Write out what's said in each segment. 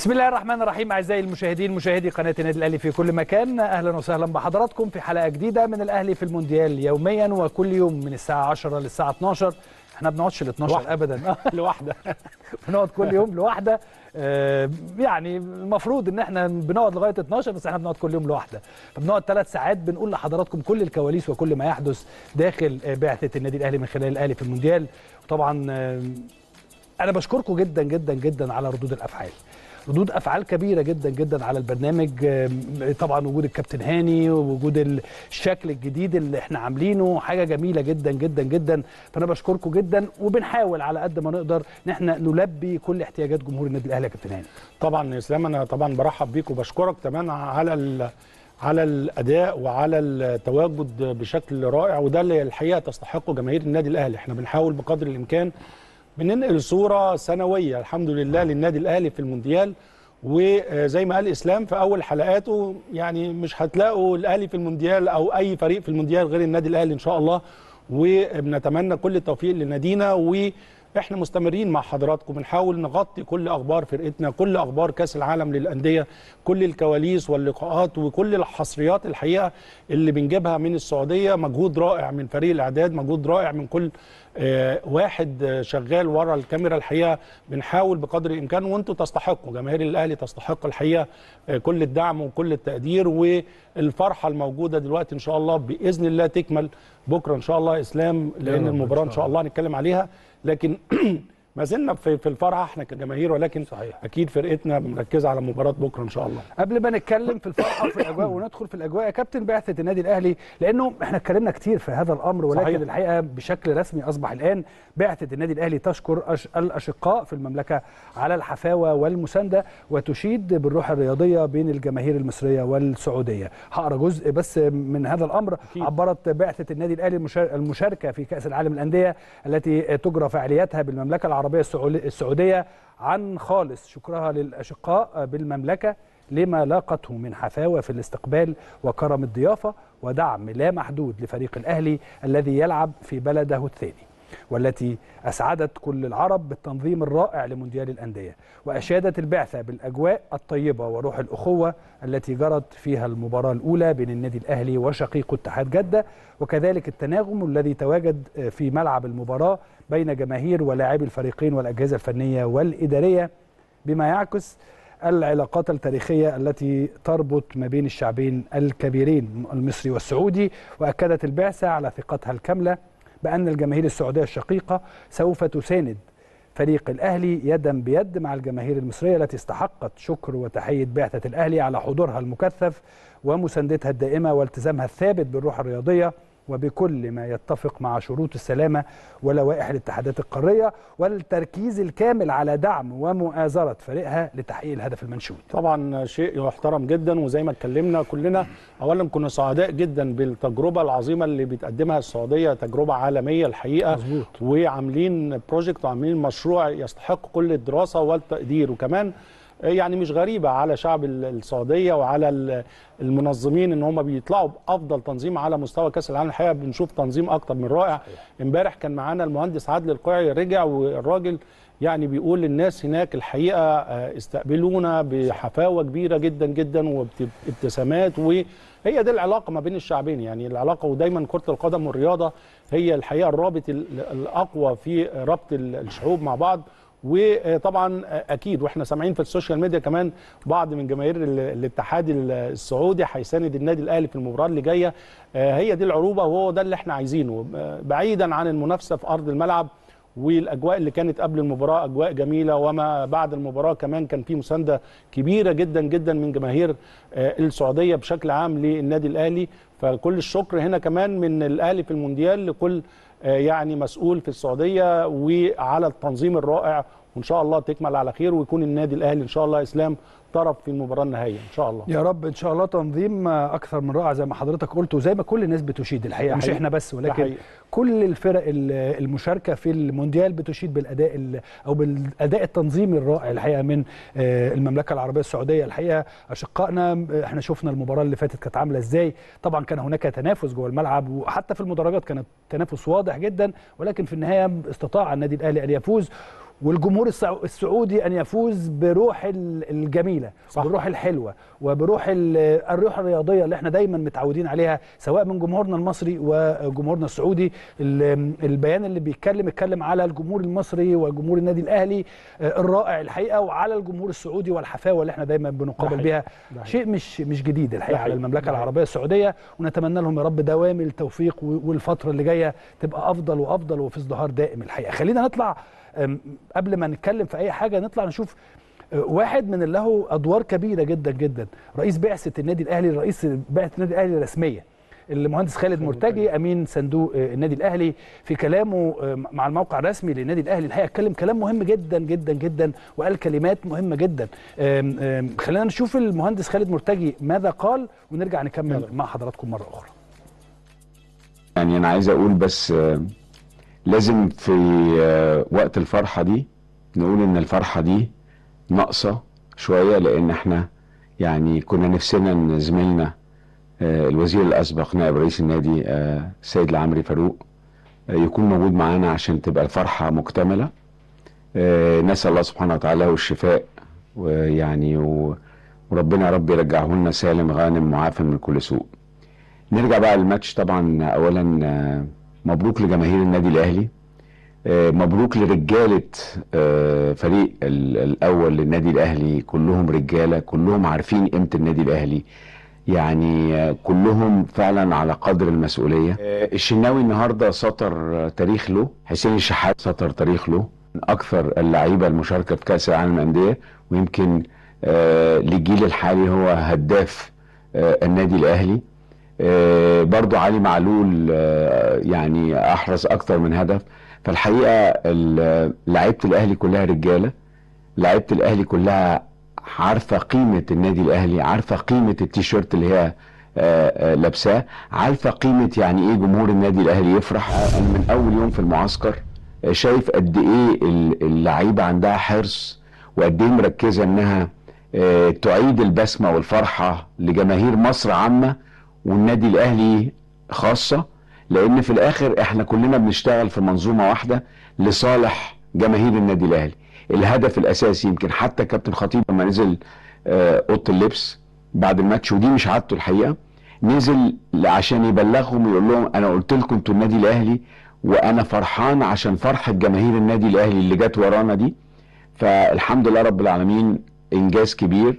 بسم الله الرحمن الرحيم اعزائي المشاهدين مشاهدي قناه النادي الاهلي في كل مكان اهلا وسهلا بحضراتكم في حلقه جديده من الاهلي في المونديال يوميا وكل يوم من الساعه 10 للساعه 12 احنا ما بنقعدش ل 12 لوحدة. ابدا لوحده بنقعد كل يوم لوحده آه، يعني المفروض ان احنا بنقعد لغايه 12 بس احنا بنقعد كل يوم لوحده فبنقعد ثلاث ساعات بنقول لحضراتكم كل الكواليس وكل ما يحدث داخل آه، بعثه النادي الاهلي من خلال الاهلي في المونديال وطبعا آه، انا بشكركم جدا جدا جدا على ردود الافعال ردود افعال كبيره جدا جدا على البرنامج آم، طبعا وجود الكابتن هاني ووجود الشكل الجديد اللي احنا عاملينه حاجه جميله جدا جدا جدا فانا بشكركم جدا وبنحاول على قد ما نقدر ان احنا نلبي كل احتياجات جمهور النادي الاهلي يا كابتن هاني طبعا يا اسلام انا طبعا برحب بيك وبشكرك كمان على ال... على الاداء وعلى التواجد بشكل رائع وده اللي الحقيقه تستحقه جماهير النادي الاهلي احنا بنحاول بقدر الامكان بننقل صوره سنويه الحمد لله للنادي الاهلي في المونديال وزي ما قال اسلام في اول حلقاته يعني مش هتلاقوا الاهلي في المونديال او اي فريق في المونديال غير النادي الاهلي ان شاء الله وبنتمنى كل التوفيق لنادينا واحنا مستمرين مع حضراتكم بنحاول نغطي كل اخبار فرقتنا كل اخبار كاس العالم للانديه كل الكواليس واللقاءات وكل الحصريات الحقيقه اللي بنجيبها من السعوديه مجهود رائع من فريق الاعداد مجهود رائع من كل آه، واحد آه، شغال ورا الكاميرا الحقيقه بنحاول بقدر الامكان وانتم تستحقوا جماهير الاهلي تستحق الحقيقه آه، كل الدعم وكل التقدير والفرحه الموجوده دلوقتي ان شاء الله باذن الله تكمل بكره ان شاء الله اسلام لان رب إن المباراه ان شاء شاء الله هنتكلم عليها لكن ما زلنا في في الفرحه احنا كجماهير ولكن صحيح. اكيد فرقتنا مركزه على مباراه بكره ان شاء الله قبل ما نتكلم في الفرحه وفي الاجواء وندخل في الاجواء يا كابتن بعثه النادي الاهلي لانه احنا اتكلمنا كتير في هذا الامر ولكن صحيح. الحقيقه بشكل رسمي اصبح الان بعثه النادي الاهلي تشكر أش... الاشقاء في المملكه على الحفاوه والمسانده وتشيد بالروح الرياضيه بين الجماهير المصريه والسعوديه هقرا جزء بس من هذا الامر أكيد. عبرت بعثه النادي الاهلي المشار- المشاركه في كاس العالم للانديه التي تجرى فعالياتها بالمملكه العربيه السعوديه السعودية عن خالص شكرها للاشقاء بالمملكه لما لاقته من حفاوه في الاستقبال وكرم الضيافه ودعم لا محدود لفريق الاهلي الذي يلعب في بلده الثاني والتي اسعدت كل العرب بالتنظيم الرائع لمونديال الانديه واشادت البعثه بالاجواء الطيبه وروح الاخوه التي جرت فيها المباراه الاولى بين النادي الاهلي وشقيقه اتحاد جده وكذلك التناغم الذي تواجد في ملعب المباراه بين جماهير ولاعبي الفريقين والاجهزه الفنيه والاداريه بما يعكس العلاقات التاريخية التي تربط ما بين الشعبين الكبيرين المصري والسعودي وأكدت البعثة على ثقتها الكاملة بأن الجماهير السعودية الشقيقة سوف تساند فريق الأهلي يدا بيد مع الجماهير المصرية التي استحقت شكر وتحية بعثة الأهلي على حضورها المكثف ومساندتها الدائمة والتزامها الثابت بالروح الرياضية وبكل ما يتفق مع شروط السلامة ولوائح الاتحادات القارية والتركيز الكامل على دعم ومؤازرة فريقها لتحقيق الهدف المنشود طبعا شيء يحترم جدا وزي ما اتكلمنا كلنا اولا كنا سعداء جدا بالتجربه العظيمه اللي بتقدمها السعوديه تجربه عالميه الحقيقه مظبوط. وعاملين بروجكت وعاملين مشروع يستحق كل الدراسه والتقدير وكمان يعني مش غريبه على شعب ال- السعوديه وعلى ال- المنظمين ان هم بيطلعوا بافضل تنظيم على مستوى كاس العالم الحقيقه بنشوف تنظيم اكتر من رائع امبارح كان معانا المهندس عادل القيعي رجع والراجل يعني بيقول للناس هناك الحقيقه آه، استقبلونا بحفاوه كبيره جدا جدا وابتسامات وهي دي العلاقه ما بين الشعبين يعني العلاقه ودايما كره القدم والرياضه هي الحقيقه الرابط ال- الاقوى في ربط ال- الشعوب مع بعض وطبعا اكيد واحنا سامعين في السوشيال ميديا كمان بعض من جماهير ال- الاتحاد ال- السعودي هيساند النادي الاهلي في المباراه اللي جايه آه، هي دي العروبه وهو ده اللي احنا عايزينه آه، بعيدا عن المنافسه في ارض الملعب والاجواء اللي كانت قبل المباراه اجواء جميله وما بعد المباراه كمان كان في مسانده كبيره جدا جدا من جماهير آه، السعوديه بشكل عام للنادي الاهلي فكل الشكر هنا كمان من الاهلي في المونديال لكل آه، يعني مسؤول في السعوديه وعلى التنظيم الرائع وان شاء الله تكمل على خير ويكون النادي الاهلي ان شاء الله اسلام طرف في المباراه النهائيه ان شاء الله يا رب ان شاء الله تنظيم اكثر من رائع زي ما حضرتك قلت وزي ما كل الناس بتشيد الحقيقه ده مش حقيقي. احنا بس ده ولكن حقيقي. كل الفرق ال- المشاركه في المونديال بتشيد بالاداء ال- او بالاداء التنظيمي الرائع الحقيقه من آه، المملكه العربيه السعوديه الحقيقه اشقائنا آه، احنا شفنا المباراه اللي فاتت كانت عامله ازاي طبعا كان هناك تنافس جوه الملعب وحتى في المدرجات كانت تنافس واضح جدا ولكن في النهايه استطاع النادي الاهلي ان يفوز والجمهور السع- السعودي ان يفوز بروح ال- الجميله صح. بالروح الحلوه وبروح ال- الروح الرياضيه اللي احنا دايما متعودين عليها سواء من جمهورنا المصري وجمهورنا السعودي ال- البيان اللي بيتكلم اتكلم على الجمهور المصري وجمهور النادي الاهلي آه، الرائع الحقيقه وعلى الجمهور السعودي والحفاوه اللي احنا دايما بنقابل حقيقي. بيها ده حقيقي. شيء مش مش جديد الحقيقه ده على حقيقي. المملكه ده حقيقي. العربيه السعوديه ونتمنى لهم يا رب دوام التوفيق و- والفتره اللي جايه تبقى افضل وافضل وفي ازدهار دائم الحقيقه خلينا نطلع أم، قبل ما نتكلم في اي حاجه نطلع نشوف أه، واحد من اللي له ادوار كبيره جدا جدا رئيس بعثه النادي الاهلي رئيس بعثه النادي الاهلي الرسميه المهندس خالد مرتجي امين صندوق آه، النادي الاهلي في كلامه آه، مع الموقع الرسمي للنادي الاهلي الحقيقه اتكلم كلام مهم جدا جدا جدا وقال كلمات مهمه جدا آم، آم، خلينا نشوف المهندس خالد مرتجي ماذا قال ونرجع نكمل يلا. مع حضراتكم مره اخرى يعني انا عايز اقول بس آه، لازم في آه، وقت الفرحة دي نقول ان الفرحة دي ناقصة شوية لان احنا يعني كنا نفسنا ان زميلنا آه، الوزير الاسبق نائب رئيس النادي آه، السيد العمري فاروق آه، يكون موجود معانا عشان تبقى الفرحة مكتملة آه، نسأل الله سبحانه وتعالى له الشفاء ويعني و- وربنا يا رب يرجعه لنا سالم غانم معافى من كل سوء نرجع بقى للماتش طبعا اولا آه، مبروك لجماهير النادي الاهلي آه، مبروك لرجاله آه، فريق ال- الاول للنادي الاهلي كلهم رجاله كلهم عارفين قيمه النادي الاهلي يعني آه، كلهم فعلا على قدر المسؤوليه آه، الشناوي النهارده سطر آه، تاريخ له حسين الشحات سطر تاريخ له من اكثر اللعيبه المشاركه في كاس العالم للانديه ويمكن آه، للجيل الحالي هو هداف آه، النادي الاهلي آه، برضو علي معلول آه، يعني احرز اكتر من هدف فالحقيقه ال- لعيبه الاهلي كلها رجاله لعيبه الاهلي كلها عارفه قيمه النادي الاهلي عارفه قيمه التيشيرت اللي هي آه، آه، لابساه عارفه قيمه يعني ايه جمهور النادي الاهلي يفرح انا من اول يوم في المعسكر آه، شايف قد ايه ال- اللعيبه عندها حرص وقد ايه مركزه انها آه، تعيد البسمه والفرحه لجماهير مصر عامه والنادي الاهلي خاصه لان في الاخر احنا كلنا بنشتغل في منظومه واحده لصالح جماهير النادي الاهلي الهدف الاساسي يمكن حتى كابتن خطيب لما نزل آه، اوضه اللبس بعد الماتش ودي مش عادته الحقيقه نزل عشان يبلغهم يقول لهم انا قلت لكم انتوا النادي الاهلي وانا فرحان عشان فرحه جماهير النادي الاهلي اللي جت ورانا دي فالحمد لله رب العالمين انجاز كبير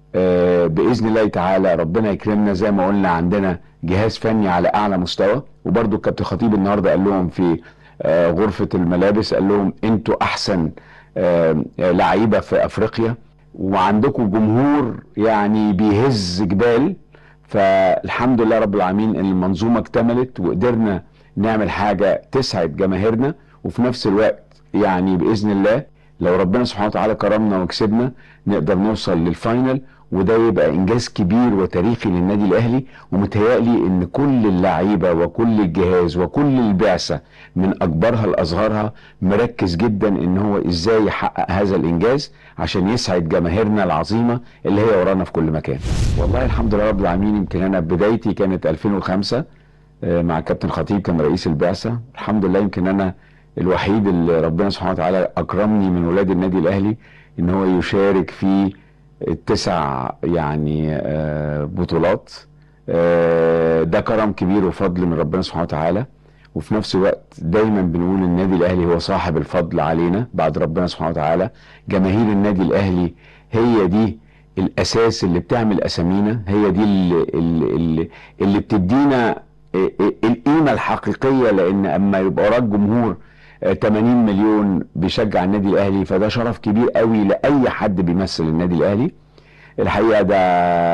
آه، باذن الله تعالى ربنا يكرمنا زي ما قلنا عندنا جهاز فني على اعلى مستوى وبرضو الكابتن خطيب النهارده قال لهم في آه، غرفه الملابس قال لهم انتوا احسن آه، آه، لعيبه في افريقيا وعندكم جمهور يعني بيهز جبال فالحمد لله رب العالمين ان المنظومه اكتملت وقدرنا نعمل حاجه تسعد جماهيرنا وفي نفس الوقت يعني باذن الله لو ربنا سبحانه وتعالى كرمنا وكسبنا نقدر نوصل للفاينل وده يبقى انجاز كبير وتاريخي للنادي الاهلي ومتهيألي ان كل اللعيبه وكل الجهاز وكل البعثه من اكبرها لاصغرها مركز جدا ان هو ازاي يحقق هذا الانجاز عشان يسعد جماهيرنا العظيمه اللي هي ورانا في كل مكان. والله الحمد لله رب العالمين يمكن انا بدايتي كانت 2005 آه، مع كابتن خطيب كان رئيس البعثه الحمد لله يمكن انا الوحيد اللي ربنا سبحانه وتعالى اكرمني من ولاد النادي الاهلي ان هو يشارك في التسع يعني آه، بطولات آه، ده كرم كبير وفضل من ربنا سبحانه وتعالى وفي نفس الوقت دايما بنقول النادي الاهلي هو صاحب الفضل علينا بعد ربنا سبحانه وتعالى جماهير النادي الاهلي هي دي الاساس اللي بتعمل اسامينا هي دي اللي, اللي, اللي بتدينا القيمه الحقيقيه لان اما يبقى وراك جمهور آه، 80 مليون بيشجع النادي الاهلي فده شرف كبير قوي لاي حد بيمثل النادي الاهلي الحقيقه ده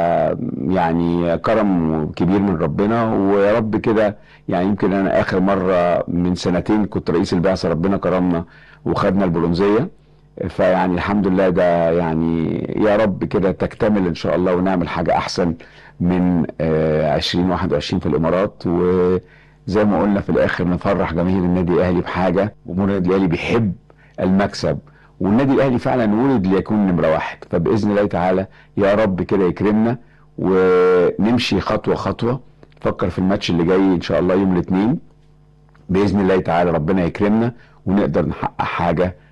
يعني كرم كبير من ربنا ويا رب كده يعني يمكن انا اخر مره من سنتين كنت رئيس البعثه ربنا كرمنا وخدنا البرونزيه فيعني الحمد لله ده يعني يا رب كده تكتمل ان شاء الله ونعمل حاجه احسن من آه، 2021 في الامارات وزي ما قلنا في الاخر نفرح جماهير النادي الاهلي بحاجه جمهور النادي الاهلي بيحب المكسب والنادي الاهلي فعلا ولد ليكون نمره واحد فباذن الله تعالى يا رب كده يكرمنا ونمشي خطوه خطوه نفكر في الماتش اللي جاي ان شاء الله يوم الاثنين باذن الله تعالى ربنا يكرمنا ونقدر نحقق حاجه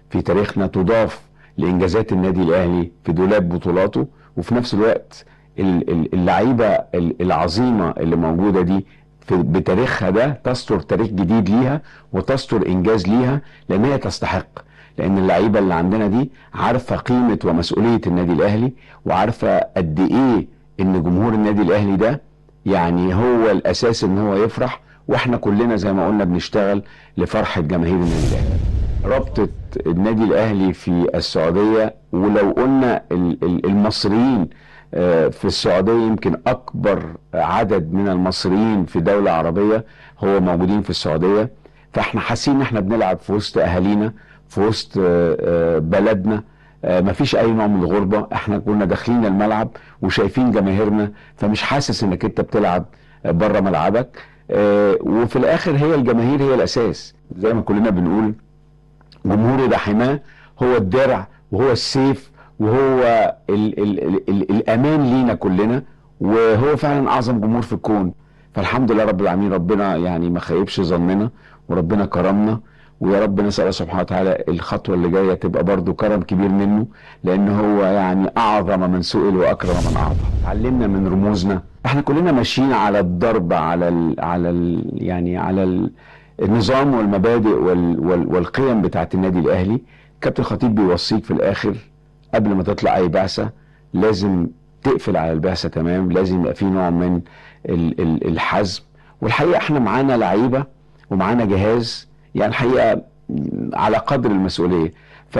في تاريخنا تضاف لانجازات النادي الاهلي في دولاب بطولاته وفي نفس الوقت ال- ال- اللعيبه ال- العظيمه اللي موجوده دي في بتاريخها ده تستر تاريخ جديد ليها وتستر انجاز ليها لان هي تستحق لان اللعيبه اللي عندنا دي عارفه قيمه ومسؤوليه النادي الاهلي وعارفه قد ايه ان جمهور النادي الاهلي ده يعني هو الاساس ان هو يفرح واحنا كلنا زي ما قلنا بنشتغل لفرحه جماهير النادي الاهلي رابطه النادي الاهلي في السعوديه ولو قلنا ال- ال- المصريين آه، في السعوديه يمكن اكبر عدد من المصريين في دوله عربيه هو موجودين في السعوديه فاحنا حاسين ان احنا بنلعب في وسط اهالينا في وسط آه، آه، بلدنا آه، مفيش اي نوع من الغربه احنا كنا داخلين الملعب وشايفين جماهيرنا فمش حاسس انك انت بتلعب بره ملعبك آه، وفي الاخر هي الجماهير هي الاساس زي ما كلنا بنقول جمهوري ده حماه هو الدرع وهو السيف وهو ال ال ال ال الامان لينا كلنا وهو فعلا اعظم جمهور في الكون فالحمد لله رب العالمين ربنا يعني ما خيبش ظننا وربنا كرمنا ويا رب نسال الله سبحانه وتعالى الخطوه اللي جايه تبقى برضو كرم كبير منه لان هو يعني اعظم من سئل واكرم من اعطى اتعلمنا من رموزنا احنا كلنا ماشيين على الضرب على ال على ال يعني على ال النظام والمبادئ وال وال والقيم بتاعت النادي الاهلي كابتن خطيب بيوصيك في الاخر قبل ما تطلع اي بعثه لازم تقفل على البعثه تمام لازم يبقى في نوع من ال ال الحزم والحقيقه احنا معانا لعيبه ومعانا جهاز يعني الحقيقه على قدر المسؤوليه ف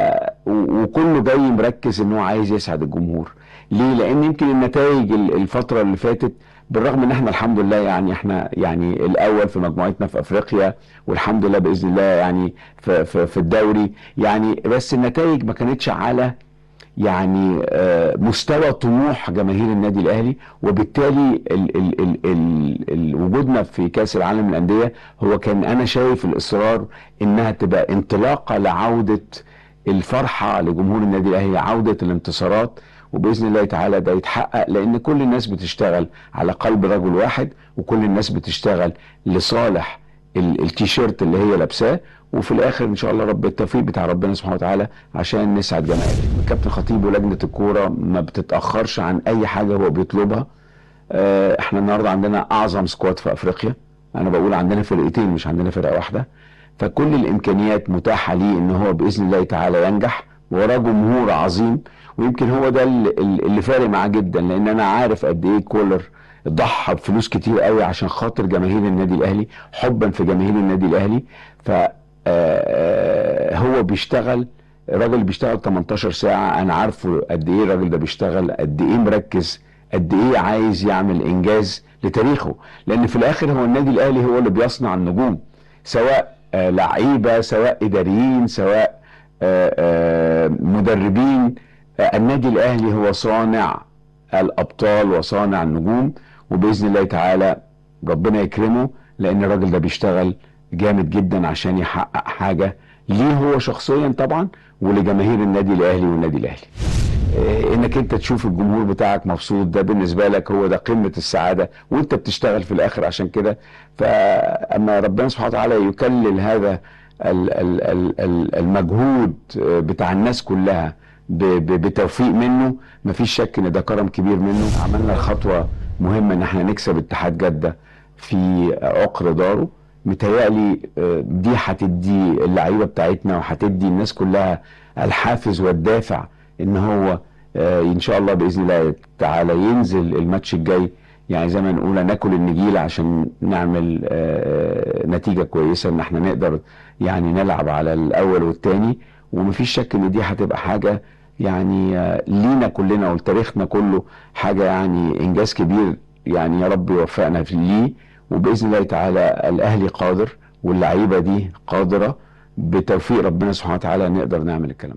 و- وكله جاي مركز ان هو عايز يسعد الجمهور ليه لان يمكن النتائج ال- الفتره اللي فاتت بالرغم ان احنا الحمد لله يعني احنا يعني الاول في مجموعتنا في افريقيا والحمد لله باذن الله يعني في في, في الدوري يعني بس النتائج ما كانتش على يعني آه، مستوى طموح جماهير النادي الاهلي وبالتالي ال ال ال ال ال وجودنا في كاس العالم للانديه هو كان انا شايف الاصرار انها تبقى انطلاقه لعوده الفرحه لجمهور النادي الاهلي عوده الانتصارات وباذن الله تعالى ده يتحقق لان كل الناس بتشتغل على قلب رجل واحد وكل الناس بتشتغل لصالح ال- التيشيرت اللي هي لابساه وفي الاخر ان شاء الله رب التوفيق بتاع ربنا سبحانه وتعالى عشان نسعد جماهير كابتن خطيب ولجنه الكوره ما بتتاخرش عن اي حاجه هو بيطلبها آه، احنا النهارده عندنا اعظم سكواد في افريقيا انا بقول عندنا فرقتين مش عندنا فرقه واحده فكل الامكانيات متاحه ليه ان هو باذن الله تعالى ينجح وراه جمهور عظيم ويمكن هو ده اللي, اللي فارق معاه جدا لان انا عارف قد ايه كولر ضحى بفلوس كتير قوي عشان خاطر جماهير النادي الاهلي حبا في جماهير النادي الاهلي ف آه، هو بيشتغل راجل بيشتغل 18 ساعة أنا عارفه قد إيه الراجل ده بيشتغل قد إيه مركز قد إيه عايز يعمل إنجاز لتاريخه لأن في الآخر هو النادي الأهلي هو اللي بيصنع النجوم سواء آه، لعيبة سواء إداريين سواء آه، آه، مدربين آه، النادي الأهلي هو صانع الأبطال وصانع النجوم وبإذن الله تعالى ربنا يكرمه لأن الراجل ده بيشتغل جامد جدا عشان يحقق حاجة ليه هو شخصيا طبعا ولجماهير النادي الأهلي والنادي الأهلي إيه، انك انت تشوف الجمهور بتاعك مبسوط ده بالنسبه لك هو ده قمه السعاده وانت بتشتغل في الاخر عشان كده فاما ربنا سبحانه وتعالى يكلل هذا ال- ال- ال- ال- المجهود آه، بتاع الناس كلها ب- ب- بتوفيق منه مفيش شك ان ده كرم كبير منه عملنا خطوه مهمه ان احنا نكسب اتحاد جده في عقر داره متهيألي آه، دي هتدي اللعيبه بتاعتنا وهتدي الناس كلها الحافز والدافع ان هو آه، ان شاء الله باذن الله تعالى ينزل الماتش الجاي يعني زي ما نقول ناكل النجيل عشان نعمل آه، نتيجه كويسه ان احنا نقدر يعني نلعب على الاول والثاني ومفيش شك ان دي هتبقى حاجه يعني آه، لينا كلنا ولتاريخنا كله حاجه يعني انجاز كبير يعني يا رب يوفقنا في ليه وباذن الله تعالى الاهلي قادر واللعيبه دي قادره بتوفيق ربنا سبحانه وتعالى نقدر نعمل الكلام ده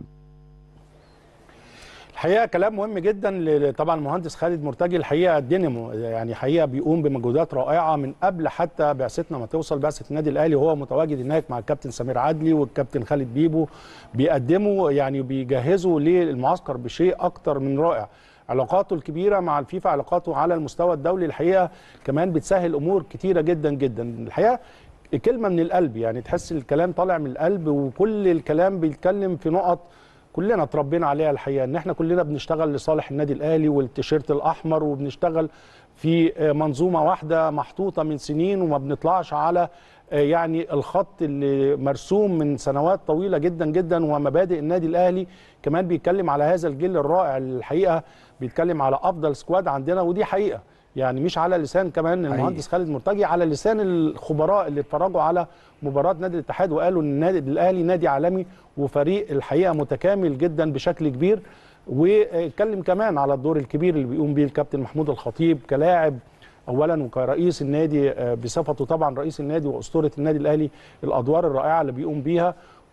الحقيقه كلام مهم جدا ل- طبعا المهندس خالد مرتجي الحقيقه الدينامو يعني حقيقه بيقوم بمجهودات رائعه من قبل حتى بعثتنا ما توصل بعثه النادي الاهلي وهو متواجد هناك مع الكابتن سمير عدلي والكابتن خالد بيبو بيقدموا يعني بيجهزوا للمعسكر بشيء اكتر من رائع علاقاته الكبيره مع الفيفا علاقاته على المستوى الدولي الحقيقه كمان بتسهل امور كتيره جدا جدا الحقيقه كلمه من القلب يعني تحس الكلام طالع من القلب وكل الكلام بيتكلم في نقط كلنا اتربينا عليها الحقيقه ان احنا كلنا بنشتغل لصالح النادي الاهلي والتيشيرت الاحمر وبنشتغل في منظومه واحده محطوطه من سنين وما بنطلعش على يعني الخط اللي مرسوم من سنوات طويله جدا جدا ومبادئ النادي الاهلي كمان بيتكلم على هذا الجيل الرائع الحقيقه بيتكلم على افضل سكواد عندنا ودي حقيقه يعني مش على لسان كمان المهندس خالد مرتجي على لسان الخبراء اللي اتفرجوا على مباراه نادي الاتحاد وقالوا ان النادي الاهلي نادي عالمي وفريق الحقيقه متكامل جدا بشكل كبير واتكلم كمان على الدور الكبير اللي بيقوم بيه الكابتن محمود الخطيب كلاعب اولا وكرئيس النادي بصفته طبعا رئيس النادي واسطوره النادي الاهلي الادوار الرائعه اللي بيقوم بيها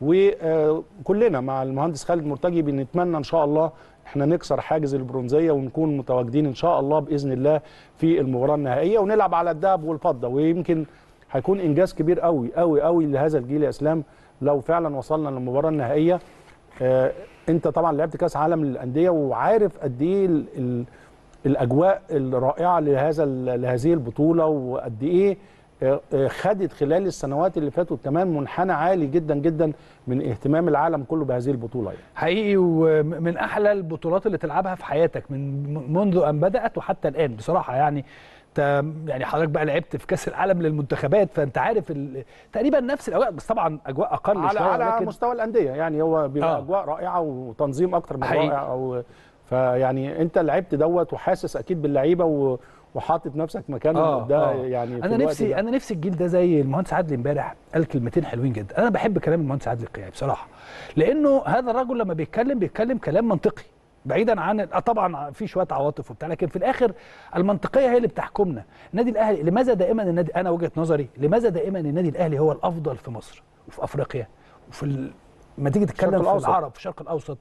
وكلنا مع المهندس خالد مرتجي بنتمنى ان شاء الله احنا نكسر حاجز البرونزيه ونكون متواجدين ان شاء الله باذن الله في المباراه النهائيه ونلعب على الذهب والفضه ويمكن هيكون انجاز كبير قوي قوي قوي لهذا الجيل يا اسلام لو فعلا وصلنا للمباراه النهائيه اه انت طبعا لعبت كاس عالم للانديه وعارف قد ايه ال ال الاجواء الرائعه لهذا لهذه البطوله وقد ايه خدت خلال السنوات اللي فاتوا كمان منحنى عالي جدا جدا من اهتمام العالم كله بهذه البطوله يعني. حقيقي ومن احلى البطولات اللي تلعبها في حياتك من منذ ان بدات وحتى الان بصراحه يعني انت يعني حضرتك بقى لعبت في كاس العالم للمنتخبات فانت عارف تقريبا نفس الاجواء بس طبعا اجواء اقل على شويه على لكن مستوى الانديه يعني هو بيبقى آه. اجواء رائعه وتنظيم اكتر من حقيقي. رائع او فيعني انت لعبت دوت وحاسس اكيد باللعيبه و وحاطط نفسك مكانه آه ده آه. يعني في انا الوقت نفسي ده. انا نفسي الجيل ده زي المهندس عادل امبارح قال كلمتين حلوين جدا انا بحب كلام المهندس عادل القيعي بصراحه لانه هذا الرجل لما بيتكلم بيتكلم كلام منطقي بعيدا عن آه طبعا في شويه عواطف وبتاع لكن في الاخر المنطقيه هي اللي بتحكمنا النادي الاهلي لماذا دائما النادي انا وجهه نظري لماذا دائما النادي الاهلي هو الافضل في مصر وفي افريقيا وفي ال... ما تيجي تتكلم في الأوسط. العرب في الشرق الاوسط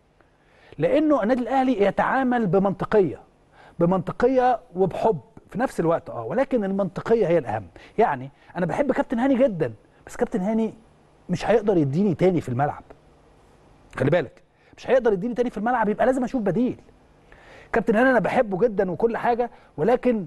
لانه النادي الاهلي يتعامل بمنطقيه بمنطقيه وبحب في نفس الوقت اه ولكن المنطقيه هي الاهم يعني انا بحب كابتن هاني جدا بس كابتن هاني مش هيقدر يديني تاني في الملعب خلي بالك مش هيقدر يديني تاني في الملعب يبقى لازم اشوف بديل كابتن هاني انا بحبه جدا وكل حاجه ولكن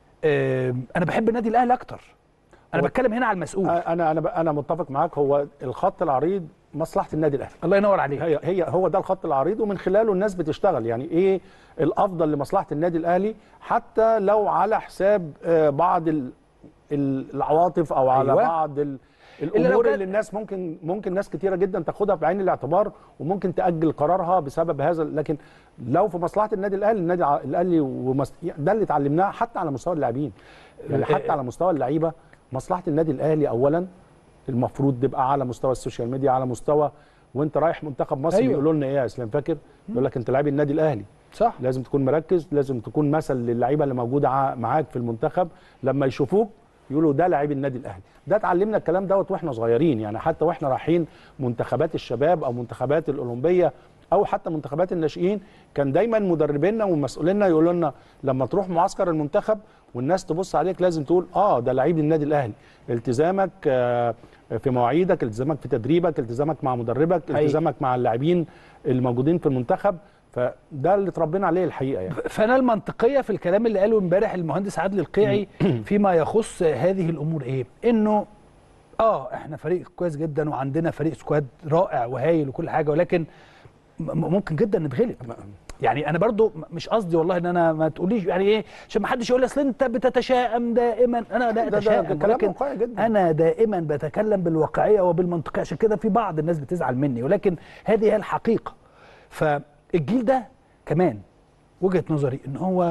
آه انا بحب النادي الاهلي اكتر انا هو- بتكلم هنا على المسؤول انا انا انا متفق معاك هو الخط العريض مصلحه النادي الاهلي الله ينور عليك هي هي هو ده الخط العريض ومن خلاله الناس بتشتغل يعني ايه الافضل لمصلحه النادي الاهلي حتى لو على حساب آه، بعض ال- ال- العواطف او على أيوة. بعض ال- لو الامور كان- اللي الناس ممكن ممكن ناس كتيره جدا تاخدها بعين الاعتبار وممكن تاجل قرارها بسبب هذا لكن لو في مصلحه النادي الاهلي النادي ع- الاهلي ومس... ده اللي اتعلمناه حتى على مستوى اللاعبين يعني حتى على مستوى اللعيبه مصلحه النادي الاهلي اولا المفروض تبقى على مستوى السوشيال ميديا على مستوى وانت رايح منتخب مصر أيوة. يقولوا لنا ايه يا اسلام فاكر يقول لك انت لاعب النادي الاهلي صح لازم تكون مركز لازم تكون مثل للعيبه اللي موجوده ع- معاك في المنتخب لما يشوفوك يقولوا ده لعيب النادي الاهلي ده اتعلمنا الكلام دوت واحنا صغيرين يعني حتى واحنا رايحين منتخبات الشباب او منتخبات الاولمبيه او حتى منتخبات الناشئين كان دايما مدربينا ومسؤولينا يقولوا لنا لما تروح معسكر المنتخب والناس تبص عليك لازم تقول اه ده لعيب النادي الاهلي التزامك آه، في مواعيدك التزامك في تدريبك التزامك مع مدربك حقيقي. التزامك مع اللاعبين الموجودين في المنتخب فده اللي اتربينا عليه الحقيقه يعني فانا المنطقيه في الكلام اللي قاله امبارح المهندس عادل القيعي فيما يخص هذه الامور ايه انه اه احنا فريق كويس جدا وعندنا فريق سكواد رائع وهايل وكل حاجه ولكن م- ممكن جدا نتغلب يعني انا برضو م- مش قصدي والله ان انا ما تقوليش يعني ايه عشان ما حدش يقول لي اصل انت بتتشائم دائما انا لا ده- ده اتشائم كلام ولكن واقعي جدا. انا دائما بتكلم بالواقعيه وبالمنطقيه عشان كده في بعض الناس بتزعل مني ولكن هذه هي الحقيقه فالجيل ده كمان وجهه نظري ان هو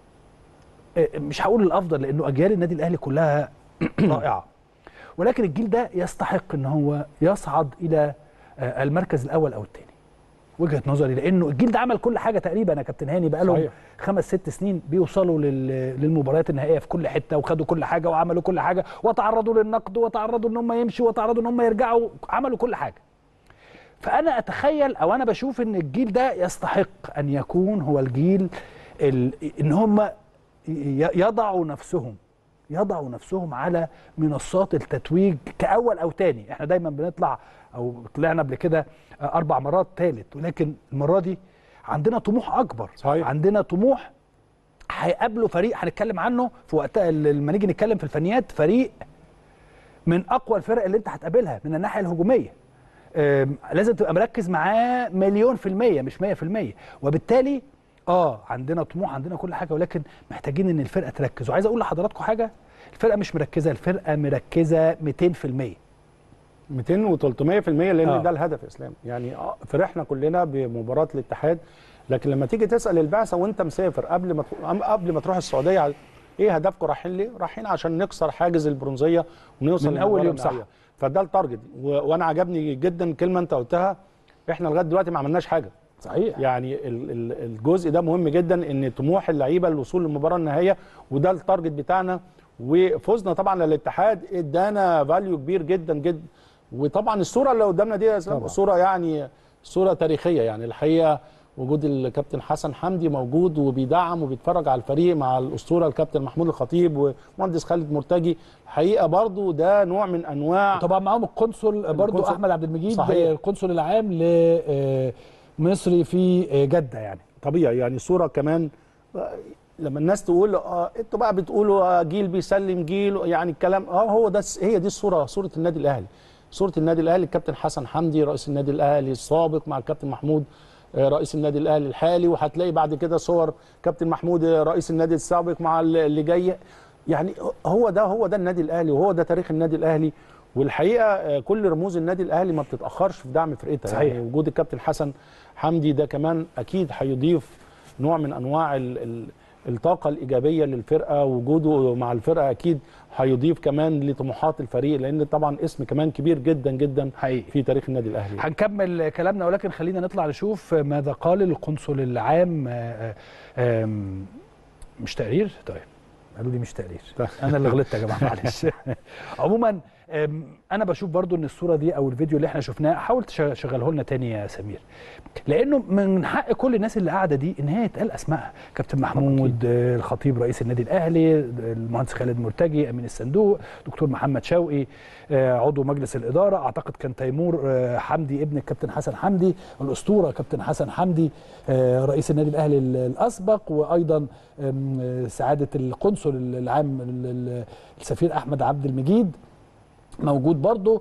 آه، مش هقول الافضل لانه اجيال النادي الاهلي كلها رائعه ولكن الجيل ده يستحق ان هو يصعد الى آه، المركز الاول او الثاني وجهه نظري لانه الجيل ده عمل كل حاجه تقريبا يا كابتن هاني بقى لهم صحيح. خمس ست سنين بيوصلوا لل- للمباريات النهائيه في كل حته وخدوا كل حاجه وعملوا كل حاجه وتعرضوا للنقد وتعرضوا ان هم يمشوا وتعرضوا ان هم يرجعوا عملوا كل حاجه فانا اتخيل او انا بشوف ان الجيل ده يستحق ان يكون هو الجيل ال- ان هم ي- يضعوا نفسهم يضعوا نفسهم على منصات التتويج كاول او تاني احنا دايما بنطلع او طلعنا قبل كده اربع مرات ثالث ولكن المره دي عندنا طموح اكبر صحيح. عندنا طموح هيقابلوا فريق هنتكلم عنه في وقتها لما نيجي نتكلم في الفنيات فريق من اقوى الفرق اللي انت هتقابلها من الناحيه الهجوميه آم، لازم تبقى مركز معاه مليون في المية مش مية في المية وبالتالي اه عندنا طموح عندنا كل حاجة ولكن محتاجين ان الفرقة تركز وعايز اقول لحضراتكم حاجة الفرقة مش مركزة الفرقة مركزة 200 في المية 200 و300% لان آه. ده الهدف يا اسلام يعني آه، فرحنا كلنا بمباراه الاتحاد لكن لما تيجي تسال البعثه وانت مسافر قبل ما تروح- أم- قبل ما تروح السعوديه على- ايه هدفكم رايحين ليه؟ رايحين عشان نكسر حاجز البرونزيه ونوصل من أول للمباراة يوم صح. النهائية. فده التارجت و... وانا عجبني جدا كلمه انت قلتها احنا لغايه دلوقتي ما عملناش حاجه صحيح يعني ال- ال- الجزء ده مهم جدا ان طموح اللعيبه الوصول للمباراه النهائيه وده التارجت بتاعنا وفوزنا طبعا للاتحاد ادانا فاليو كبير جدا جدا وطبعا الصوره اللي قدامنا دي يا اسلام طبعا. صوره يعني صوره تاريخيه يعني الحقيقه وجود الكابتن حسن حمدي موجود وبيدعم وبيتفرج على الفريق مع الاسطوره الكابتن محمود الخطيب ومهندس خالد مرتجي الحقيقه برضو ده نوع من انواع طبعا معاهم القنصل برضو القنصل. احمد عبد المجيد صحيح. القنصل العام لمصري في جدة يعني طبيعي يعني صوره كمان آه، لما الناس تقول اه انتوا بقى بتقولوا آه، جيل بيسلم جيل يعني الكلام اه هو ده هي دي الصوره صوره النادي الاهلي صوره النادي الاهلي الكابتن حسن حمدي رئيس النادي الاهلي السابق مع الكابتن محمود آه، رئيس النادي الاهلي الحالي وهتلاقي بعد كده صور كابتن محمود آه، رئيس النادي السابق مع ال- اللي جاي يعني هو ده هو ده النادي الاهلي وهو ده تاريخ النادي الاهلي والحقيقه آه، كل رموز النادي الاهلي ما بتتاخرش في دعم فرقتها صحيح. يعني وجود الكابتن حسن حمدي ده كمان اكيد هيضيف نوع من انواع ال ال الطاقه الايجابيه للفرقه وجوده مع الفرقه اكيد هيضيف كمان لطموحات الفريق لان طبعا اسم كمان كبير جدا جدا حقيقي في تاريخ النادي الاهلي هنكمل كلامنا ولكن خلينا نطلع نشوف ماذا قال القنصل العام آه، آه، آم، مش تقرير طيب قالوا لي مش تقرير طيب. انا اللي غلطت يا جماعه معلش عموما آم، انا بشوف برضو ان الصوره دي او الفيديو اللي احنا شفناه حاول تشغله لنا تاني يا سمير لانه من حق كل الناس اللي قاعده دي ان هي يتقال اسمائها كابتن محمود آه، الخطيب رئيس النادي الاهلي المهندس خالد مرتجي امين الصندوق دكتور محمد شوقي آه، عضو مجلس الاداره اعتقد كان تيمور آه، حمدي ابن الكابتن حسن حمدي الاسطوره كابتن حسن حمدي آه، رئيس النادي الاهلي ال- الاسبق وايضا آم، آه، سعاده القنصل العام ال- ال- السفير احمد عبد المجيد موجود برضه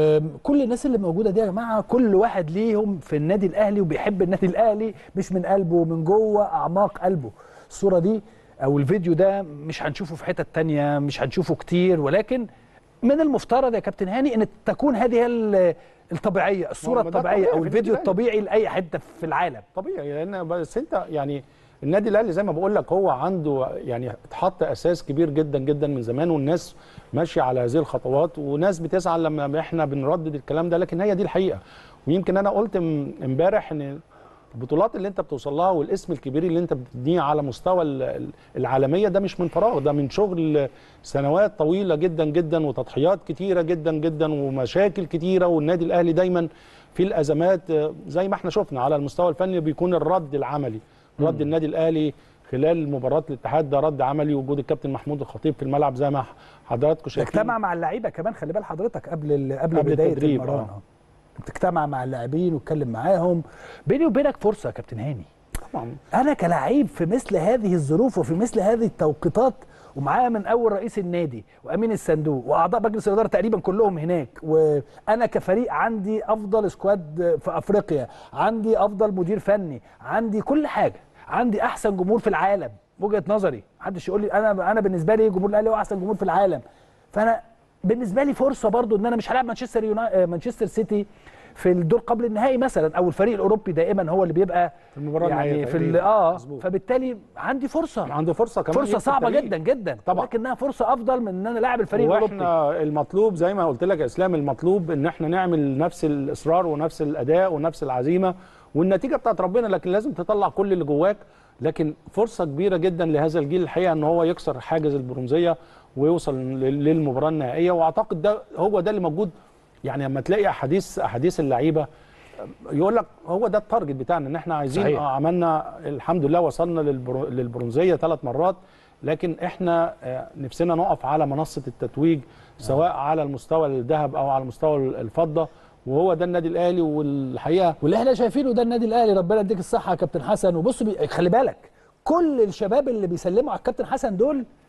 وكل الناس اللي موجوده دي يا جماعه كل واحد ليهم في النادي الاهلي وبيحب النادي الاهلي مش من قلبه من جوه اعماق قلبه الصوره دي او الفيديو ده مش هنشوفه في حتت تانية مش هنشوفه كتير ولكن من المفترض يا كابتن هاني ان تكون هذه هي ال- الطبيعيه الصوره ما ده الطبيعيه طبيعي او في الفيديو النادي الطبيعي لاي حته في العالم طبيعي لان بس انت يعني النادي الاهلي زي ما بقول لك هو عنده يعني اتحط اساس كبير جدا جدا من زمان والناس ماشيه على هذه الخطوات وناس بتزعل لما احنا بنردد الكلام ده لكن هي دي الحقيقه ويمكن انا قلت م- امبارح ان البطولات اللي انت بتوصل لها والاسم الكبير اللي انت بتبنيه على مستوى ال- ال- العالميه ده مش من فراغ ده من شغل سنوات طويله جدا جدا وتضحيات كتيره جدا جدا ومشاكل كتيره والنادي الاهلي دايما في الازمات آه، زي ما احنا شفنا على المستوى الفني بيكون الرد العملي رد النادي الاهلي خلال مباراه الاتحاد ده رد عملي وجود الكابتن محمود الخطيب في الملعب زي ما حضراتكم شايفين اجتمع مع اللعيبه كمان خلي بال حضرتك قبل ال- قبل, قبل بدايه التدريب، المران آه. آه. بتجتمع مع اللاعبين وتتكلم معاهم بيني وبينك فرصه يا كابتن هاني طبعا انا كلاعب في مثل هذه الظروف وفي مثل هذه التوقيتات ومعايا من اول رئيس النادي وامين الصندوق واعضاء مجلس الاداره تقريبا كلهم هناك وانا كفريق عندي افضل سكواد في افريقيا عندي افضل مدير فني عندي كل حاجه عندي احسن جمهور في العالم وجهه نظري محدش يقول لي انا انا بالنسبه لي جمهور الاهلي هو احسن جمهور في العالم فانا بالنسبه لي فرصه برضو ان انا مش هلاعب مانشستر يونا... مانشستر سيتي في الدور قبل النهائي مثلا او الفريق الاوروبي دائما هو اللي بيبقى في المباراه يعني النهائية في ال- تقريباً. اه مظبوط. فبالتالي عندي فرصه عنده فرصه كمان فرصه يكسب صعبه فريق. جدا جدا طبعا. لكنها فرصه افضل من ان انا لاعب الفريق الاوروبي واحنا المطلوب زي ما قلت لك يا اسلام المطلوب ان احنا نعمل نفس الاصرار ونفس الاداء ونفس العزيمه والنتيجه بتاعت ربنا لكن لازم تطلع كل اللي جواك لكن فرصه كبيره جدا لهذا الجيل الحقيقه ان هو يكسر حاجز البرونزيه ويوصل لل- للمباراه النهائيه واعتقد ده هو ده اللي موجود يعني لما تلاقي احاديث احاديث اللعيبه يقول لك هو ده التارجت بتاعنا ان احنا عايزين صحيح. آه عملنا الحمد لله وصلنا للبرو للبرونزيه ثلاث مرات لكن احنا آه، نفسنا نقف على منصه التتويج سواء على المستوى الذهب او على مستوى الفضه وهو ده النادي الاهلي والحقيقه واللي احنا شايفينه ده النادي الاهلي ربنا يديك الصحه يا كابتن حسن وبص بي... خلي بالك كل الشباب اللي بيسلموا على الكابتن حسن دول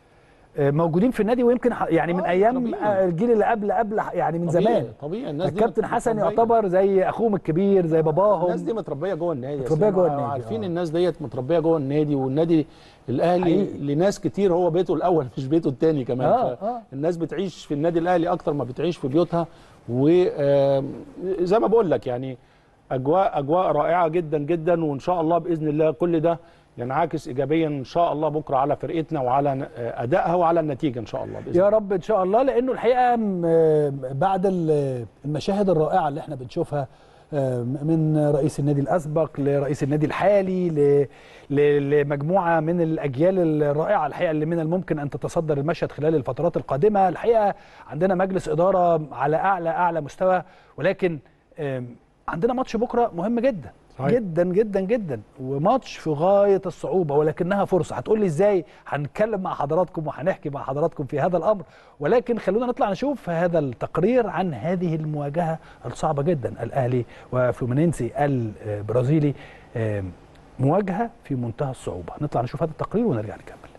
آه، موجودين في النادي ويمكن ح- يعني من آه، ايام طبيعي. آه، الجيل اللي قبل قبل يعني من طبيعي- زمان طبيعي الناس دي الكابتن مت- حسن متربية. يعتبر زي اخوهم الكبير زي باباهم الناس دي متربيه جوه النادي يا متربية سلام. جوه النادي، عارفين آه. الناس ديت متربيه جوه النادي والنادي الاهلي حقيقي. لناس كتير هو بيته الاول مش بيته الثاني كمان آه، آه. الناس بتعيش في النادي الاهلي اكتر ما بتعيش في بيوتها وزي ما بقول لك يعني اجواء اجواء رائعه جدا جدا وان شاء الله باذن الله كل ده ينعكس ايجابيا ان شاء الله بكره على فرقتنا وعلى ن- ادائها وعلى النتيجه ان شاء الله باذن يا الله رب ان شاء الله لانه الحقيقه م- بعد ال- المشاهد الرائعه اللي احنا بنشوفها آه، من رئيس النادي الاسبق لرئيس النادي الحالي ل- ل- لمجموعه من الاجيال الرائعه الحقيقه اللي من الممكن ان تتصدر المشهد خلال الفترات القادمه الحقيقه عندنا مجلس اداره على اعلى اعلى مستوى ولكن آم، عندنا ماتش بكره مهم جدا صحيح. جدا جدا جدا وماتش في غايه الصعوبه ولكنها فرصه هتقول لي ازاي هنتكلم مع حضراتكم وهنحكي مع حضراتكم في هذا الامر ولكن خلونا نطلع نشوف هذا التقرير عن هذه المواجهه الصعبه جدا الاهلي وفلومينينسي البرازيلي آم، مواجهه في منتهى الصعوبه نطلع نشوف هذا التقرير ونرجع نكمل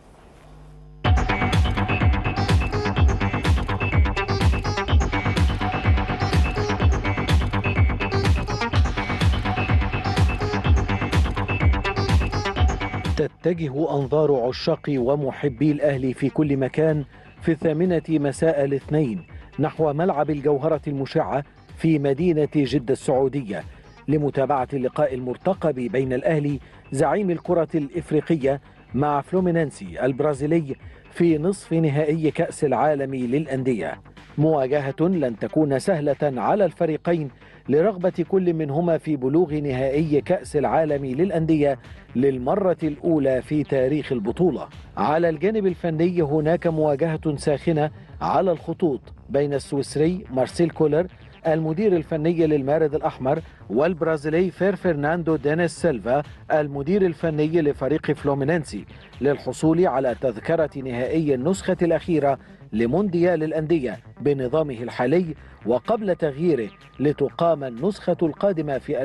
تتجه أنظار عشاق ومحبي الأهلي في كل مكان في الثامنة مساء الاثنين نحو ملعب الجوهرة المشعة في مدينة جدة السعودية لمتابعة اللقاء المرتقب بين الأهلي زعيم الكرة الإفريقية مع فلومينانسي البرازيلي في نصف نهائي كأس العالم للأندية مواجهة لن تكون سهلة على الفريقين لرغبة كل منهما في بلوغ نهائي كأس العالم للأندية للمرة الأولى في تاريخ البطولة. على الجانب الفني هناك مواجهة ساخنة على الخطوط بين السويسري مارسيل كولر المدير الفني للمارد الأحمر والبرازيلي فير فرناندو دينيس سيلفا المدير الفني لفريق فلومينينسي للحصول على تذكرة نهائي النسخة الأخيرة لمونديال الأندية بنظامه الحالي وقبل تغييره لتقام النسخة القادمة في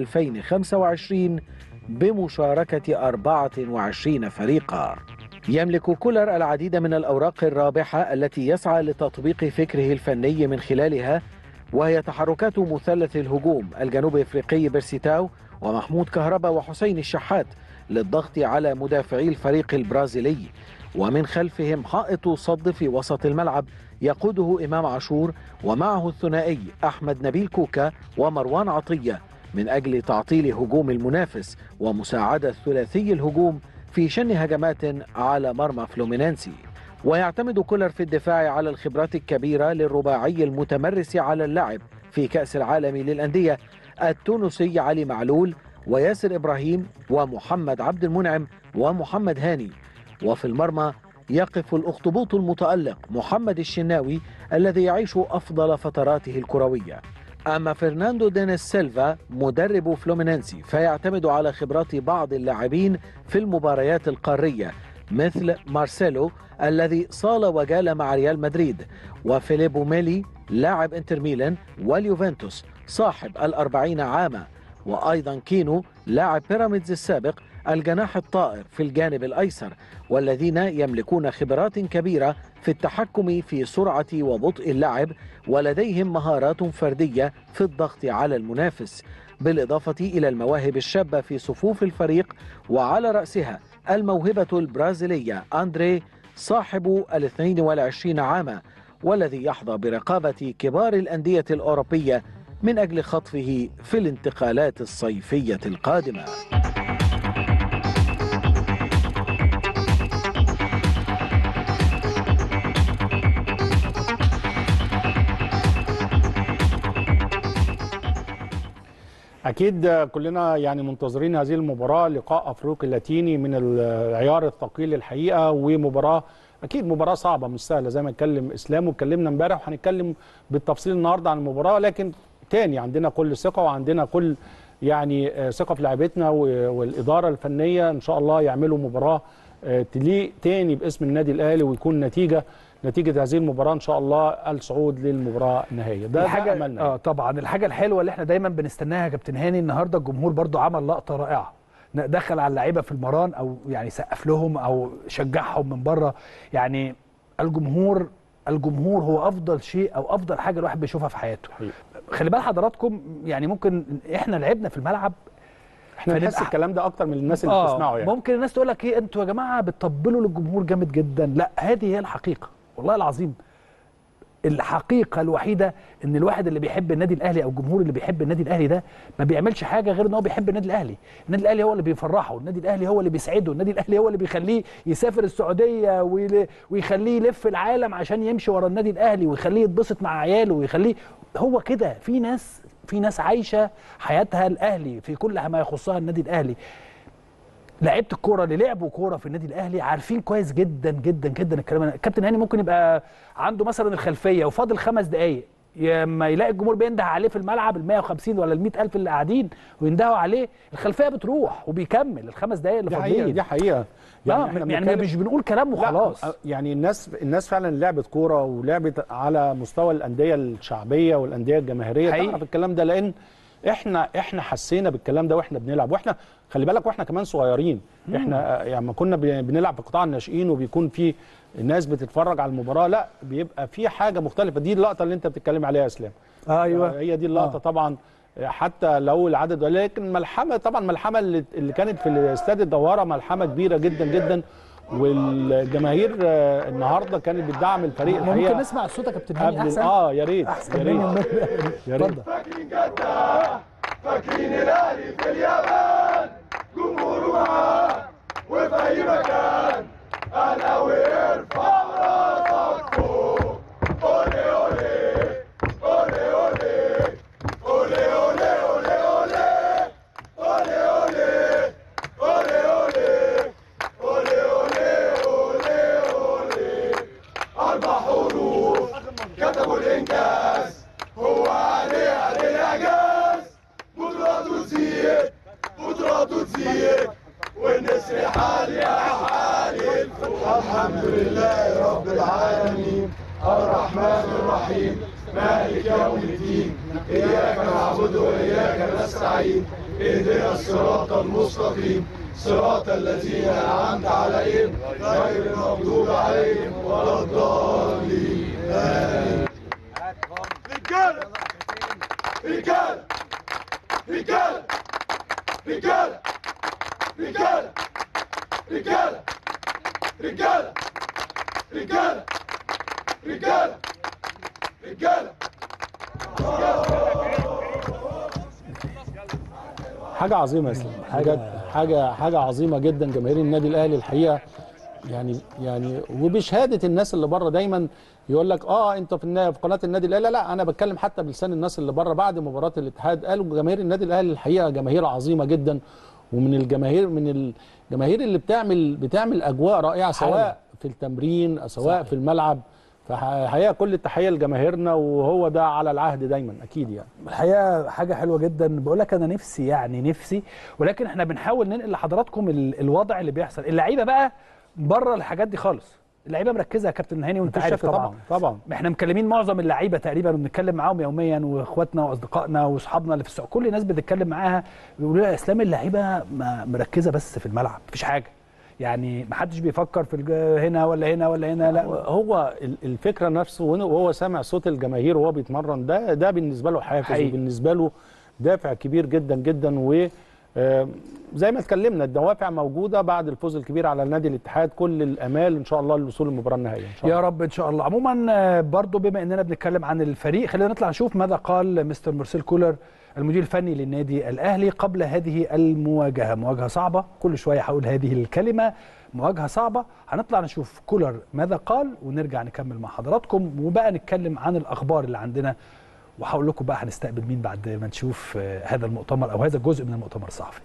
2025 بمشاركة 24 فريقا يملك كولر العديد من الأوراق الرابحة التي يسعى لتطبيق فكره الفني من خلالها وهي تحركات مثلث الهجوم الجنوب افريقي بيرسيتاو ومحمود كهربا وحسين الشحات للضغط على مدافعي الفريق البرازيلي ومن خلفهم حائط صد في وسط الملعب يقوده امام عاشور ومعه الثنائي احمد نبيل كوكا ومروان عطيه من اجل تعطيل هجوم المنافس ومساعده ثلاثي الهجوم في شن هجمات على مرمى فلومينانسي ويعتمد كولر في الدفاع على الخبرات الكبيرة للرباعي المتمرس على اللعب في كأس العالم للأندية التونسي علي معلول وياسر إبراهيم ومحمد عبد المنعم ومحمد هاني وفي المرمى يقف الأخطبوط المتألق محمد الشناوي الذي يعيش أفضل فتراته الكروية أما فرناندو دينيس سيلفا مدرب فلومينينسي فيعتمد على خبرات بعض اللاعبين في المباريات القارية مثل مارسيلو الذي صال وجال مع ريال مدريد وفيليبو ميلي لاعب انتر ميلان واليوفنتوس صاحب الأربعين عاما وأيضا كينو لاعب بيراميدز السابق الجناح الطائر في الجانب الأيسر والذين يملكون خبرات كبيرة في التحكم في سرعة وبطء اللعب ولديهم مهارات فردية في الضغط على المنافس بالإضافة إلى المواهب الشابة في صفوف الفريق وعلى رأسها الموهبة البرازيلية أندري صاحب الاثنين والعشرين عاما والذي يحظى برقابة كبار الأندية الأوروبية من أجل خطفه في الانتقالات الصيفية القادمة اكيد كلنا يعني منتظرين هذه المباراه لقاء افريقي لاتيني من العيار الثقيل الحقيقه ومباراه اكيد مباراه صعبه مش سهله زي ما اتكلم اسلام واتكلمنا امبارح وهنتكلم بالتفصيل النهارده عن المباراه لكن تاني عندنا كل ثقه وعندنا كل يعني ثقه في لعيبتنا والاداره الفنيه ان شاء الله يعملوا مباراه تليق تاني باسم النادي الاهلي ويكون نتيجه نتيجه هذه المباراه ان شاء الله الصعود للمباراه النهائيه ده الحاجه ده املنا اه طبعا الحاجه الحلوه اللي احنا دايما بنستناها يا كابتن هاني النهارده الجمهور برضو عمل لقطه رائعه دخل على اللعيبه في المران او يعني سقف لهم او شجعهم من بره يعني الجمهور الجمهور هو افضل شيء او افضل حاجه الواحد بيشوفها في حياته حقيقي. خلي بال حضراتكم يعني ممكن احنا لعبنا في الملعب احنا فنبقى- بنحس الكلام ده اكتر من الناس اللي بتسمعه يعني ممكن الناس تقول لك ايه انتوا يا جماعه بتطبلوا للجمهور جامد جدا لا هذه هي الحقيقه والله العظيم الحقيقه الوحيده ان الواحد اللي بيحب النادي الاهلي او الجمهور اللي بيحب النادي الاهلي ده ما بيعملش حاجه غير ان هو بيحب النادي الاهلي النادي الاهلي هو اللي بيفرحه النادي الاهلي هو اللي بيسعده النادي الاهلي هو اللي بيخليه يسافر السعوديه ويل- ويخليه يلف العالم عشان يمشي ورا النادي الاهلي ويخليه يتبسط مع عياله ويخليه هو كده في ناس في ناس عايشه حياتها الاهلي في كل ما يخصها النادي الاهلي لعيبه الكوره اللي لعبوا كوره في النادي الاهلي عارفين كويس جدا جدا جدا الكلام ده الكابتن هاني ممكن يبقى عنده مثلا الخلفيه وفاضل خمس دقائق لما يلاقي الجمهور بينده عليه في الملعب ال 150 ولا ال 100000 اللي قاعدين ويندهوا عليه الخلفيه بتروح وبيكمل الخمس دقائق اللي دي حقيقه فاضلين دي حقيقه يعني, إحنا يعني بنتكلم- مش بنقول كلام لا، وخلاص يعني الناس الناس فعلا لعبت كوره ولعبت على مستوى الانديه الشعبيه والانديه الجماهيريه حقيقي. تعرف الكلام ده لان احنا احنا حسينا بالكلام ده واحنا بنلعب واحنا خلي بالك واحنا كمان صغيرين احنا آه، يعني لما كنا بن- بنلعب في قطاع الناشئين وبيكون في الناس بتتفرج على المباراه لا بيبقى في حاجه مختلفه دي اللقطه اللي انت بتتكلم عليها يا اسلام ايوه هي دي اللقطه آه. طبعا حتى لو العدد لكن ملحمه طبعا ملحمه اللي اللي كانت في الاستاد الدواره ملحمه كبيره جدا جدا والجماهير آه، النهارده كانت بتدعم الفريق ممكن الحقيقه نسمع صوتك يا كابتن هاني قبل احسن اه يا ريت احسن يا مني ريت من- يا ريت اتفضل فاكرين جدة فاكرين الاهلي في اليابان جمهوره معاه وفي اي مكان اهلاوي ارفع راسك فوق اولي اولي اولي اولي اولي اولي اولي اولي اولي اولي اولي اولي اولي اولي اولي اربع حروف كتبوا الانجاز هو عليه عليه الاعجاز قدراته تزيد قدراته تزيد والنسر حالي حالي الحمد لله رب العالمين الرحمن الرحيم مالك يوم الدين اياك نعبد واياك نستعين اهدنا الصراط المستقيم صراط الذين انعمت عليهم غير المغضوب عليهم ولا الضالين امين رجاله رجاله رجاله رجاله رجاله رجاله رجاله رجاله رجاله رجاله حاجه عظيمه يا اسلام بجد حاجه حاجه عظيمه جدا جماهير النادي الاهلي الحقيقه يعني يعني وبشهاده الناس اللي بره دايما يقول لك اه انت في, النا- في قناه النادي الاهلي لا, لا انا بتكلم حتى بلسان الناس اللي بره بعد مباراه الاتحاد قالوا جماهير النادي الاهلي الحقيقه جماهير عظيمه جدا ومن الجماهير من الجماهير اللي بتعمل بتعمل اجواء رائعه سواء في التمرين سواء صحيح. في الملعب فحقيقه كل التحيه لجماهيرنا وهو ده على العهد دايما اكيد يعني الحقيقه حاجه حلوه جدا بقول لك انا نفسي يعني نفسي ولكن احنا بنحاول ننقل لحضراتكم ال- الوضع اللي بيحصل اللعيبه بقى بره الحاجات دي خالص اللعيبه مركزه يا كابتن هاني وانت مفيش عارف شك طبعا طبعا طبعا احنا مكلمين معظم اللعيبه تقريبا وبنتكلم معاهم يوميا واخواتنا واصدقائنا واصحابنا اللي في السعوديه كل الناس بتتكلم معاها بيقولوا لها يا اسلام اللعيبه ما- مركزه بس في الملعب مفيش حاجه يعني ما حدش بيفكر في الج- هنا ولا هنا ولا هنا لا هو ال- الفكره نفسه وهو- وهو سامع صوت الجماهير وهو بيتمرن ده ده بالنسبه له حافز حقيقي. وبالنسبه له دافع كبير جدا جدا و آه، زي ما اتكلمنا الدوافع موجوده بعد الفوز الكبير على نادي الاتحاد كل الامال ان شاء الله للوصول للمباراه النهائيه ان شاء الله يا رب ان شاء الله عموما آه، برضو بما اننا بنتكلم عن الفريق خلينا نطلع نشوف ماذا قال مستر مرسيل كولر المدير الفني للنادي الاهلي قبل هذه المواجهه مواجهه صعبه كل شويه هقول هذه الكلمه مواجهه صعبه هنطلع نشوف كولر ماذا قال ونرجع نكمل مع حضراتكم وبقى نتكلم عن الاخبار اللي عندنا وهقول لكم بقى هنستقبل مين بعد ما نشوف آه، هذا المؤتمر او هذا الجزء من المؤتمر الصحفي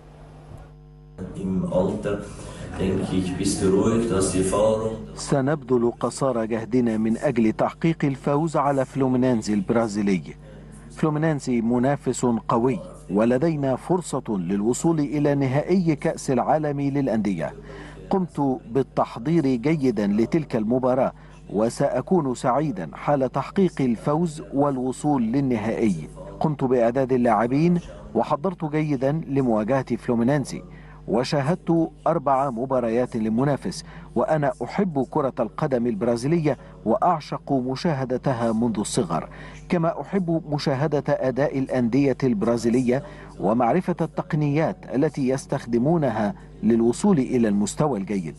Im Alter denke ich, bist du ruhig, dass die Erfahrung, سنبذل قصارى جهدنا من أجل تحقيق الفوز على فلومينانزي البرازيلي فلومينانزي منافس قوي ولدينا فرصة للوصول إلى نهائي كأس العالم للأندية قمت بالتحضير جيدا لتلك المباراة وسأكون سعيدا حال تحقيق الفوز والوصول للنهائي قمت بإعداد اللاعبين وحضرت جيدا لمواجهة فلومينانزي وشاهدت أربع مباريات للمنافس وأنا أحب كرة القدم البرازيلية وأعشق مشاهدتها منذ الصغر كما أحب مشاهدة أداء الأندية البرازيلية ومعرفة التقنيات التي يستخدمونها للوصول إلى المستوى الجيد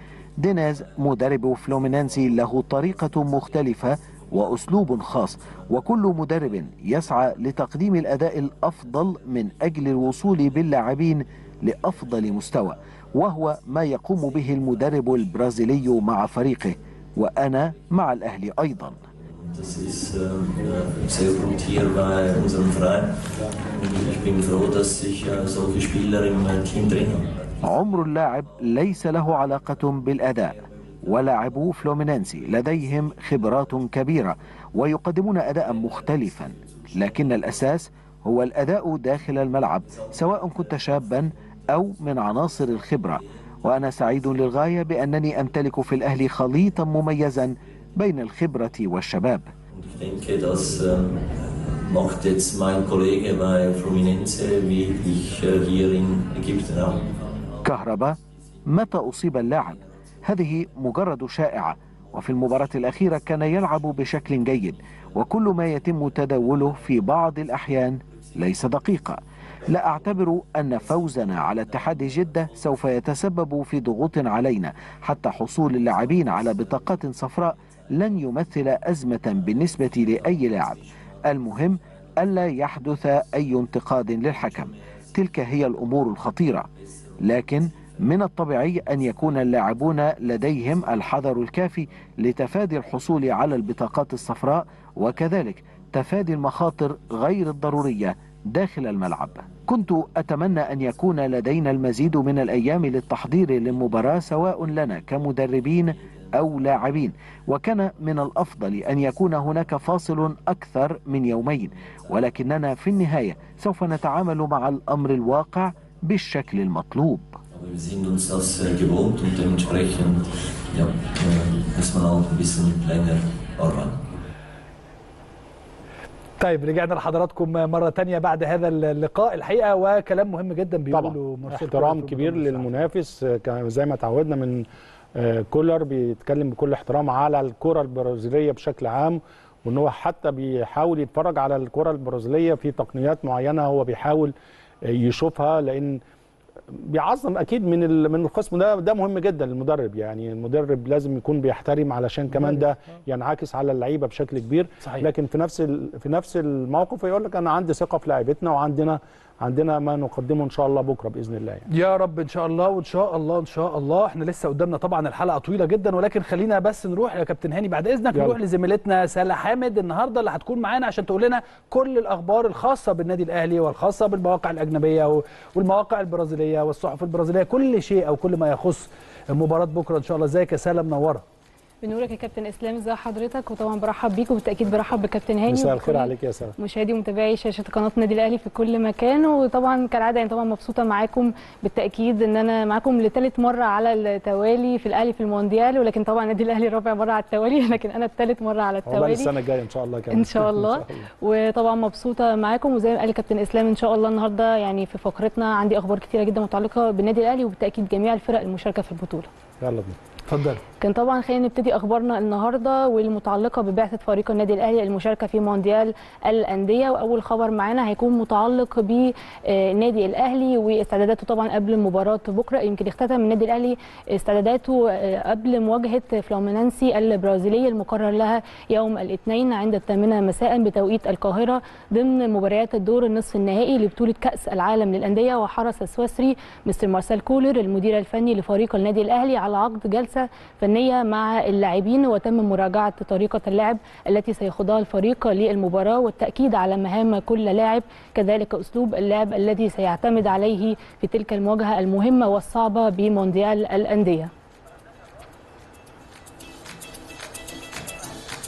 دينيز مدرب فلومينانسي له طريقة مختلفة وأسلوب خاص وكل مدرب يسعى لتقديم الأداء الأفضل من أجل الوصول باللاعبين لأفضل مستوى وهو ما يقوم به المدرب البرازيلي مع فريقه وأنا مع الأهلي أيضا Das ist ähm, sehr gut hier bei unserem Verein. Und ich bin froh, dass ich äh, solche Spieler im äh, Team drin habe. عمر اللاعب ليس له علاقة بالأداء ولاعبو فلومينانسي لديهم خبرات كبيرة ويقدمون أداء مختلفا لكن الأساس هو الأداء داخل الملعب سواء كنت شابا أو من عناصر الخبرة وأنا سعيد للغاية بأنني أمتلك في الأهلي خليطا مميزا بين الخبرة والشباب Und ich denke, das ähm, macht jetzt mein Kollege bei Fluminense, wie ich äh, hier in Ägypten auch. كهربا متى أصيب اللاعب هذه مجرد شائعة وفي المباراة الأخيرة كان يلعب بشكل جيد وكل ما يتم تداوله في بعض الأحيان ليس دقيقة لا أعتبر أن فوزنا على اتحاد جدة سوف يتسبب في ضغوط علينا حتى حصول اللاعبين على بطاقات صفراء لن يمثل أزمة بالنسبة لأي لاعب المهم ألا يحدث أي انتقاد للحكم تلك هي الأمور الخطيرة لكن من الطبيعي أن يكون اللاعبون لديهم الحذر الكافي لتفادي الحصول على البطاقات الصفراء وكذلك تفادي المخاطر غير الضرورية داخل الملعب كنت أتمنى أن يكون لدينا المزيد من الأيام للتحضير للمباراة سواء لنا كمدربين أو لاعبين وكان من الأفضل أن يكون هناك فاصل أكثر من يومين ولكننا في النهاية سوف نتعامل مع الأمر الواقع بالشكل المطلوب Aber wir sind uns das äh, gewohnt und dementsprechend ja, äh, muss man auch ein bisschen länger arbeiten. طيب رجعنا لحضراتكم مرة تانية بعد هذا اللقاء الحقيقة وكلام مهم جدا بيقوله طبعا مارسيل احترام كولر في كبير البطولة للمنافس آه، كان زي ما تعودنا من آه، كولر بيتكلم بكل احترام على الكره البرازيليه بشكل عام وان هو حتى بيحاول يتفرج على الكره البرازيليه في تقنيات معينه هو بيحاول آه، يشوفها لان بيعظم اكيد من ال- من الخصم ده ده مهم جدا للمدرب يعني المدرب لازم يكون بيحترم علشان كمان ده ينعكس على اللعيبه بشكل كبير صحيح. لكن في نفس ال- في نفس الموقف يقول لك انا عندي ثقه في لعيبتنا وعندنا عندنا ما نقدمه ان شاء الله بكره باذن الله يعني. يا رب ان شاء الله وان شاء الله ان شاء الله احنا لسه قدامنا طبعا الحلقه طويله جدا ولكن خلينا بس نروح يا كابتن هاني بعد اذنك يلا. نروح لزميلتنا سلا حامد النهارده اللي هتكون معانا عشان تقول لنا كل الاخبار الخاصه بالنادي الاهلي والخاصه بالمواقع الاجنبيه و- والمواقع البرازيليه والصحف البرازيليه كل شيء او كل ما يخص مباراه بكره ان شاء الله ازيك يا سلا منوره بنورك يا كابتن اسلام ازي حضرتك وطبعا برحب بيك وبالتاكيد برحب بكابتن هاني مساء الخير وبكل عليك يا سلام مشاهدي ومتابعي شاشه قناه النادي الاهلي في كل مكان وطبعا كالعاده يعني طبعا مبسوطه معاكم بالتاكيد ان انا معاكم لثالث مره على التوالي في الاهلي في المونديال ولكن طبعا النادي الاهلي رابع مره على التوالي لكن انا الثالث مره على عقبال التوالي السنه الجايه ان شاء الله كمان ان شاء الله وطبعا مبسوطه معاكم وزي ما قال كابتن اسلام ان شاء الله النهارده يعني في فقرتنا عندي اخبار كتيره جدا متعلقه بالنادي الاهلي وبالتاكيد جميع الفرق المشاركه في البطوله يلا بينا اتفضل كان طبعا خلينا نبتدي اخبارنا النهارده والمتعلقه ببعثه فريق النادي الاهلي المشاركه في مونديال الانديه واول خبر معانا هيكون متعلق بالنادي الاهلي واستعداداته طبعا قبل مباراه بكره يمكن اختتم النادي الاهلي استعداداته آه، قبل مواجهه فلومينانسي البرازيليه المقرر لها يوم الاثنين عند الثامنه مساء بتوقيت القاهره ضمن مباريات الدور النصف النهائي لبطوله كاس العالم للانديه وحرص السويسري مستر مارسيل كولر المدير الفني لفريق النادي الاهلي على عقد جلسه فنيه مع اللاعبين وتم مراجعه طريقه اللعب التي سيخوضها الفريق للمباراه والتاكيد على مهام كل لاعب كذلك اسلوب اللعب الذي سيعتمد عليه في تلك المواجهه المهمه والصعبه بمونديال الانديه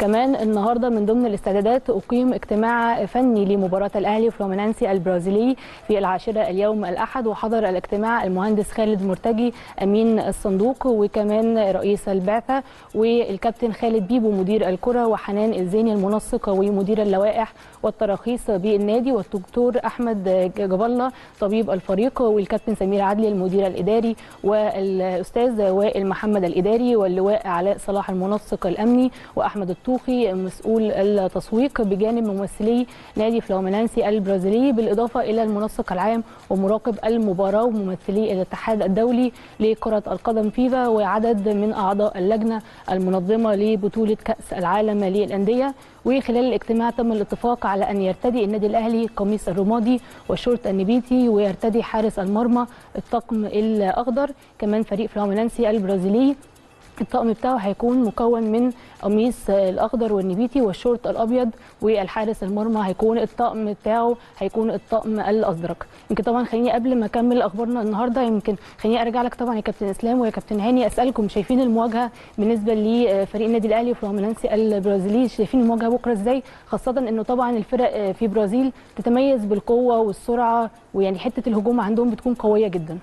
كمان النهارده من ضمن الاستعدادات اقيم اجتماع فني لمباراه الاهلي وفلومينانسي البرازيلي في العاشره اليوم الاحد وحضر الاجتماع المهندس خالد مرتجي امين الصندوق وكمان رئيس البعثه والكابتن خالد بيبو مدير الكره وحنان الزيني المنسق ومدير اللوائح والتراخيص بالنادي والدكتور احمد جاب الله طبيب الفريق والكابتن سمير عدلي المدير الاداري والاستاذ وائل محمد الاداري واللواء علاء صلاح المنسق الامني واحمد الطوخي مسؤول التسويق بجانب ممثلي نادي فلومينانسي البرازيلي بالاضافه الى المنسق العام ومراقب المباراه وممثلي الاتحاد الدولي لكره القدم فيفا وعدد من اعضاء اللجنه المنظمه لبطوله كاس العالم للانديه وخلال الاجتماع تم الاتفاق على ان يرتدي النادي الاهلي قميص الرمادي والشورت النبيتي ويرتدي حارس المرمى الطقم الاخضر كمان فريق فلومينانسي البرازيلي الطقم بتاعه هيكون مكون من قميص الاخضر والنبيتي والشورت الابيض والحارس المرمى هيكون الطقم بتاعه هيكون الطقم الازرق يمكن طبعا خليني قبل ما اكمل اخبارنا النهارده يمكن خليني ارجع لك طبعا يا كابتن اسلام ويا كابتن هاني اسالكم شايفين المواجهه بالنسبه لفريق النادي الاهلي وفلومينانسي البرازيلي شايفين المواجهه بكره ازاي خاصه انه طبعا الفرق في برازيل تتميز بالقوه والسرعه ويعني حته الهجوم عندهم بتكون قويه جدا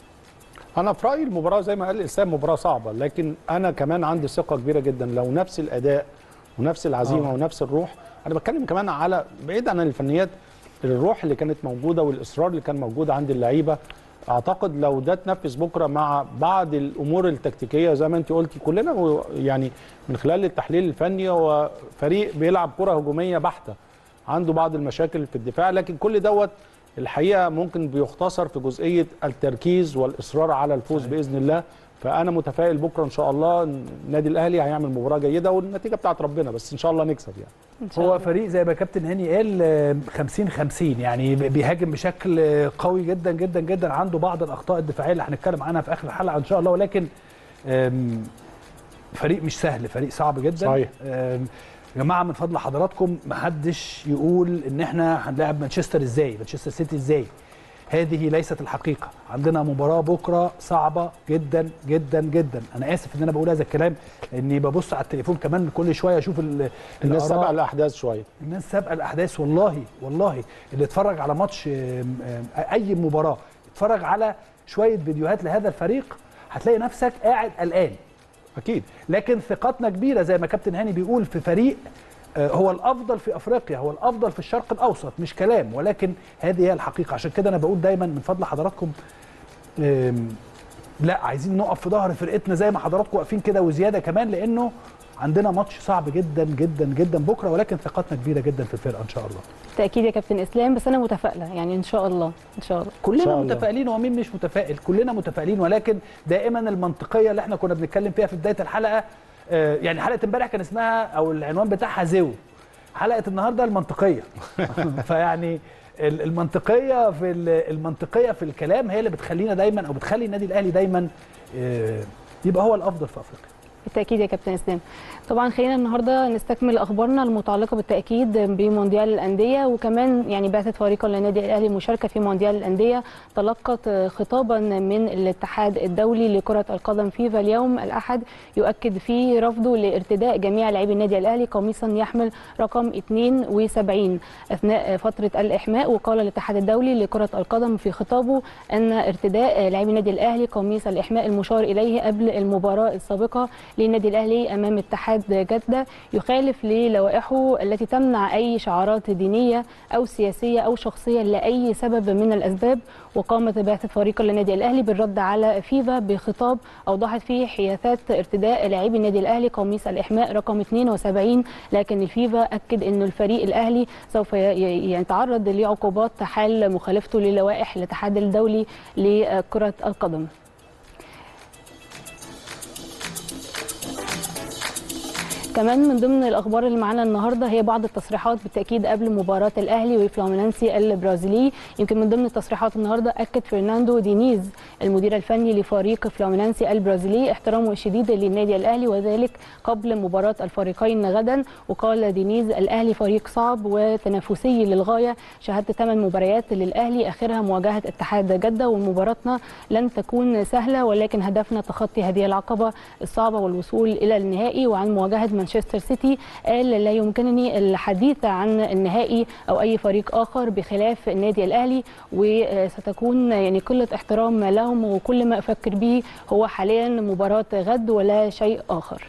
انا في رايي المباراه زي ما قال الاسلام مباراه صعبه لكن انا كمان عندي ثقه كبيره جدا لو نفس الاداء ونفس العزيمه آه. أوه. ونفس الروح انا بتكلم كمان على بعيد عن الفنيات الروح اللي كانت موجوده والاصرار اللي كان موجود عند اللعيبه اعتقد لو ده اتنفذ بكره مع بعض الامور التكتيكيه زي ما انت قلتي كلنا و- يعني من خلال التحليل الفني هو فريق بيلعب كره هجوميه بحته عنده بعض المشاكل في الدفاع لكن كل دوت الحقيقه ممكن بيختصر في جزئيه التركيز والاصرار على الفوز باذن الله فانا متفائل بكره ان شاء الله إن النادي الاهلي هيعمل مباراه جيده والنتيجه بتاعت ربنا بس ان شاء الله نكسب يعني إن شاء هو الله. فريق زي ما كابتن هاني قال آه، 50 50 يعني بيهاجم بشكل آه، قوي جدا جدا جدا عنده بعض الاخطاء الدفاعيه اللي هنتكلم عنها في اخر الحلقه ان شاء الله ولكن آم، فريق مش سهل فريق صعب جدا صحيح. آم، يا جماعه من فضل حضراتكم ما حدش يقول ان احنا هنلاعب مانشستر ازاي مانشستر سيتي ازاي هذه ليست الحقيقه عندنا مباراه بكره صعبه جدا جدا جدا انا اسف ان انا بقول هذا الكلام لاني ببص على التليفون كمان كل شويه اشوف ال- الناس الآراء. سبق الاحداث شويه الناس سابقه الاحداث والله والله اللي اتفرج على ماتش آم، آم، اي مباراه اتفرج على شويه فيديوهات لهذا الفريق هتلاقي نفسك قاعد قلقان اكيد لكن ثقتنا كبيره زي ما كابتن هاني بيقول في فريق آه، هو الافضل في افريقيا هو الافضل في الشرق الاوسط مش كلام ولكن هذه هي الحقيقه عشان كده انا بقول دايما من فضل حضراتكم آم، لا عايزين نقف في ظهر فرقتنا زي ما حضراتكم واقفين كده وزياده كمان لانه عندنا ماتش صعب جدا جدا جدا بكره ولكن ثقتنا كبيره جدا في الفرقه ان شاء الله بالتاكيد يا كابتن اسلام بس انا متفائله يعني ان شاء الله ان شاء الله كلنا شاء الله. متفائلين ومين مش متفائل كلنا متفائلين ولكن دائما المنطقيه اللي احنا كنا بنتكلم فيها في بدايه الحلقه آه، يعني حلقه امبارح كان اسمها او العنوان بتاعها زو حلقه النهارده المنطقيه فيعني ال- المنطقيه في ال- المنطقيه في الكلام هي اللي بتخلينا دايما او بتخلي النادي الاهلي دايما آه، يبقى هو الافضل في افريقيا بالتاكيد يا كابتن اسلام طبعا خلينا النهارده نستكمل اخبارنا المتعلقه بالتاكيد بمونديال الانديه وكمان يعني بعثه فريق للنادي الاهلي المشاركه في مونديال الانديه تلقت خطابا من الاتحاد الدولي لكره القدم فيفا اليوم الاحد يؤكد فيه رفضه لارتداء جميع لاعبي النادي الاهلي قميصا يحمل رقم 72 اثناء فتره الاحماء وقال الاتحاد الدولي لكره القدم في خطابه ان ارتداء لاعبي النادي الاهلي قميص الاحماء المشار اليه قبل المباراه السابقه للنادي الاهلي امام اتحاد جده يخالف للوائحه التي تمنع اي شعارات دينيه او سياسيه او شخصيه لاي سبب من الاسباب وقامت بعثه فريق النادي الاهلي بالرد على فيفا بخطاب اوضحت فيه حيازات ارتداء لاعبي النادي الاهلي قميص الاحماء رقم 72 لكن الفيفا اكد ان الفريق الاهلي سوف ي- ي- يتعرض لعقوبات حال مخالفته للوائح الاتحاد الدولي لكره القدم كمان من ضمن الاخبار اللي معانا النهارده هي بعض التصريحات بالتاكيد قبل مباراه الاهلي وفلامينانسي البرازيلي يمكن من ضمن التصريحات النهارده اكد فرناندو دينيز المدير الفني لفريق فلامينانسي البرازيلي احترامه الشديد للنادي الاهلي وذلك قبل مباراه الفريقين غدا وقال دينيز الاهلي فريق صعب وتنافسي للغايه شهدت ثمان مباريات للاهلي اخرها مواجهه اتحاد جده ومباراتنا لن تكون سهله ولكن هدفنا تخطي هذه العقبه الصعبه والوصول الى النهائي وعن مواجهه مانشستر سيتي قال لا يمكنني الحديث عن النهائي او اي فريق اخر بخلاف النادي الاهلي وستكون يعني قله احترام لهم وكل ما افكر به هو حاليا مباراه غد ولا شيء اخر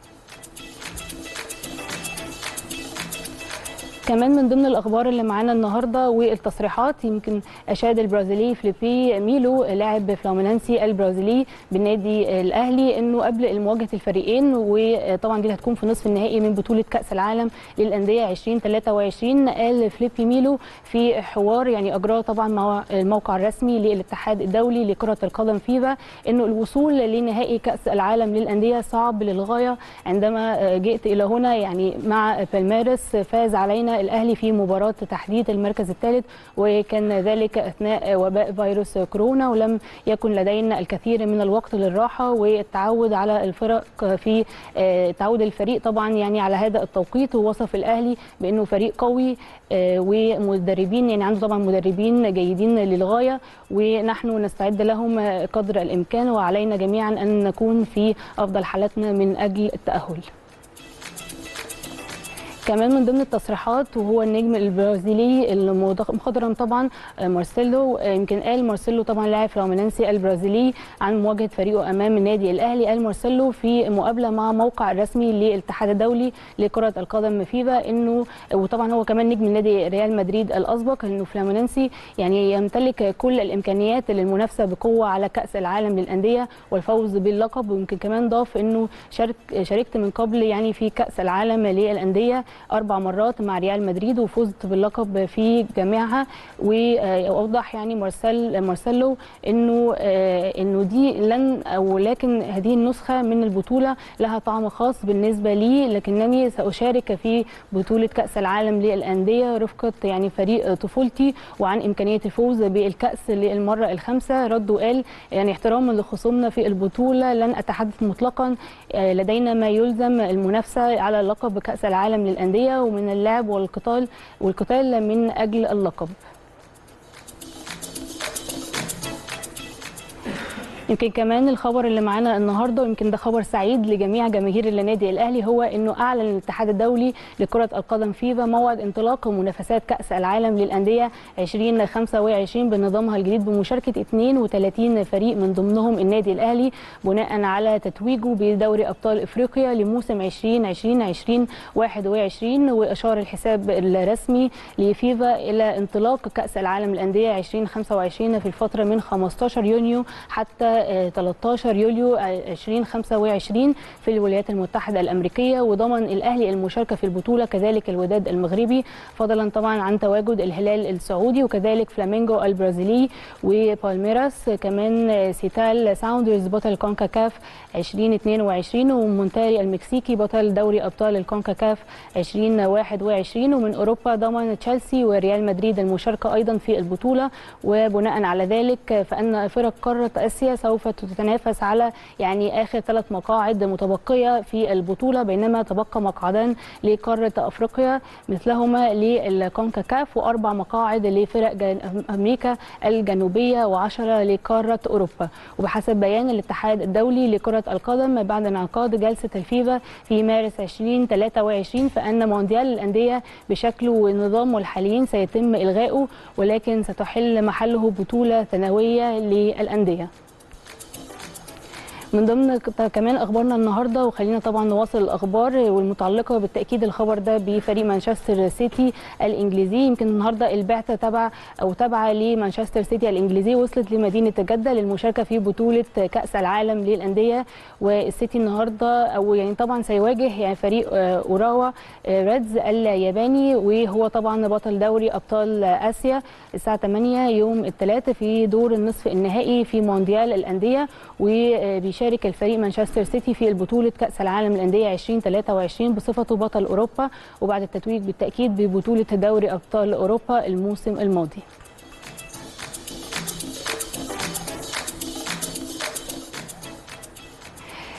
كمان من ضمن الاخبار اللي معانا النهارده والتصريحات يمكن اشاد البرازيلي فليبي ميلو لاعب فلامينانسي البرازيلي بالنادي الاهلي انه قبل مواجهه الفريقين وطبعا دي هتكون في نصف النهائي من بطوله كاس العالم للانديه 2023 قال فليبي ميلو في حوار يعني اجراه طبعا مع الموقع الرسمي للاتحاد الدولي لكره القدم فيفا انه الوصول لنهائي كاس العالم للانديه صعب للغايه عندما جئت الى هنا يعني مع بالميرس فاز علينا الاهلي في مباراه تحديد المركز الثالث وكان ذلك اثناء وباء فيروس كورونا ولم يكن لدينا الكثير من الوقت للراحه والتعود على الفرق في تعود الفريق طبعا يعني على هذا التوقيت ووصف الاهلي بانه فريق قوي ومدربين يعني عنده طبعا مدربين جيدين للغايه ونحن نستعد لهم قدر الامكان وعلينا جميعا ان نكون في افضل حالاتنا من اجل التاهل كمان من ضمن التصريحات وهو النجم البرازيلي المخضرم طبعا مارسيلو يمكن قال مارسيلو طبعا لاعب فلامينينسي البرازيلي عن مواجهه فريقه امام النادي الاهلي قال مارسيلو في مقابله مع موقع الرسمي للاتحاد الدولي لكره القدم فيفا انه وطبعا هو كمان نجم النادي ريال مدريد الاسبق انه فلامينينسي يعني يمتلك كل الامكانيات للمنافسه بقوه على كاس العالم للانديه والفوز باللقب ويمكن كمان ضاف انه شارك شاركت من قبل يعني في كاس العالم للانديه اربع مرات مع ريال مدريد وفزت باللقب في جميعها واوضح يعني مارسيل مارسيلو انه انه دي لن او لكن هذه النسخه من البطوله لها طعم خاص بالنسبه لي لكنني ساشارك في بطوله كاس العالم للانديه رفقه يعني فريق طفولتي وعن امكانيه الفوز بالكاس للمره الخامسه رد وقال يعني احتراما لخصومنا في البطوله لن اتحدث مطلقا لدينا ما يلزم المنافسه على لقب كاس العالم للانديه ومن اللعب والقتال والقتال من اجل اللقب يمكن كمان الخبر اللي معانا النهارده ويمكن ده خبر سعيد لجميع جماهير النادي الاهلي هو انه اعلن الاتحاد الدولي لكره القدم فيفا موعد انطلاق منافسات كاس العالم للانديه 2025 بنظامها الجديد بمشاركه 32 فريق من ضمنهم النادي الاهلي بناء على تتويجه بدوري ابطال افريقيا لموسم 2020 2021 واشار الحساب الرسمي لفيفا الى انطلاق كاس العالم للانديه 2025 في الفتره من 15 يونيو حتى 13 يوليو 2025 في الولايات المتحدة الأمريكية وضمن الأهلي المشاركة في البطولة كذلك الوداد المغربي فضلا طبعا عن تواجد الهلال السعودي وكذلك فلامينجو البرازيلي وبالميراس كمان سيتال ساوندرز بطل كونكاكاف 2022 ومونتاري المكسيكي بطل دوري أبطال الكونكاكاف 2021 ومن أوروبا ضمن تشيلسي وريال مدريد المشاركة أيضا في البطولة وبناء على ذلك فإن فرق قارة آسيا سوف تتنافس على يعني اخر ثلاث مقاعد متبقيه في البطوله بينما تبقى مقعدان لقاره افريقيا مثلهما للكونكاكاف واربع مقاعد لفرق امريكا الجنوبيه وعشره لقاره اوروبا وبحسب بيان الاتحاد الدولي لكره القدم بعد انعقاد جلسه الفيفا في مارس 2023 فان مونديال الانديه بشكله ونظامه الحاليين سيتم الغائه ولكن ستحل محله بطوله ثانويه للانديه من ضمن كمان اخبارنا النهارده وخلينا طبعا نواصل الاخبار والمتعلقه بالتاكيد الخبر ده بفريق مانشستر سيتي الانجليزي يمكن النهارده البعثه تبع او تابعه لمانشستر سيتي الانجليزي وصلت لمدينه جده للمشاركه في بطوله كاس العالم للانديه والسيتي النهارده او يعني طبعا سيواجه يعني فريق اوراوا ريدز الياباني وهو طبعا بطل دوري ابطال اسيا الساعه 8 يوم الثلاثاء في دور النصف النهائي في مونديال الانديه وبيش بيشارك الفريق مانشستر سيتي في البطولة كأس العالم للأندية 2023 بصفته بطل أوروبا وبعد التتويج بالتأكيد ببطولة دوري أبطال أوروبا الموسم الماضي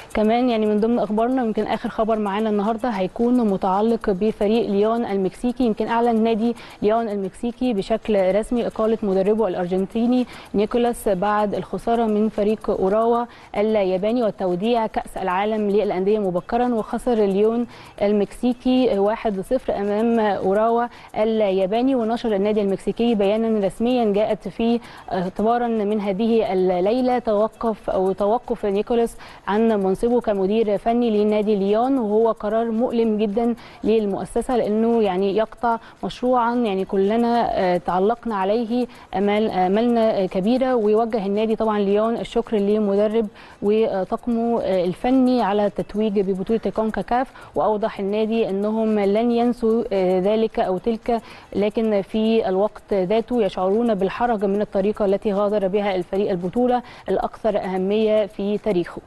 كمان يعني من ضمن اخبارنا يمكن اخر خبر معانا النهارده هيكون متعلق بفريق ليون المكسيكي يمكن اعلن نادي ليون المكسيكي بشكل رسمي اقاله مدربه الارجنتيني نيكولاس بعد الخساره من فريق اوراوا الياباني وتوديع كاس العالم للانديه مبكرا وخسر ليون المكسيكي 1-0 امام اوراوا الياباني ونشر النادي المكسيكي بيانا رسميا جاءت فيه اعتبارا من هذه الليله توقف او توقف نيكولاس عن منصبه كمدير فني لنادي ليون وهو قرار مؤلم جدا للمؤسسه لانه يعني يقطع مشروعا يعني كلنا آه، تعلقنا عليه امال امالنا كبيره ويوجه النادي طبعا ليون الشكر لمدرب وطاقمه آه، الفني على التتويج ببطوله كونكاكاف واوضح النادي انهم لن ينسوا آه، ذلك او تلك لكن في الوقت ذاته يشعرون بالحرج من الطريقه التي غادر بها الفريق البطوله الاكثر اهميه في تاريخه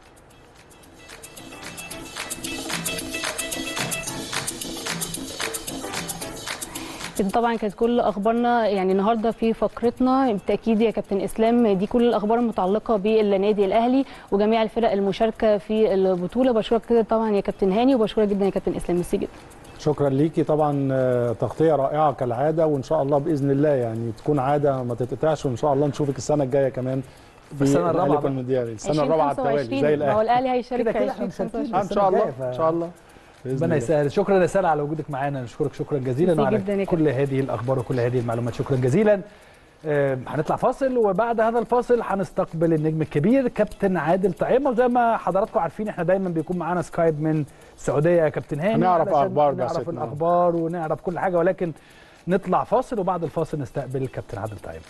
كده طبعا كانت كل اخبارنا يعني النهارده في فقرتنا بالتاكيد يا كابتن اسلام دي كل الاخبار المتعلقه بالنادي الاهلي وجميع الفرق المشاركه في البطوله بشكرك كده طبعا يا كابتن هاني وبشكرك جدا يا كابتن اسلام ميرسي جدا شكرا ليكي طبعا آه، تغطيه رائعه كالعاده وان شاء الله باذن الله يعني تكون عاده ما تتقطعش وان شاء الله نشوفك السنه الجايه كمان في السنة الرابعة الأهلي بقى. المونديال السنه الرابعه على التوالي 2025 زي ما هو الاهلي الاهلي هيشارك كده في كده احنا 2025 مشاركين آه، ان شاء الله السنة ان شاء الله بإذن ربنا الله. يسهل شكرا يا سالة على وجودك معانا نشكرك شكرا جزيلا ميرسي وعلى جدا يا كل هذه الاخبار وكل هذه المعلومات شكرا جزيلا آه، هنطلع فاصل وبعد هذا الفاصل هنستقبل النجم الكبير كابتن عادل طعيمه وزي ما حضراتكم عارفين احنا دايما بيكون معانا سكايب من السعوديه يا كابتن هاني هنعرف علشان أخبار نعرف بعثتنا. الاخبار ونعرف كل حاجه ولكن نطلع فاصل وبعد الفاصل نستقبل الكابتن عادل طعيمه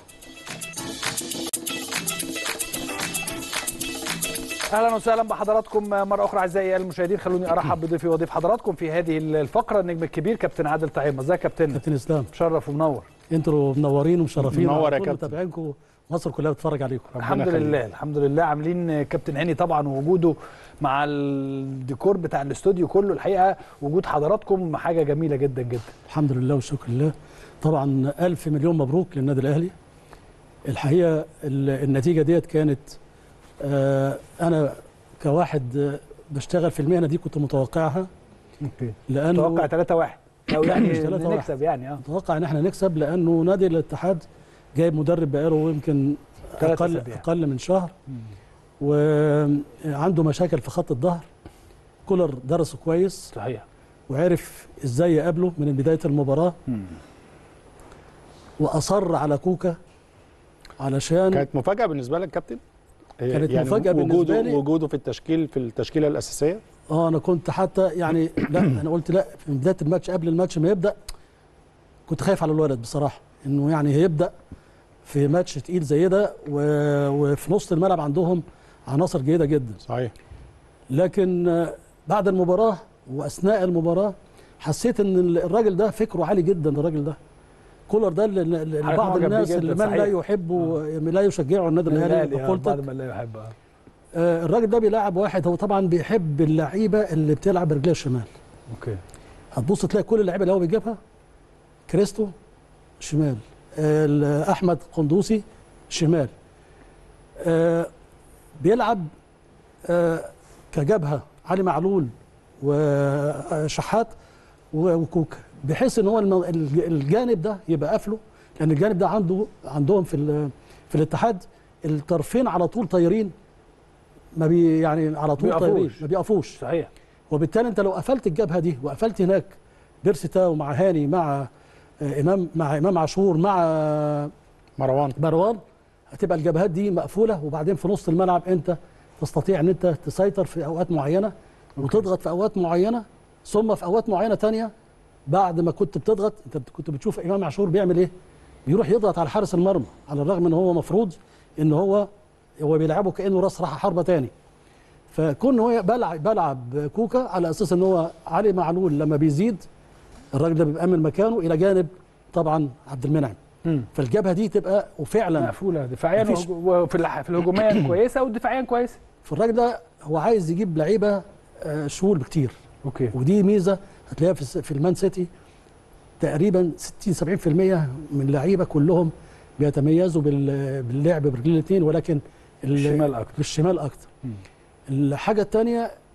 اهلا وسهلا بحضراتكم مره اخرى اعزائي المشاهدين خلوني ارحب بضيفي وضيف حضراتكم في هذه الفقره النجم الكبير كابتن عادل طعيمه ازيك يا كابتن كابتن اسلام مشرف ومنور انتوا منورين ومشرفين منور وعلى يا كل كابتن. متابعينكم مصر كلها بتتفرج عليكم الحمد يخليك. لله الحمد لله عاملين كابتن هاني طبعا وجوده مع الديكور بتاع الاستوديو كله الحقيقه وجود حضراتكم حاجه جميله جدا جدا الحمد لله والشكر لله طبعا ألف مليون مبروك للنادي الأهلي الحقيقة ال- النتيجة ديت كانت آه، أنا كواحد آه، بشتغل في المهنة دي كنت متوقعها اوكي لأنه توقع 3 1 او يعني مش 3-1. نكسب يعني اه متوقع ان احنا نكسب لانه نادي الاتحاد جايب مدرب بقاله يمكن ثلاث اقل أسابيع. اقل من شهر وعنده مشاكل في خط الظهر كولر درسه كويس صحيح وعرف ازاي يقابله من بدايه المباراه مم. واصر على كوكا علشان كانت مفاجاه بالنسبه لك كابتن هي كانت يعني مفاجأة بالنسبة وجوده لي. وجوده في التشكيل في التشكيله الاساسيه اه انا كنت حتى يعني لا انا قلت لا في بدايه الماتش قبل الماتش ما يبدا كنت خايف على الولد بصراحه انه يعني هيبدا في ماتش تقيل زي ده و- وفي نص الملعب عندهم عناصر جيده جدا صحيح لكن آه، بعد المباراه واثناء المباراه حسيت ان الراجل ده فكره عالي جدا الراجل ده كولر ده اللي- اللي حضرتك بعض معجب بيه الناس جداً، اللي من صحيح. لا يحبه لا يشجعه النادي الاهلي الأهلي، آه، بقولتك بعد ما لا يحب آه. آه، الراجل ده بيلاعب واحد هو طبعا بيحب اللعيبه اللي بتلعب برجليها الشمال اوكي هتبص تلاقي كل اللعيبه اللي هو بيجيبها كريستو شمال آه، احمد قندوسي شمال آه، بيلعب آه، كجبهه علي معلول وشحات و- وكوكا بحيث ان هو الم- الج- الجانب ده يبقى قافله لان الجانب ده عنده عندهم في ال- في الاتحاد الطرفين على طول طايرين ما بي يعني على طول بيقفوش. طايرين ما بيقفوش صحيح وبالتالي انت لو قفلت الجبهه دي وقفلت هناك بيرسي تاو مع هاني مع آه، امام مع امام عاشور مع آه، مروان مروان هتبقى الجبهات دي مقفوله وبعدين في نص الملعب انت تستطيع ان انت تسيطر في اوقات معينه وتضغط في اوقات معينه ثم في اوقات معينه تانية بعد ما كنت بتضغط انت كنت بتشوف امام عاشور بيعمل ايه بيروح يضغط على حارس المرمى على الرغم ان هو مفروض ان هو هو بيلعبه كانه راس راحه حربه تاني فكون هو بلعب بلعب كوكا على اساس ان هو علي معلول لما بيزيد الراجل ده بيبقى من مكانه الى جانب طبعا عبد المنعم مم. فالجبهه دي تبقى وفعلا مقفوله دفاعيا مفيش- وهجو- وفي الح- في الهجوميه كويسه والدفاعيا كويسه فالراجل ده هو عايز يجيب لعيبه آه، شهور بكتير اوكي ودي ميزه هتلاقيها في الس- في المان سيتي تقريبا 60 70% من اللعيبه كلهم بيتميزوا بال- باللعب برجلين الاثنين ولكن ال- الشمال اكتر بالشمال اكتر مم. الحاجه الثانيه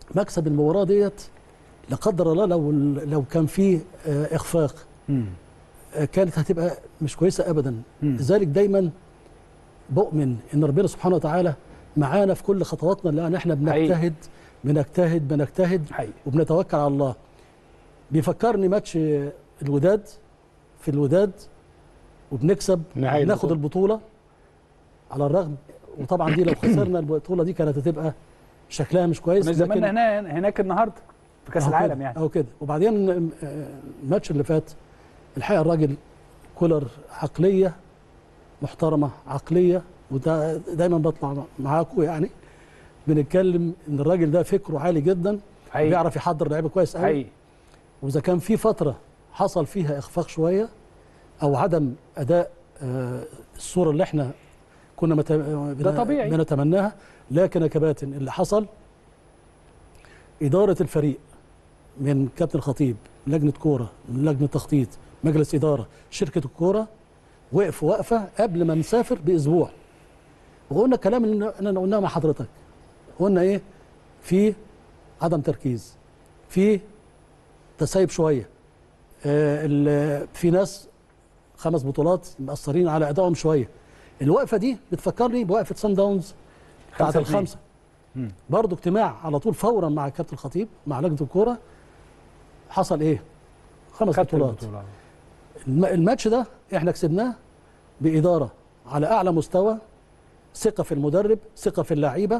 مكسب المباراه ديت لا قدر الله لو لو كان فيه آه، اخفاق مم. آه، كانت هتبقى مش كويسه ابدا مم. لذلك دايما بؤمن ان ربنا سبحانه وتعالى معانا في كل خطواتنا لان احنا حقيقي. بنجتهد بنجتهد بنجتهد حقيقي وبنتوكل على الله بيفكرني ماتش الوداد في الوداد وبنكسب نهائي بناخد البطولة. البطوله على الرغم وطبعا دي لو خسرنا البطوله دي كانت هتبقى شكلها مش كويس كنا زماننا هنا هناك النهارده في كاس أهو كده- العالم يعني او كده وبعدين آه، الماتش اللي فات الحقيقه الراجل كولر عقليه محترمه عقليه وده دايما بطلع معاكم يعني بنتكلم ان الراجل ده فكره عالي جدا حقيقي بيعرف يحضر لعيبه كويس قوي حقيقي واذا كان في فتره حصل فيها اخفاق شويه او عدم اداء آه، الصوره اللي احنا كنا مت... ده طبيعي. بنتمناها لكن يا كباتن اللي حصل اداره الفريق من كابتن خطيب لجنه كوره من لجنه تخطيط مجلس اداره شركه الكوره وقف وقفه قبل ما نسافر باسبوع وقلنا الكلام اللي انا قلناه مع حضرتك قلنا ايه في عدم تركيز في تسايب شويه آه، ال- في ناس خمس بطولات مأثرين على ادائهم شويه الوقفه دي بتفكرني بوقفه سان داونز بتاعت خمسة اتنين. الخمسه برضه اجتماع على طول فورا مع كابتن الخطيب مع لجنه الكوره حصل ايه؟ خمس خدت بطولات البطولة. الم- الماتش ده احنا كسبناه باداره على اعلى مستوى ثقه في المدرب ثقه في اللعيبه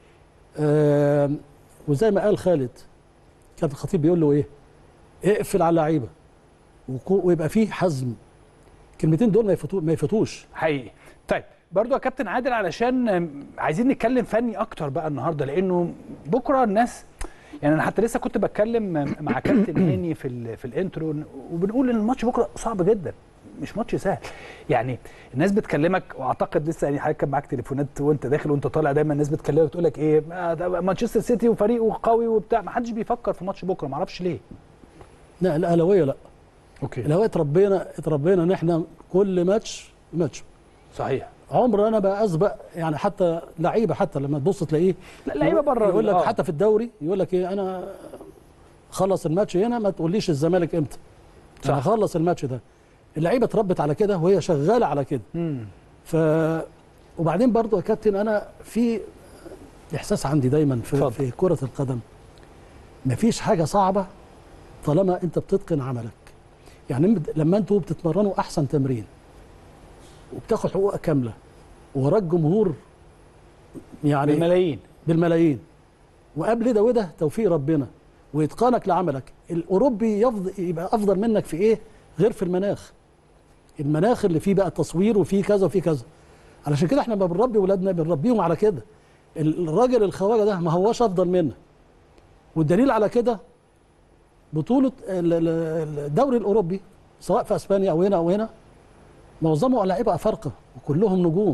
آم، وزي ما قال خالد كابتن الخطيب بيقول له ايه اقفل على اللعيبه وكو- ويبقى فيه حزم الكلمتين دول ما يفوتو ما يفوتوش حقيقي طيب برضو يا كابتن عادل علشان آم، عايزين نتكلم فني اكتر بقى النهارده لانه بكره الناس يعني انا حتى لسه كنت بتكلم آم، مع كابتن هاني في ال- في الانترو وبنقول ان الماتش بكره صعب جدا مش ماتش سهل يعني الناس بتكلمك واعتقد لسه يعني حضرتك كان معاك تليفونات وانت داخل وانت طالع دايما الناس بتكلمك تقول لك ايه آه، ده مانشستر سيتي وفريقه قوي وبتاع ما حدش بيفكر في ماتش بكره ما اعرفش ليه لا الاهلاويه لا اوكي الاهلاويه اتربينا اتربينا ان احنا كل ماتش ماتش صحيح عمر انا بقى اسبق يعني حتى لعيبه حتى لما تبص تلاقيه لا لعيبه بره يقول لك آه. حتى في الدوري يقول لك ايه انا خلص الماتش هنا ما تقوليش الزمالك امتى صح. انا هخلص الماتش ده اللعيبه اتربت على كده وهي شغاله على كده مم. ف وبعدين برضو يا كابتن انا في احساس عندي دايما في, اتفضل. في كره القدم مفيش حاجه صعبه طالما انت بتتقن عملك يعني إم- لما انتوا بتتمرنوا احسن تمرين وبتاخد حقوقك كامله ووراك جمهور يعني بالملايين بالملايين وقبل ده وده توفيق ربنا واتقانك لعملك الاوروبي يفضل يبقى افضل منك في ايه غير في المناخ المناخ اللي فيه بقى تصوير وفيه كذا وفيه كذا علشان كده احنا ما بنربي ولادنا بنربيهم على كده الراجل الخواجه ده ما هواش افضل منا والدليل على كده بطوله ال- ال- الدوري الاوروبي سواء في اسبانيا او هنا او هنا معظمه لعيبه افارقه وكلهم نجوم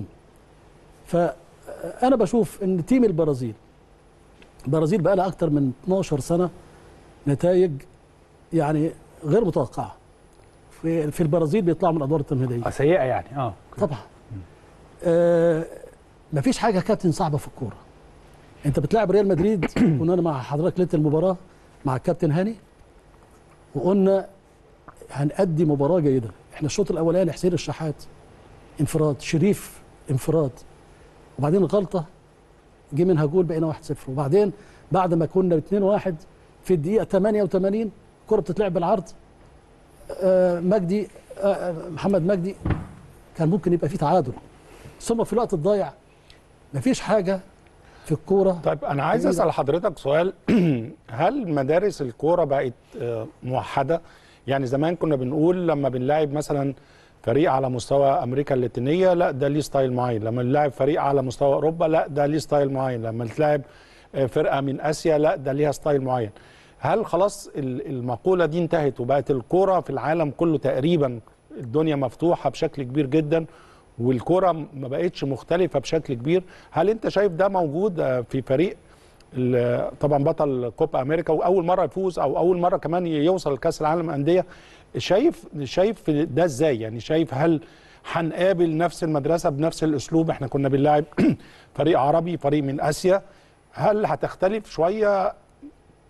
فانا بشوف ان تيم البرازيل البرازيل بقى لها اكتر من 12 سنه نتائج يعني غير متوقعه في في البرازيل بيطلعوا من الادوار التمهيديه آه، سيئه يعني اه طبعا آه مفيش حاجه كابتن صعبه في الكوره انت بتلاعب ريال مدريد كنا انا مع حضرتك ليله المباراه مع الكابتن هاني وقلنا هنأدي مباراه جيده احنا الشوط الاولاني حسين الشحات انفراد شريف انفراد وبعدين غلطه جه منها جول بقينا 1-0 وبعدين بعد ما كنا 2-1 في الدقيقه 88 الكره بتتلعب بالعرض آه مجدي آه آه، محمد مجدي كان ممكن يبقى فيه تعادل ثم في الوقت الضايع مفيش حاجه في الكوره طيب انا عايز جميلة. اسال حضرتك سؤال هل مدارس الكوره بقت آه، موحده يعني زمان كنا بنقول لما بنلاعب مثلا فريق على مستوى امريكا اللاتينيه لا ده ليه ستايل معين لما نلاعب فريق على مستوى اوروبا لا ده ليه ستايل معين لما تلاعب آه، فرقه من اسيا لا ده ليها ستايل معين هل خلاص ال- المقوله دي انتهت وبقت الكوره في العالم كله تقريبا الدنيا مفتوحه بشكل كبير جدا والكوره ما بقتش مختلفه بشكل كبير هل انت شايف ده موجود آه، في فريق ال- طبعا بطل كوبا امريكا واول مره يفوز او اول مره كمان يوصل لكاس العالم انديه شايف شايف ده ازاي يعني شايف هل هنقابل نفس المدرسه بنفس الاسلوب احنا كنا بنلاعب فريق عربي فريق من اسيا هل هتختلف شويه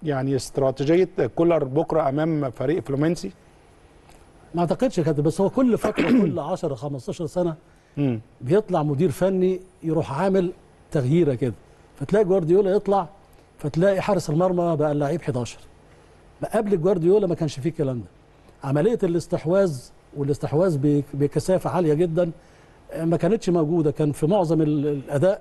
يعني استراتيجيه كولر بكره امام فريق فلومنسي ما اعتقدش كده بس هو كل فتره كل 10 15 سنه مم. بيطلع مدير فني يروح عامل تغييره كده فتلاقي جوارديولا يطلع فتلاقي حارس المرمى بقى اللعيب 11 بقى قبل جوارديولا ما كانش فيه الكلام ده عمليه الاستحواذ والاستحواذ ب- بكثافه عاليه جدا آه، ما كانتش موجوده كان في معظم ال- الاداء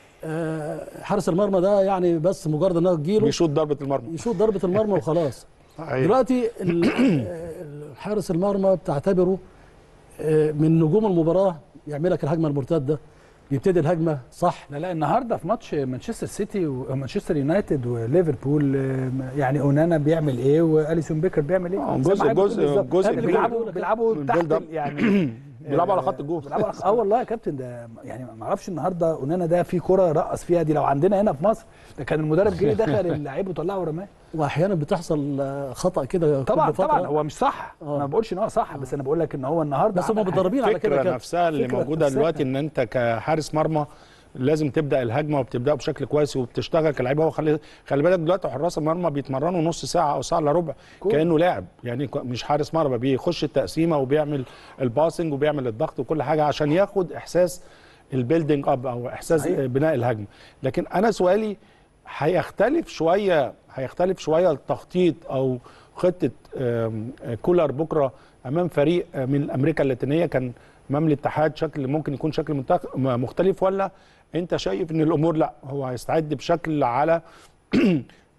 آه، حارس المرمى ده يعني بس مجرد انها تجيله بيشوط ضربه المرمى يشوط ضربه المرمى وخلاص أيوة. دلوقتي ال- ال- حارس المرمى بتعتبره آه، من نجوم المباراه يعمل لك الهجمه المرتده يبتدي الهجمه صح لا لا النهارده في ماتش مانشستر سيتي ومانشستر يونايتد وليفربول آه، يعني اونانا بيعمل ايه واليسون بيكر بيعمل ايه آه، زي ما جزء- حضرتك جزء- بالظبط. جزء يعني كبير. بيلعبوا بيلعبوا من تحت build up. ال- يعني بيلعبوا على آه، خط الجول. بيلعبوا على اه والله يا كابتن ده يعني ما اعرفش النهارده اونانا ده في كره رقص فيها دي لو عندنا هنا في مصر ده كان المدرب جه دخل اللعيب وطلعه ورماه واحيانا بتحصل آه، خطا كده طبعا كل فترة. طبعا هو مش صح آه. انا ما بقولش ان هو صح بس انا بقول لك ان هو النهارده بس هم عمل حاجة. متدربين على كده الفكره كده نفسها اللي فكرة موجوده نفسها. دلوقتي ان انت كحارس مرمى لازم تبدا الهجمه وبتبدا بشكل كويس وبتشتغل كلاعب هو خلي خلي بالك دلوقتي حراس المرمى بيتمرنوا نص ساعه او ساعه الا ربع كورة. كانه لاعب يعني ك- مش حارس مرمى بيخش التقسيمه وبيعمل الباسنج وبيعمل الضغط وكل حاجه عشان ياخد احساس البيلدينج اب او احساس صحيح. بناء الهجمه لكن انا سؤالي هيختلف شويه هيختلف شويه التخطيط او خطه آم، آه، كولر بكره امام فريق آه، من امريكا اللاتينيه كان امام الاتحاد شكل ممكن يكون شكل منتخ- م- مختلف ولا انت شايف ان الامور لا هو هيستعد بشكل على آه،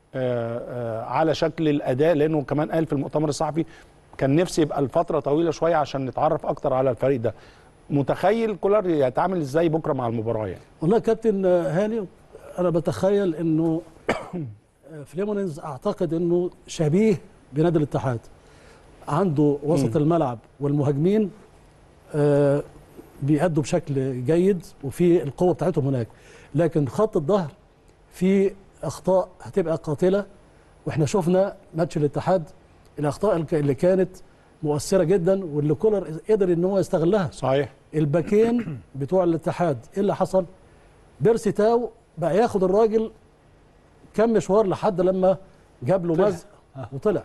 آه، على شكل الاداء لانه كمان قال في المؤتمر الصحفي كان نفسي يبقى الفتره طويله شويه عشان نتعرف اكتر على الفريق ده متخيل كولر يتعامل ازاي بكره مع المباراه يعني والله يا كابتن هاني انا بتخيل انه فليمونينز اعتقد انه شبيه بنادي الاتحاد عنده وسط الملعب والمهاجمين آه، بيأدوا بشكل جيد وفي القوه بتاعتهم هناك لكن خط الظهر في اخطاء هتبقى قاتله واحنا شفنا ماتش الاتحاد الاخطاء الك- اللي كانت مؤثره جدا واللي كولر قدر ان هو يستغلها صحيح الباكين بتوع الاتحاد ايه اللي حصل بيرسي تاو بقى ياخد الراجل كم مشوار لحد لما جاب له طلع. مزق وطلع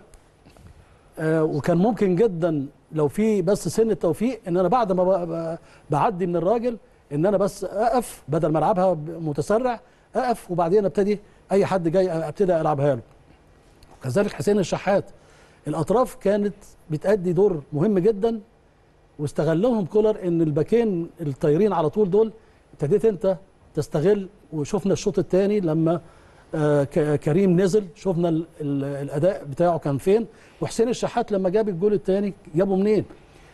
آه وكان ممكن جدا لو في بس سن التوفيق ان انا بعد ما ب- ب- بعدي من الراجل ان انا بس اقف بدل ما العبها متسرع اقف وبعدين ابتدي اي حد جاي ابتدي العبها له كذلك حسين الشحات الاطراف كانت بتأدي دور مهم جدا واستغلهم كولر ان الباكين الطايرين على طول دول ابتديت انت تستغل وشفنا الشوط الثاني لما آه، ك- كريم نزل شفنا ال- ال- الاداء بتاعه كان فين وحسين الشحات لما جاب الجول الثاني جابه منين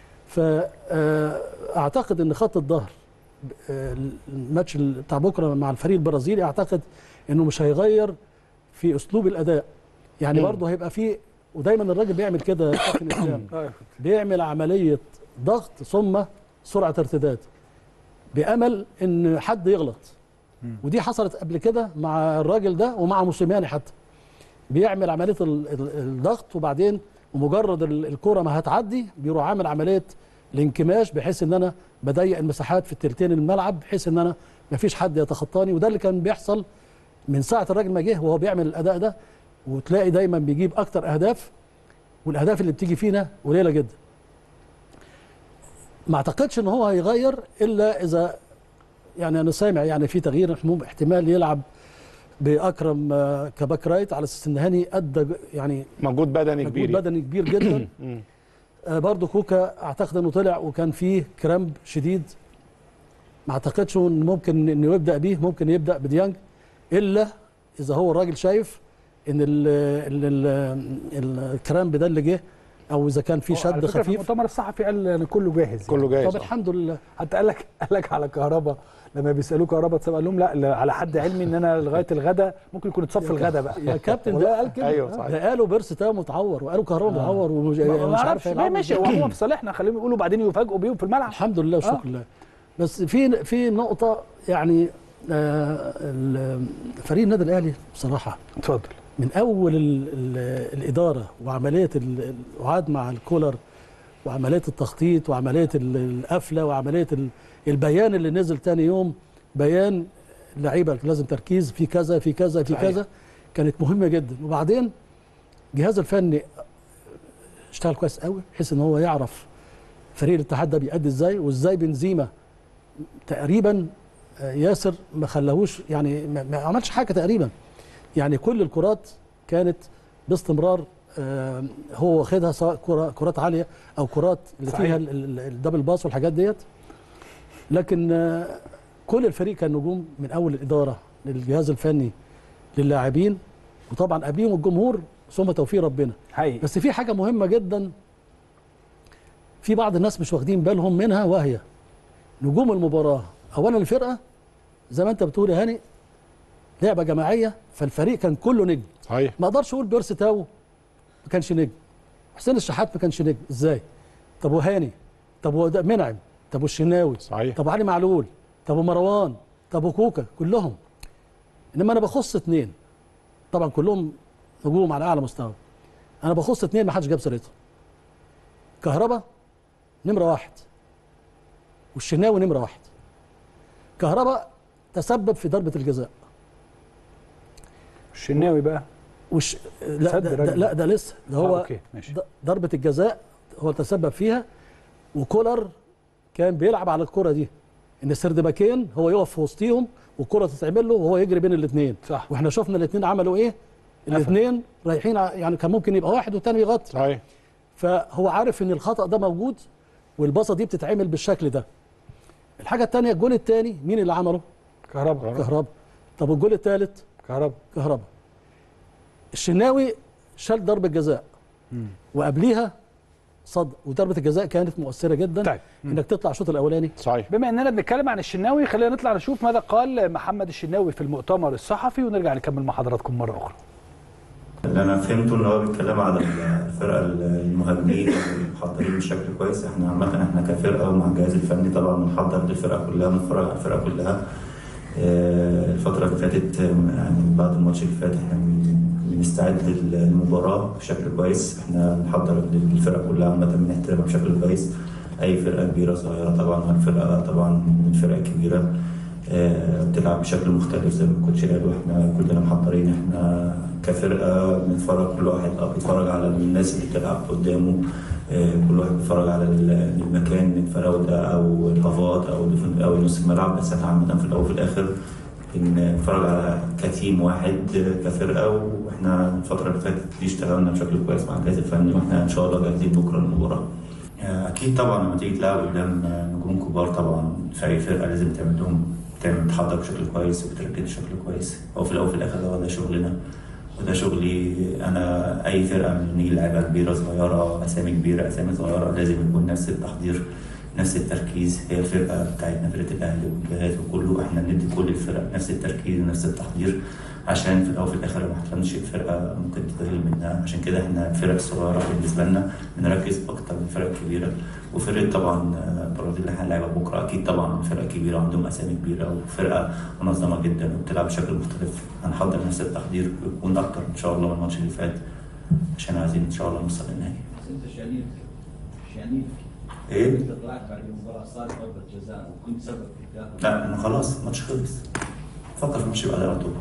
فاعتقد ان خط الظهر آه، الماتش ال- بتاع بكره مع الفريق البرازيلي اعتقد انه مش هيغير في اسلوب الاداء يعني برضه هيبقى فيه ودايما الراجل بيعمل كده يا كابتن اسلام بيعمل عمليه ضغط ثم سرعه ارتداد بامل ان حد يغلط ودي حصلت قبل كده مع الراجل ده ومع موسيماني حتى بيعمل عمليه ال- ال- الضغط وبعدين ومجرد ال- الكره ما هتعدي بيروح عامل عمليه الانكماش بحيث ان انا بضيق المساحات في التلتين الملعب بحيث ان انا ما فيش حد يتخطاني وده اللي كان بيحصل من ساعه الراجل ما جه وهو بيعمل الاداء ده وتلاقي دايما بيجيب اكتر اهداف والاهداف اللي بتيجي فينا قليله جدا ما اعتقدش ان هو هيغير الا اذا يعني انا سامع يعني في تغيير حموم احتمال يلعب باكرم آه، كباك رايت على اساس ان هاني ادى ج- يعني مجهود بدني مجهود كبير بدني كبير جدا مم. آه، برضو كوكا اعتقد انه طلع وكان فيه كرامب شديد ما اعتقدش ان ممكن انه يبدا بيه ممكن يبدا بديانج الا اذا هو الراجل شايف ان ال ال ال الكرامب ده اللي جه او اذا كان في على شد فكرة في خفيف المؤتمر الصحفي قال ان كله جاهز كله جاهز طب آه. الحمد لله حتى قال لك قال لك على كهربا لما بيسالوه كهربا اتصاب قال لهم لا لا، على حد علمي ان انا لغايه الغدا ممكن يكون اتصاب في الغدا بقى يا كابتن والله ده قال كده ايوه صحيح ده قالوا بيرس تاو متعور وقالوا كهربا متعور ومش ما مش عارف اعرفش هيلعبوا ماشي هو إزاي. هو في صالحنا خليهم يقولوا بعدين يفاجئوا بيهم في الملعب الحمد لله وشكر آه. لله بس في في نقطه يعني آه، ال- فريق النادي الاهلي بصراحه اتفضل من اول ال ال الاداره وعمليه ال- الوعاد مع الكولر وعمليه التخطيط وعمليه ال- القفله وعمليه ال- البيان اللي نزل تاني يوم بيان لعيبه لازم تركيز في كذا في كذا في صحيح. كذا كانت مهمه جدا وبعدين الجهاز الفني اشتغل كويس قوي بحيث ان هو يعرف فريق الاتحاد ده بيأدي ازاي وازاي بنزيما تقريبا آه، ياسر ما خلاهوش يعني ما ما عملش حاجه تقريبا يعني كل الكرات كانت باستمرار آه، هو واخدها سواء كرة كرات عاليه او كرات اللي صحيح. فيها ال- ال- الدبل باس والحاجات ديت لكن آه، كل الفريق كان نجوم من اول الاداره للجهاز الفني للاعبين وطبعا قبليهم الجمهور ثم توفيق ربنا حقيقي بس في حاجه مهمه جدا في بعض الناس مش واخدين بالهم منها وهي نجوم المباراه اولا الفرقه زي ما انت بتقول يا هاني لعبه جماعيه فالفريق كان كله نجم صحيح ما اقدرش اقول بيرس تاو ما كانش نجم حسين الشحات ما كانش نجم ازاي طب وهاني طب وده منعم طب والشناوي صحيح طب علي معلول طب ومروان طب وكوكا كلهم انما انا بخص اثنين طبعا كلهم نجوم على اعلى مستوى انا بخص اثنين ما حدش جاب سيرتهم كهربا نمره واحد والشناوي نمره واحد كهربا تسبب في ضربه الجزاء الشناوي بقى وش لا صد ده, ده راجل. لا ده لسه ده هو آه، أوكي، ماشي. ض- ضربه الجزاء هو تسبب فيها وكولر كان بيلعب على الكره دي ان السردباكين هو يقف في وسطيهم والكره تتعمل له وهو يجري بين الاثنين صح. واحنا شفنا الاثنين عملوا ايه الاثنين رايحين ع- يعني كان ممكن يبقى واحد والثاني يغطي صحيح فهو عارف ان الخطا ده موجود والباصه دي بتتعمل بالشكل ده الحاجه الثانيه الجول الثاني مين اللي عمله كهرباء كهربا طب والجول الثالث كهرباء كهربا الشناوي شال ضربه جزاء وقبليها صد وضربه الجزاء كانت مؤثره جدا طيب. انك تطلع الشوط الاولاني صحيح بما اننا بنتكلم عن الشناوي خلينا نطلع نشوف ماذا قال محمد الشناوي في المؤتمر الصحفي ونرجع نكمل مع حضراتكم مره اخرى اللي انا فهمته ان هو بيتكلم على الفرقه المهاجمين اللي محضرين بشكل كويس احنا عامه احنا كفرقه ومع الجهاز الفني طبعا بنحضر للفرقه كلها بنتفرج على الفرقه كلها آه، الفتره اللي فاتت آه، يعني بعد الماتش اللي فات احنا بن- بنستعد للمباراه بشكل كويس احنا بنحضر للفرقه كلها عامه بنحترمها بشكل كويس اي فرقه كبيره صغيره طبعا الفرقه طبعا من الفرق الكبيره آه، بتلعب بشكل مختلف زي ما الكوتش قال واحنا كلنا محضرين احنا كفرقه بنتفرج كل واحد اه بيتفرج على الناس اللي بتلعب قدامه آه، كل واحد بيتفرج على ال- المكان الفراوده او الهافات او ديفن- او نص الملعب بس احنا عامه في الاول وفي الاخر بنتفرج على كتيم واحد آه، كفرقه واحنا الفتره اللي فاتت دي اشتغلنا بشكل كويس مع الجهاز الفني واحنا ان شاء الله جاهزين بكره للمباراه. اكيد طبعا لما تيجي تلعب قدام نجوم كبار طبعا في اي فرقه لازم تعمل لهم تعمل تحضر بشكل كويس وتركز بشكل كويس هو في الاول وفي الاخر هو ده شغلنا وده شغلي انا اي فرقه من نيجي لعيبه كبيره صغيره اسامي كبيره اسامي صغيره لازم يكون نفس التحضير نفس التركيز هي الفرقه بتاعتنا فرقه الاهلي والجهاز وكله احنا بندي كل الفرق نفس التركيز ونفس التحضير عشان في الاول وفي الاخر ما حصلش الفرقه ممكن تتغلب منها عشان كده احنا الفرق الصغيره بالنسبه لنا بنركز اكتر من الفرق الكبيره وفرقه طبعا آه، البرازيل اللي هنلعبها بكره اكيد طبعا فرقه كبيره عندهم اسامي كبيره وفرقه منظمه جدا وبتلعب بشكل مختلف هنحضر نفس التحضير ويكون اكتر ان شاء الله من الماتش اللي فات عشان عايزين ان شاء الله نوصل للنهائي انت شنيف شنيف ايه؟ انت طلعت بعد المباراه صارت ضربه جزاء وكنت سبب في التاهل لا انا خلاص الماتش خلص فكر في الماتش اللي بعدها على طول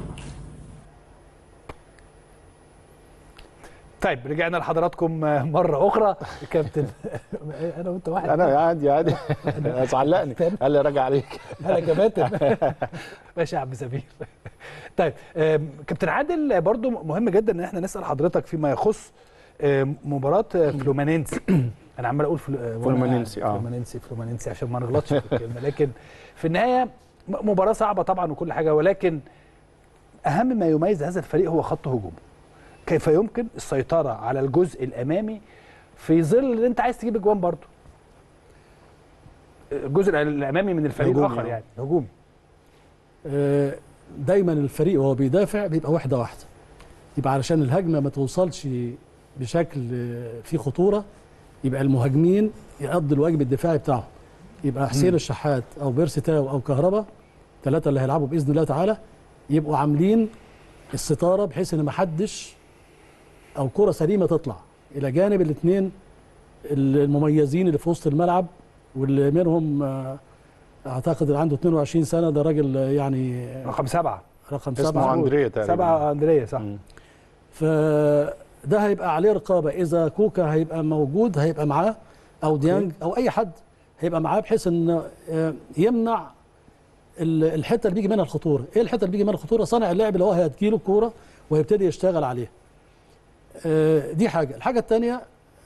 طيب رجعنا لحضراتكم مره اخرى كابتن انا وانت واحد انا عادي عادي علقني قال لي راجع عليك انا كباتن ماشي يا عم سمير طيب آم، كابتن عادل برضو مهم جدا ان احنا نسال حضرتك فيما يخص آم، مباراه فلومينينسي انا عمال اقول فلو... وأنا فلومينينسي، قاعد آه. فلومينينسي فلومينينسي عشان ما نغلطش في الكلمه لكن في النهايه م- مباراه صعبه طبعا وكل حاجه ولكن اهم ما يميز هذا الفريق هو خط هجومه كيف يمكن السيطره على الجزء الامامي في ظل ان انت عايز تجيب اجوان برضو الجزء الامامي من الفريق هجومي، الاخر آه. يعني هجومي آه، دايما الفريق وهو بيدافع بيبقى واحده واحده يبقى علشان الهجمه ما توصلش بشكل آه، فيه خطوره يبقى المهاجمين يقضوا الواجب الدفاعي بتاعهم يبقى حسين الشحات او بيرسي تاو او كهربا ثلاثه اللي هيلعبوا باذن الله تعالى يبقوا عاملين الستاره بحيث ان ما حدش او كره سليمه تطلع الى جانب الاثنين المميزين اللي في وسط الملعب واللي منهم آه، اعتقد اللي عنده 22 سنه ده راجل آه، يعني رقم سبعه رقم اسمه سبعه اندريا تقريبا سبعه اندريا صح مم. فده هيبقى عليه رقابه اذا كوكا هيبقى موجود هيبقى معاه او ديانج او اي حد هيبقى معاه بحيث ان آه، يمنع ال- الحته اللي بيجي منها الخطوره ايه الحته اللي بيجي منها الخطوره صانع اللعب اللي هو هتجيله الكوره ويبتدي يشتغل عليها آه، دي حاجه الحاجه الثانيه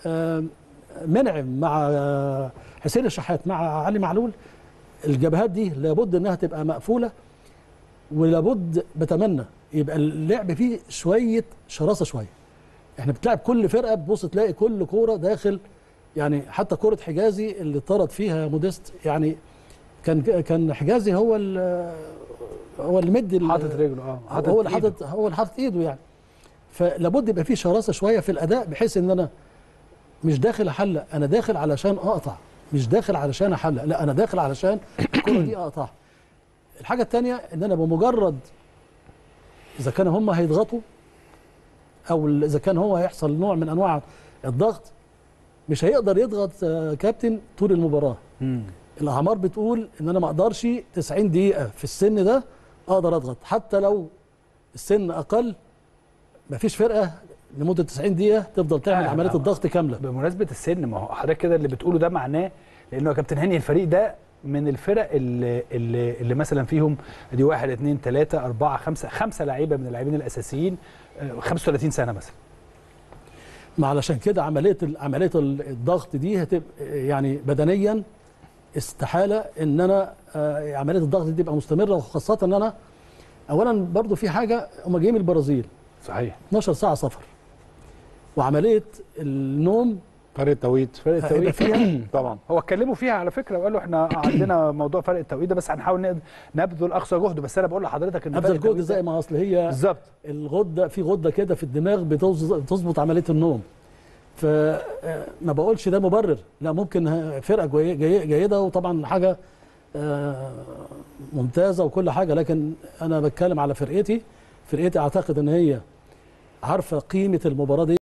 منعم مع آه، حسين الشحات مع علي معلول الجبهات دي لابد انها تبقى مقفوله ولابد بتمنى يبقى اللعب فيه شويه شراسه شويه احنا بتلعب كل فرقه تبص تلاقي كل كوره داخل يعني حتى كوره حجازي اللي طرد فيها موديست يعني كان كان حجازي هو ال- هو اللي مدي ال- حاطط رجله اه حاطط هو اللي إيده. حاطط هو اللي حاطط ايده يعني فلابد يبقى فيه شراسه شويه في الاداء بحيث ان انا مش داخل احلق انا داخل علشان اقطع مش داخل علشان احلق لا انا داخل علشان الكره دي اقطعها الحاجه الثانيه ان انا بمجرد اذا كان هم هيضغطوا او اذا كان هو هيحصل نوع من انواع الضغط مش هيقدر يضغط آه، كابتن طول المباراه مم. الاعمار بتقول ان انا ما اقدرش 90 دقيقه في السن ده اقدر اضغط حتى لو السن اقل مفيش فرقه لمده 90 دقيقه تفضل تعمل آه، عمليه آه. الضغط كامله بمناسبه السن ما هو حضرتك كده اللي بتقوله ده معناه لانه يا كابتن هاني الفريق ده من الفرق اللي, اللي, اللي مثلا فيهم دي واحد اثنين ثلاثه اربعه خمسه خمسه لعيبه من اللاعبين الاساسيين آه، 35 سنه مثلا ما علشان كده عمليه ال- عمليه ال- الضغط دي هتبقى يعني بدنيا استحاله ان انا آه، عمليه الضغط دي تبقى مستمره وخاصه ان انا اولا برضو في حاجه هم جايين من البرازيل صحيح 12 ساعه سفر وعمليه النوم فرق التوقيت فرق هيبقى التوقيت فيها طبعا هو اتكلموا فيها على فكره وقالوا احنا عندنا موضوع فرق التوقيت ده بس هنحاول نقد- نبذل اقصى جهد بس انا بقول لحضرتك ان فرق ابذل جهد التوقيت زي ده- ما اصل هي بالظبط الغده في غده كده في الدماغ بتظ- بتظبط عمليه النوم فما بقولش ده مبرر لا ممكن ه- فرقه جي- جي- جيده وطبعا حاجه آه، ممتازه وكل حاجه لكن انا بتكلم على فرقتي فرقتي اعتقد ان هي عارفه قيمه المباراه دي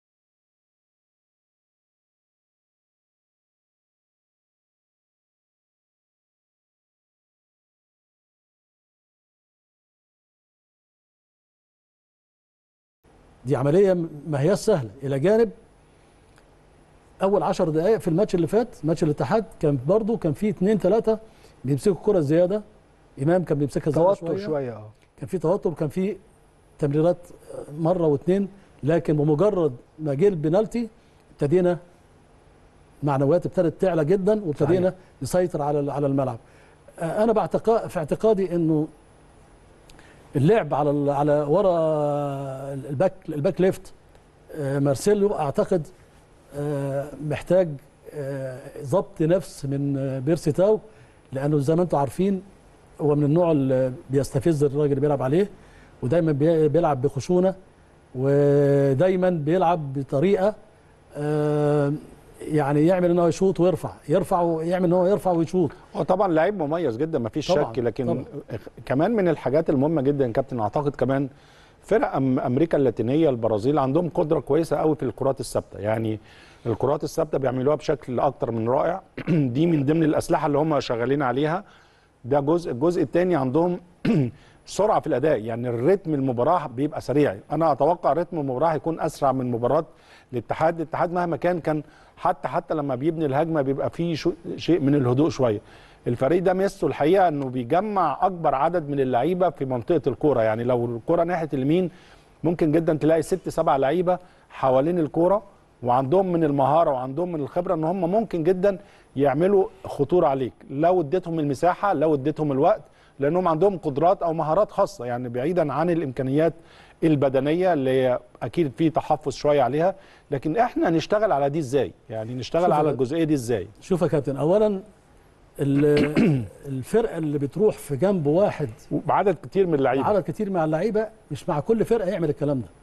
دي عمليه ما هي سهله الى جانب اول 10 دقائق في الماتش اللي فات ماتش الاتحاد كان برضو كان في اثنين ثلاثه بيمسكوا الكره زياده امام كان بيمسكها زياده توتر شويه شويه اه كان في توتر وكان في تمريرات مره واثنين لكن بمجرد ما جه البنالتي ابتدينا معنويات ابتدت تعلى جدا وابتدينا نسيطر على على الملعب آه، انا بعتقد في اعتقادي انه اللعب على ال- على ورا الباك الباك ليفت آه، مارسيلو اعتقد آه، محتاج آه، ضبط نفس من آه، بيرسي تاو لانه زي ما انتم عارفين هو من النوع اللي بيستفز الراجل اللي بيلعب عليه ودايما بي- بيلعب بخشونه ودايما بيلعب بطريقه آه، يعني يعمل ان هو يشوط ويرفع يرفع ويعمل ان هو يرفع ويشوط هو طبعا لعيب مميز جدا ما فيش طبعاً، شك لكن طبعاً. كمان من الحاجات المهمه جدا يا كابتن اعتقد كمان فرق أم- امريكا اللاتينيه البرازيل عندهم قدره كويسه قوي في الكرات الثابته يعني الكرات الثابته بيعملوها بشكل اكتر من رائع دي من ضمن الاسلحه اللي هم شغالين عليها ده جزء الجزء الثاني عندهم سرعه في الاداء يعني الريتم المباراه بيبقى سريع انا اتوقع رتم المباراه هيكون اسرع من مباراه الاتحاد الاتحاد مهما كان كان حتى حتى لما بيبني الهجمه بيبقى فيه شو شيء من الهدوء شويه الفريق ده ميزته الحقيقه انه بيجمع اكبر عدد من اللعيبه في منطقه الكوره يعني لو الكوره ناحيه اليمين ممكن جدا تلاقي ست سبع لعيبه حوالين الكوره وعندهم من المهاره وعندهم من الخبره ان هم ممكن جدا يعملوا خطوره عليك لو اديتهم المساحه لو اديتهم الوقت لانهم عندهم قدرات او مهارات خاصه يعني بعيدا عن الامكانيات البدنيه اللي هي اكيد في تحفظ شويه عليها لكن احنا نشتغل على دي ازاي يعني نشتغل شوف على يا- الجزئيه دي ازاي شوف يا كابتن اولا ال- الفرقه اللي بتروح في جنب واحد بعدد كتير من اللعيبه عدد كتير مع اللعيبه مش مع كل فرقه يعمل الكلام ده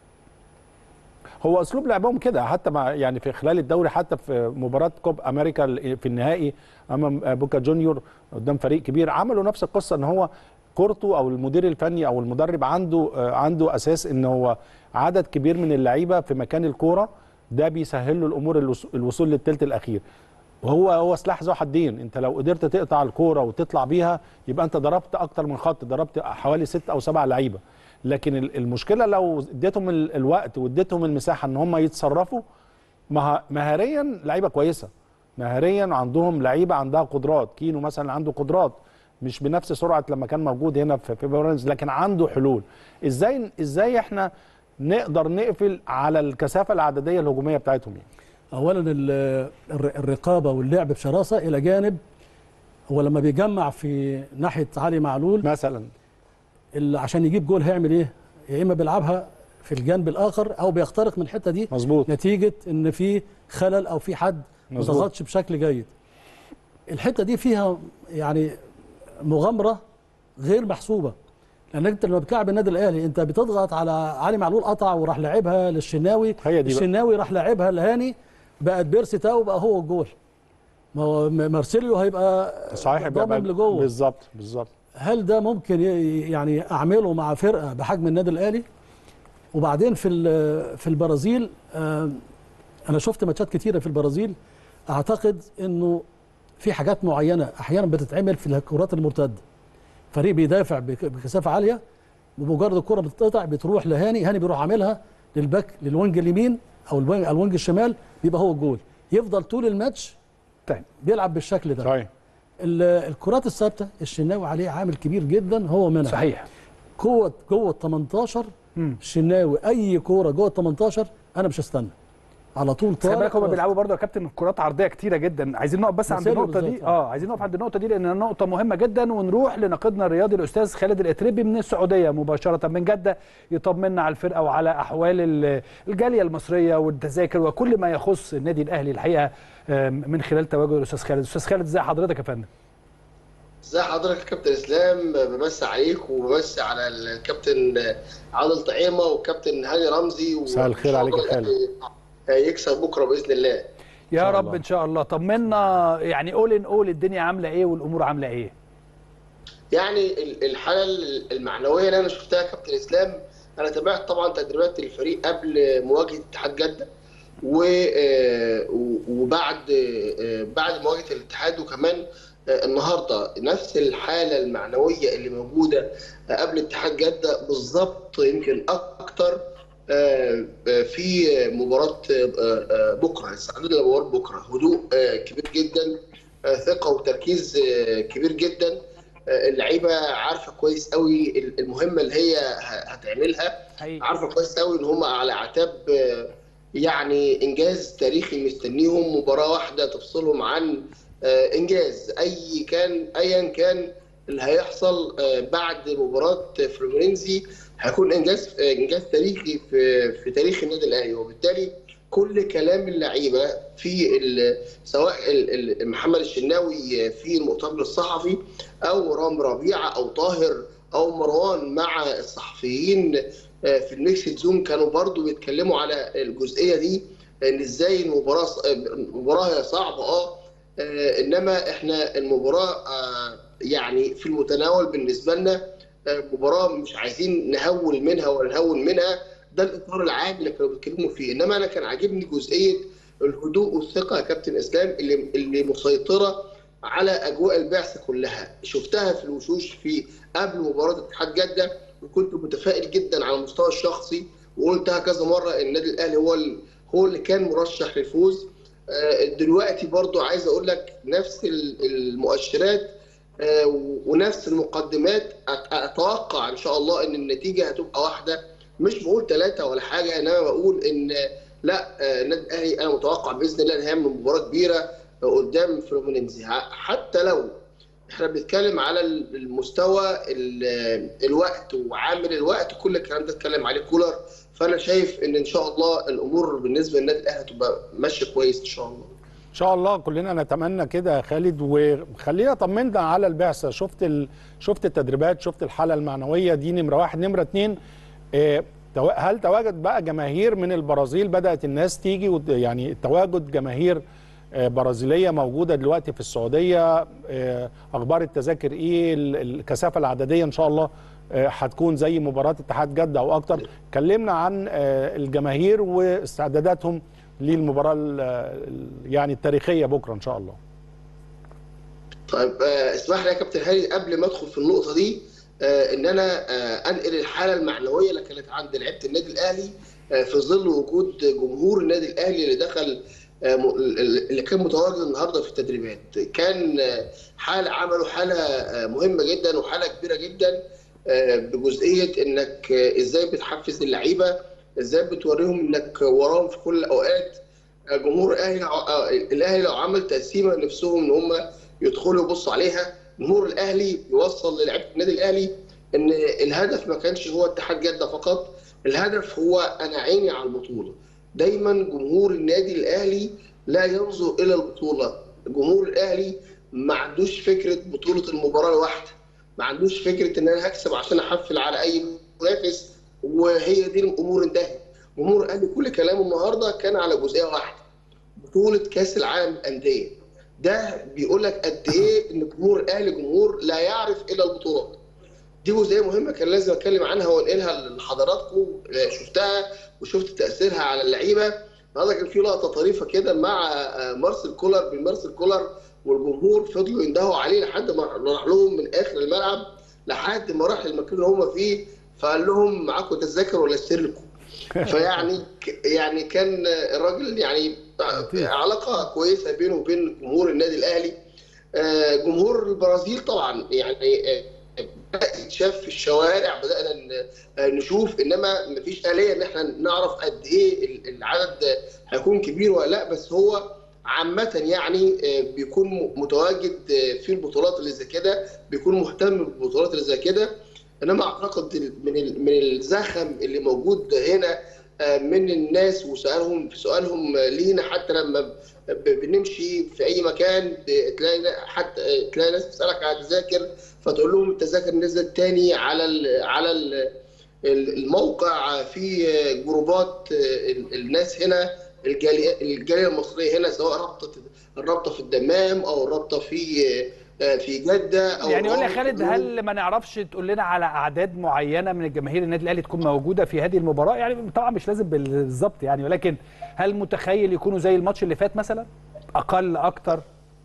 هو اسلوب لعبهم كده حتى مع يعني في خلال الدوري حتى في مباراه كوب امريكا في النهائي امام بوكا جونيور قدام فريق كبير عملوا نفس القصه ان هو كورتو او المدير الفني او المدرب عنده آه، عنده اساس ان هو عدد كبير من اللعيبه في مكان الكوره ده بيسهل له الامور الوص- الوصول للثلث الاخير وهو هو سلاح ذو حدين انت لو قدرت تقطع الكوره وتطلع بيها يبقى انت ضربت اكتر من خط ضربت حوالي ست او سبع لعيبه لكن ال- المشكله لو اديتهم ال- الوقت واديتهم المساحه ان هم يتصرفوا مه- مهاريا لعيبه كويسه مهاريا عندهم لعيبه عندها قدرات كينو مثلا عنده قدرات مش بنفس سرعه لما كان موجود هنا في في بيراميدز لكن عنده حلول ازاي ازاي احنا نقدر نقفل على الكثافه العدديه الهجوميه بتاعتهم يعني اولا ال- الر- الرقابه واللعب بشراسه الى جانب هو لما بيجمع في ناحيه علي معلول مثلا اللي عشان يجيب جول هيعمل ايه؟ يا اما بيلعبها في الجانب الاخر او بيخترق من الحته دي مظبوط نتيجه ان في خلل او في حد ما مظبوط. ضغطش بشكل جيد. الحته دي فيها يعني مغامره غير محسوبه لان انت لما بتلعب النادي الاهلي انت بتضغط على علي معلول قطع وراح لعبها للشناوي هي دي بقى. الشناوي راح لعبها لهاني بقت بيرسي تاو بقى هو الجول ما هو م- مارسيليو هيبقى صحيح ضامن بيبقى- لجوه بالظبط بالظبط هل ده ممكن ي- يعني اعمله مع فرقه بحجم النادي الاهلي وبعدين في ال- في البرازيل آه، انا شفت ماتشات كتيره في البرازيل اعتقد انه في حاجات معينه احيانا بتتعمل في الكرات المرتده فريق بيدافع بك- بكثافه عاليه بمجرد الكره بتتقطع بتروح لهاني هاني بيروح عاملها للباك للوينج اليمين او الوينج الوينج الشمال بيبقى هو الجول يفضل طول الماتش طيب بيلعب بالشكل ده صحيح ال- الكرات الثابته الشناوي عليه عامل كبير جدا هو منها صحيح قوه جوه ال 18 مم. الشناوي اي كوره جوه ال 18 انا مش هستنى على طول خلي طالع بالك هم خلاص. بيلعبوا برضه يا كابتن كرات عرضيه كتيره جدا عايزين نقف بس عند مسيرة النقطه دي بالذات، اه عايزين نقف عند النقطه دي لان نقطه مهمه جدا ونروح لناقدنا الرياضي الاستاذ خالد الاتربي من السعوديه مباشره من جده يطمنا على الفرقه وعلى احوال ال- الجاليه المصريه والتذاكر وكل ما يخص النادي الاهلي الحقيقه آم، من خلال تواجد الاستاذ خالد استاذ خالد ازي حضرتك يا فندم ازي حضرتك يا كابتن اسلام بمسي عليك وبمسي على الكابتن عادل طعيمه والكابتن هاني رمزي مساء الخير عليك يا خالد. يكسب بكره باذن الله يا شاء رب الله. ان شاء الله طمنا يعني قول ان قول الدنيا عامله ايه والامور عامله ايه يعني ال- الحاله المعنويه اللي انا شفتها يا كابتن اسلام انا تابعت طبعا تدريبات الفريق قبل مواجهه اتحاد جده و- آه، و- وبعد آه، بعد مواجهه الاتحاد وكمان آه، النهارده نفس الحاله المعنويه اللي موجوده آه، قبل اتحاد جده بالظبط يمكن اكتر آه، آه، في مباراه آه، آه، بكره استعداد لمباراه بكره هدوء آه، كبير جدا آه، ثقه وتركيز آه، كبير جدا آه، اللعيبه عارفه كويس قوي المهمه اللي هي ه- هتعملها حقيقي عارفه كويس قوي ان هم على اعتاب آه، يعني انجاز تاريخي مستنيهم مباراه واحده تفصلهم عن آه، انجاز اي كان ايا كان اللي هيحصل آه، بعد مباراه فلورينزي هيكون انجاز آه، انجاز تاريخي في في تاريخ النادي الاهلي وبالتالي كل كلام اللعيبه في ال- سواء ال- ال- محمد الشناوي في المؤتمر الصحفي او رام ربيعه او طاهر او مروان مع الصحفيين آه، في الميكس زوم كانوا برضو بيتكلموا على الجزئيه دي ان ازاي المباراه ص- المباراه هي صعبه اه آه، انما احنا المباراه آه، يعني في المتناول بالنسبه لنا آه، مباراه مش عايزين نهول منها ولا نهون منها ده الاطار العام اللي كانوا بيتكلموا فيه انما انا كان عاجبني جزئيه الهدوء والثقه يا كابتن اسلام اللي اللي مسيطره على اجواء البعثه كلها شفتها في الوشوش في قبل مباراه اتحاد جده وكنت متفائل جدا على المستوى الشخصي وقلتها كذا مره النادي الاهلي هو ال- هو اللي كان مرشح للفوز آه، دلوقتي برضو عايز اقول لك نفس ال- المؤشرات آه، ونفس المقدمات أت- اتوقع ان شاء الله ان النتيجه هتبقى واحده مش بقول ثلاثه ولا حاجه انما بقول ان لا آه، النادي الاهلي انا متوقع باذن الله ان هيعمل مباراه كبيره آه، قدام فلومينينزي ح- حتى لو احنا بنتكلم على المستوى ال- الوقت وعامل الوقت كل الكلام ده اتكلم عليه كولر فانا شايف ان ان شاء الله الامور بالنسبه للنادي الاهلي هتبقى ماشيه كويس ان شاء الله ان شاء الله كلنا نتمنى كده يا خالد وخلينا طمنا على البعثه شفت ال... شفت التدريبات شفت الحاله المعنويه دي نمره واحد نمره اتنين آه، تو- هل تواجد بقى جماهير من البرازيل بدات الناس تيجي وت- يعني تواجد جماهير آه، برازيليه موجوده دلوقتي في السعوديه آه، اخبار التذاكر ايه ال- الكثافه العدديه ان شاء الله آه، هتكون زي مباراه اتحاد جده او اكتر كلمنا عن آه، الجماهير واستعداداتهم للمباراه ال- ال- يعني التاريخيه بكره ان شاء الله طيب آه، اسمح لي يا كابتن هاني قبل ما ادخل في النقطه دي آه، ان انا آه، انقل الحاله المعنويه اللي كانت عند لعيبه النادي الاهلي آه، في ظل وجود جمهور النادي الاهلي اللي دخل آه، م- اللي كان متواجد النهارده في التدريبات كان آه، حاله عملوا حاله آه، مهمه جدا وحاله كبيره جدا آه، بجزئيه انك آه، ازاي بتحفز اللعيبه ازاي بتوريهم انك وراهم في كل الاوقات آه، جمهور الاهلي آه، الاهلي لو عمل تقسيمه نفسهم ان هم يدخلوا يبصوا عليها جمهور الاهلي يوصل للعيبه النادي الاهلي ان الهدف ما كانش هو اتحاد جده فقط الهدف هو انا عيني على البطوله دايما جمهور النادي الاهلي لا ينظر الى البطوله جمهور الاهلي ما عندوش فكره بطوله المباراه الواحده ما عندوش فكره ان انا هكسب عشان احفل على اي منافس وهي دي الامور انتهت جمهور الاهلي كل كلامه النهارده كان على جزئيه واحده بطوله كاس العالم للانديه ده بيقول لك قد ايه ان جمهور الاهلي جمهور لا يعرف الا البطولات دي جزئيه مهمه كان لازم اتكلم عنها وانقلها لحضراتكم آه، شفتها وشفت تاثيرها على اللعيبه النهارده كان في لقطه طريفه كده مع آه، مارسيل كولر بين مارسيل كولر والجمهور فضلوا يندهوا عليه لحد ما راح لهم من اخر الملعب لحد ما راح المكان اللي هم فيه فقال لهم معاكم تذاكر ولا اشتري لكم فيعني يعني كان الراجل يعني علاقه كويسه بينه وبين جمهور النادي الاهلي آه، جمهور البرازيل طبعا يعني آه، بدا يتشاف في الشوارع بدانا ن- آه، نشوف انما مفيش اليه ان احنا نعرف قد ايه ال- العدد هيكون كبير ولا لا بس هو عامة يعني آه، بيكون م- متواجد آه، في البطولات اللي زي كده بيكون مهتم بالبطولات اللي زي كده انما اعتقد ال- من ال- من الزخم اللي موجود هنا آه، من الناس وسؤالهم في سؤالهم آه، لينا حتى لما ب- بنمشي في اي مكان ب- تلاقي نا- حتى آه، تلاقي ناس بتسالك على تذاكر فتقول لهم التذاكر نزلت تاني على ال على ال ال- الموقع في آه، جروبات آه، ال- الناس هنا الجاليه الجاليه المصريه هنا سواء رابطه الرابطه في الدمام او الرابطه في آه، في جده او يعني يقول لي يا الرابطة خالد في- هل ما نعرفش تقول لنا على اعداد معينه من الجماهير النادي الاهلي تكون موجوده في هذه المباراه يعني طبعا مش لازم بالظبط يعني ولكن هل متخيل يكونوا زي الماتش اللي فات مثلا اقل اكتر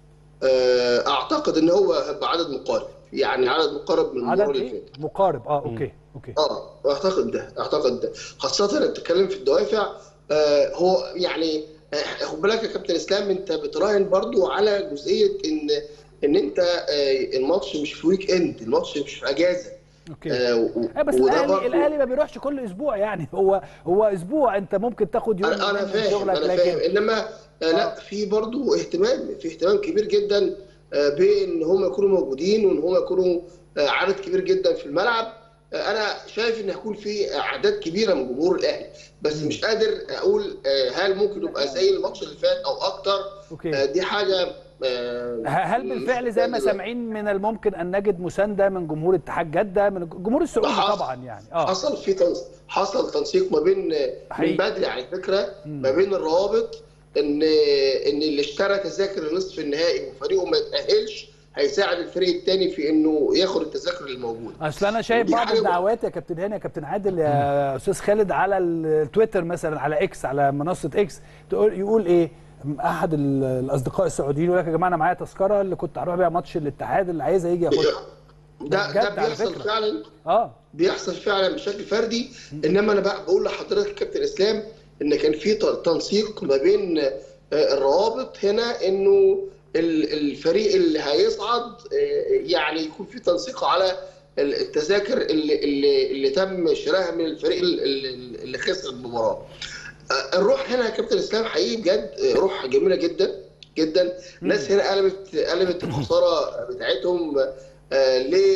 آه، اعتقد ان هو هيبقى عدد مقارب يعني عدد مقارب من المره عدد اللي ايه فاتت مقارب اه اوكي اوكي اه اعتقد ده اعتقد ده خاصه انك بتتكلم في الدوافع آه هو يعني آه، خد بالك يا كابتن اسلام انت بتراهن برضو على جزئيه ان ان انت آه الماتش مش في ويك اند الماتش مش في اجازه اوكي آه و- آه بس وده الاهلي برضو- الاهلي ما بيروحش كل اسبوع يعني هو هو اسبوع انت ممكن تاخد يوم انا انا من فاهم شغلك انا لكن فاهم انما آه لا في برضو اهتمام في اهتمام كبير جدا آه بان هم يكونوا موجودين وان هم يكونوا آه عدد كبير جدا في الملعب آه انا شايف ان هيكون في اعداد كبيره من جمهور الاهلي بس مش قادر اقول آه هل ممكن يبقى زي الماتش اللي فات او اكتر اوكي آه دي حاجه آه هل بالفعل زي ما مش- سامعين من الممكن ان نجد مسانده من جمهور اتحاد جده من الجمهور السعودي حصل. طبعا يعني اه حصل في تنس... حصل تنسيق ما بين حقيقي. من بدري على فكره ما بين الروابط ان ان اللي اشترى تذاكر لنصف النهائي وفريقه ما يتاهلش هيساعد الفريق الثاني في انه ياخد التذاكر الموجوده اصل انا شايف ودي بعض حاجة- الدعوات يا كابتن هاني يا كابتن عادل يا استاذ خالد على التويتر مثلا على اكس على منصه اكس تقول يقول ايه احد ال- الاصدقاء السعوديين يقول لك يا جماعه انا معايا تذكره اللي كنت هروح بيها ماتش الاتحاد اللي عايزها يجي ياخدها ده بجد ده على بيحصل فكرة. فعلا اه بيحصل فعلا بشكل فردي انما انا بقى بقول لحضرتك يا كابتن اسلام ان كان في ت- تنسيق ما بين آه، الروابط هنا انه ال- الفريق اللي هيصعد آه، يعني يكون في تنسيق على ال- التذاكر اللي اللي, اللي تم شرائها من الفريق ال- ال- اللي خسر المباراه. آه، الروح هنا يا كابتن اسلام حقيقي بجد آه، روح جميله جدا جدا الناس هنا قلبت قلبت الخساره بتاعتهم آه،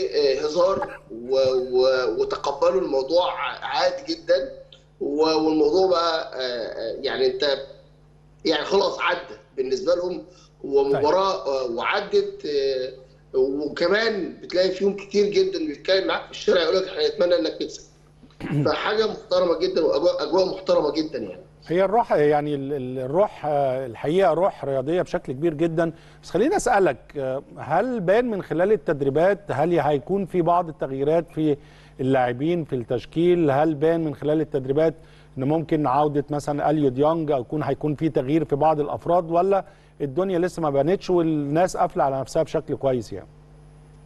لهزار و- و- وتقبلوا الموضوع عادي جدا و- والموضوع بقى آه، آه، يعني انت يعني خلاص عدى بالنسبه لهم ومباراه آه، وعدت آه، وكمان بتلاقي فيهم كتير جدا بيتكلم معاك في الشارع يقول لك احنا نتمنى انك تكسب فحاجه محترمه جدا واجواء اجواء محترمه جدا يعني هي الروح يعني ال- ال- الروح آه، الحقيقه روح رياضيه بشكل كبير جدا بس خليني اسالك آه، هل بان من خلال التدريبات هل هيكون في بعض التغييرات في اللاعبين في التشكيل هل بان من خلال التدريبات ان ممكن عوده مثلا اليو ديونج او يكون هيكون في تغيير في بعض الافراد ولا الدنيا لسه ما بانتش والناس قافله على نفسها بشكل كويس يعني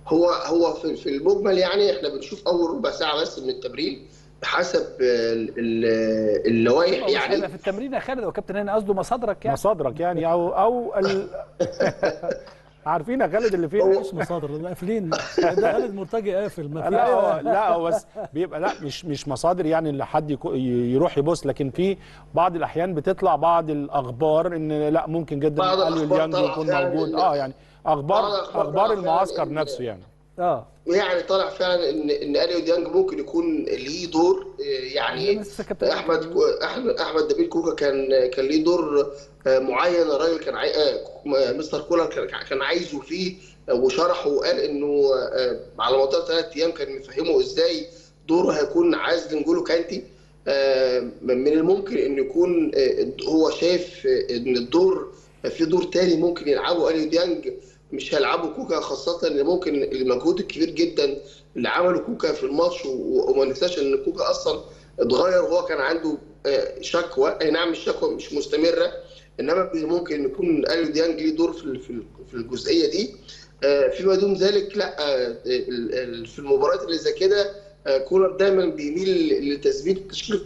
هو هو في في المجمل يعني احنا بنشوف اول ربع ساعه بس من التمرين بحسب ال- ال- اللوائح مش يعني هيبقى في التمرين يا خالد هو كابتن هاني قصده مصادرك يعني مصادرك يعني او او ال... عارفين يا خالد اللي فيه مش مصادر ده قافلين ده خالد مرتجي قافل ما في لا هو لا هو بس بيبقى لا مش مش مصادر يعني اللي حد يكو- يروح يبص لكن في بعض الاحيان بتطلع بعض الاخبار ان لا ممكن جدا بعض اليو الأخبار ديانج طلع يكون فعلاً موجود إن- اه يعني اخبار بعض الأخبار اخبار طلع فعلاً المعسكر إن- نفسه يعني اه يعني طلع فعلا ان ان اليو ديانج ممكن يكون ليه دور آه، يعني لسه كابتن احمد كو- احمد احمد نبيل كوكا كان كان ليه دور آه، معين الراجل كان عاي... آه، مستر كولر كان كان عايزه فيه آه، وشرحه وقال انه آه، على مدار ثلاث ايام كان مفهمه ازاي دوره هيكون عازل نجولو كانتي آه، من الممكن ان يكون آه، هو شايف آه، ان الدور في دور تاني ممكن يلعبه اليو ديانج مش هيلعبه كوكا خاصة ان ممكن المجهود الكبير جدا اللي عمله كوكا في الماتش و- وما ننساش ان كوكا اصلا اتغير وهو كان عنده آه، شكوى اي نعم الشكوى مش مستمرة انما ممكن يكون اليو ديانج ليه دور في ال- في ال- في الجزئية دي آه، فيما دون ذلك لا آه، ال- ال- في المباريات اللي زي كده آه، كولر دايما بيميل لتثبيت التشكيل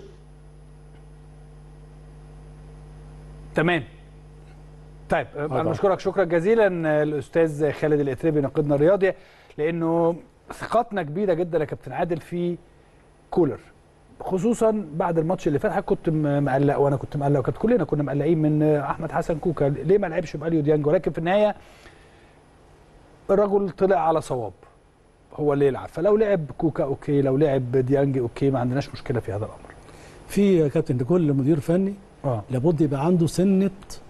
تمام طيب انا طبعا. بشكرك شكرا جزيلا الاستاذ خالد الاتربي ناقدنا الرياضي لانه ثقتنا كبيره جدا يا كابتن عادل في كولر خصوصا بعد الماتش اللي فات حضرتك كنت م- مقلق وانا كنت مقلق وكانت كلنا كنا مقلقين من احمد حسن كوكا ليه ما لعبش باليو ديانج ولكن في النهايه الرجل طلع على صواب هو اللي يلعب فلو لعب كوكا اوكي لو لعب ديانج اوكي ما عندناش مشكله في هذا الامر في يا كابتن لكل مدير فني اه لابد يبقى عنده سنه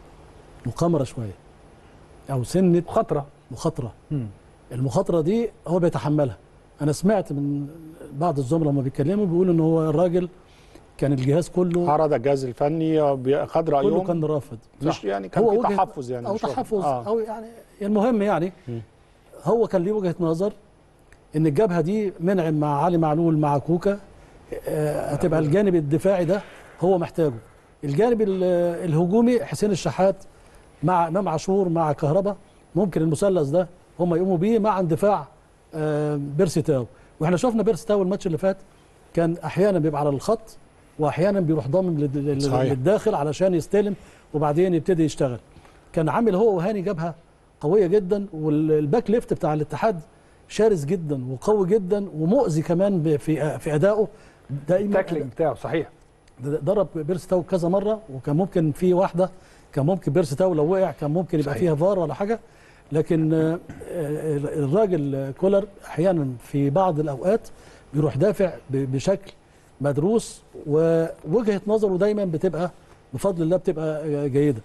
مقامره شويه او سنه مخاطره مخاطره مم. المخاطره دي هو بيتحملها انا سمعت من بعض الزملاء لما بيتكلموا بيقولوا ان هو الراجل كان الجهاز كله عرض الجهاز الفني بي- خد كله رايهم كان رافض مش يعني كان هو في وجهة- تحفظ يعني او مش واضح. تحفظ آه. او يعني المهم يعني هو كان ليه وجهه نظر ان الجبهه دي منعم مع علي معلول مع كوكا آه، هتبقى الجانب الدفاعي ده هو محتاجه الجانب ال- الهجومي حسين الشحات مع امام عاشور مع كهربا ممكن المثلث ده هم يقوموا بيه مع اندفاع آه، بيرسي تاو واحنا شفنا بيرسي تاو الماتش اللي فات كان احيانا بيبقى على الخط واحيانا بيروح ضامن لل- لل- صحيح. للداخل علشان يستلم وبعدين يبتدي يشتغل كان عامل هو وهاني جبهه قويه جدا والباك ليفت بتاع الاتحاد شرس جدا وقوي جدا ومؤذي كمان ب- في في ادائه دايما التاكلينج بتاعه صحيح ضرب بيرس تاو كذا مره وكان ممكن في واحده كان ممكن بيرس تاو لو وقع كان ممكن يبقى صحيح. فيها فار ولا حاجه لكن آه، آه، الراجل آه، كولر احيانا في بعض الاوقات بيروح دافع ب- بشكل مدروس ووجهه نظره دايما بتبقى بفضل الله بتبقى آه، جيده.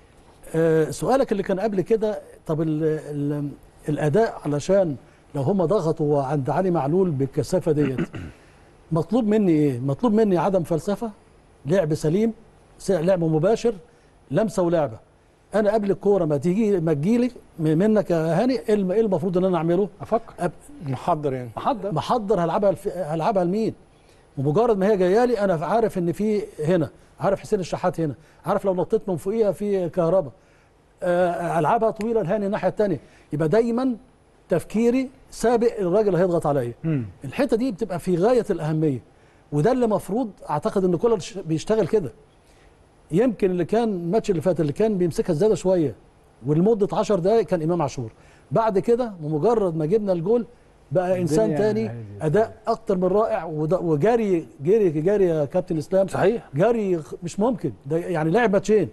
آه، سؤالك اللي كان قبل كده طب ال ال الاداء علشان لو هم ضغطوا عند علي معلول بالكثافه ديت مطلوب مني ايه؟ مطلوب مني عدم فلسفه لعب سليم س- لعب مباشر لمسه ولعبه انا قبل الكوره ما تيجي ما تجيلي م- منك يا هاني ايه الم- إيه المفروض ان انا اعمله؟ افكر أب- محضر يعني محضر محضر هلعبها الف... هلعبها لمين ومجرد ما هي جايه لي انا عارف ان في هنا عارف حسين الشحات هنا عارف لو نطيت من فوقيها في كهرباء آه، العبها طويله لهاني الناحيه الثانيه يبقى دايما تفكيري سابق الراجل اللي هيضغط عليا مم. الحته دي بتبقى في غايه الاهميه وده اللي مفروض اعتقد ان كولر ش- بيشتغل كده يمكن اللي كان الماتش اللي فات اللي كان بيمسكها زياده شويه ولمده 10 دقائق كان امام عاشور بعد كده بمجرد ما جبنا الجول بقى انسان الدنيا تاني هادية. اداء اكتر من رائع وده- وجري جري جري يا كابتن اسلام صحيح جري خ- مش ممكن ده يعني لعب ماتشين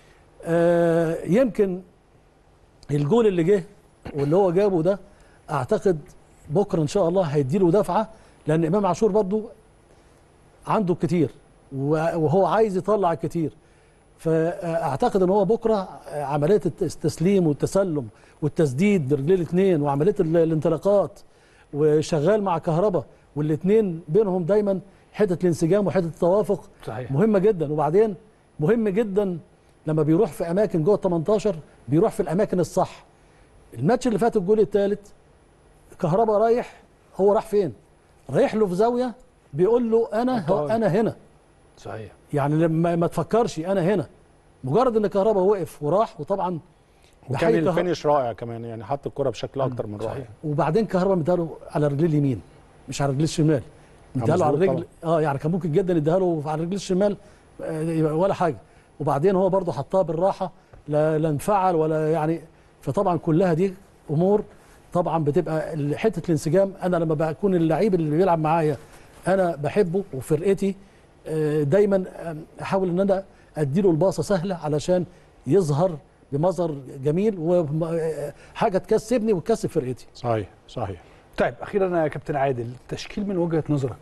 آه يمكن الجول اللي جه واللي هو جابه ده اعتقد بكره ان شاء الله هيديله دفعه لان امام عاشور برضو عنده كتير و- وهو عايز يطلع الكتير فاعتقد ان هو بكره عمليه الت- التسليم والتسلم والتسديد برجلين الاثنين وعمليه ال- الانطلاقات وشغال مع كهربا والاثنين بينهم دايما حته الانسجام وحته التوافق صحيح مهمه جدا وبعدين مهم جدا لما بيروح في اماكن جوه ال 18 بيروح في الاماكن الصح الماتش اللي فات الجول الثالث كهربا رايح هو راح فين رايح له في زاويه بيقول له انا هو أنت انا هنا صحيح يعني لما ما تفكرش انا هنا مجرد ان كهربا وقف وراح وطبعا وكان بحقيقة- الفينش رائع كمان يعني حط الكره بشكل اكتر من رائع وبعدين كهربا مداله على رجليه اليمين مش على رجليه الشمال مداله على مظبوط الرجل اه يعني كان ممكن جدا يديها له على رجليه الشمال آه، يبقى ولا حاجه وبعدين هو برضه حطها بالراحه لا لا انفعل ولا يعني فطبعا كلها دي امور طبعا بتبقى ال- حته الانسجام انا لما بكون اللعيب اللي بيلعب معايا انا بحبه وفرقتي آه، دايما آه، احاول ان انا اديله الباصه سهله علشان يظهر بمظهر جميل وحاجه تكسبني وتكسب فرقتي صحيح صحيح طيب اخيرا يا كابتن عادل التشكيل من وجهه نظرك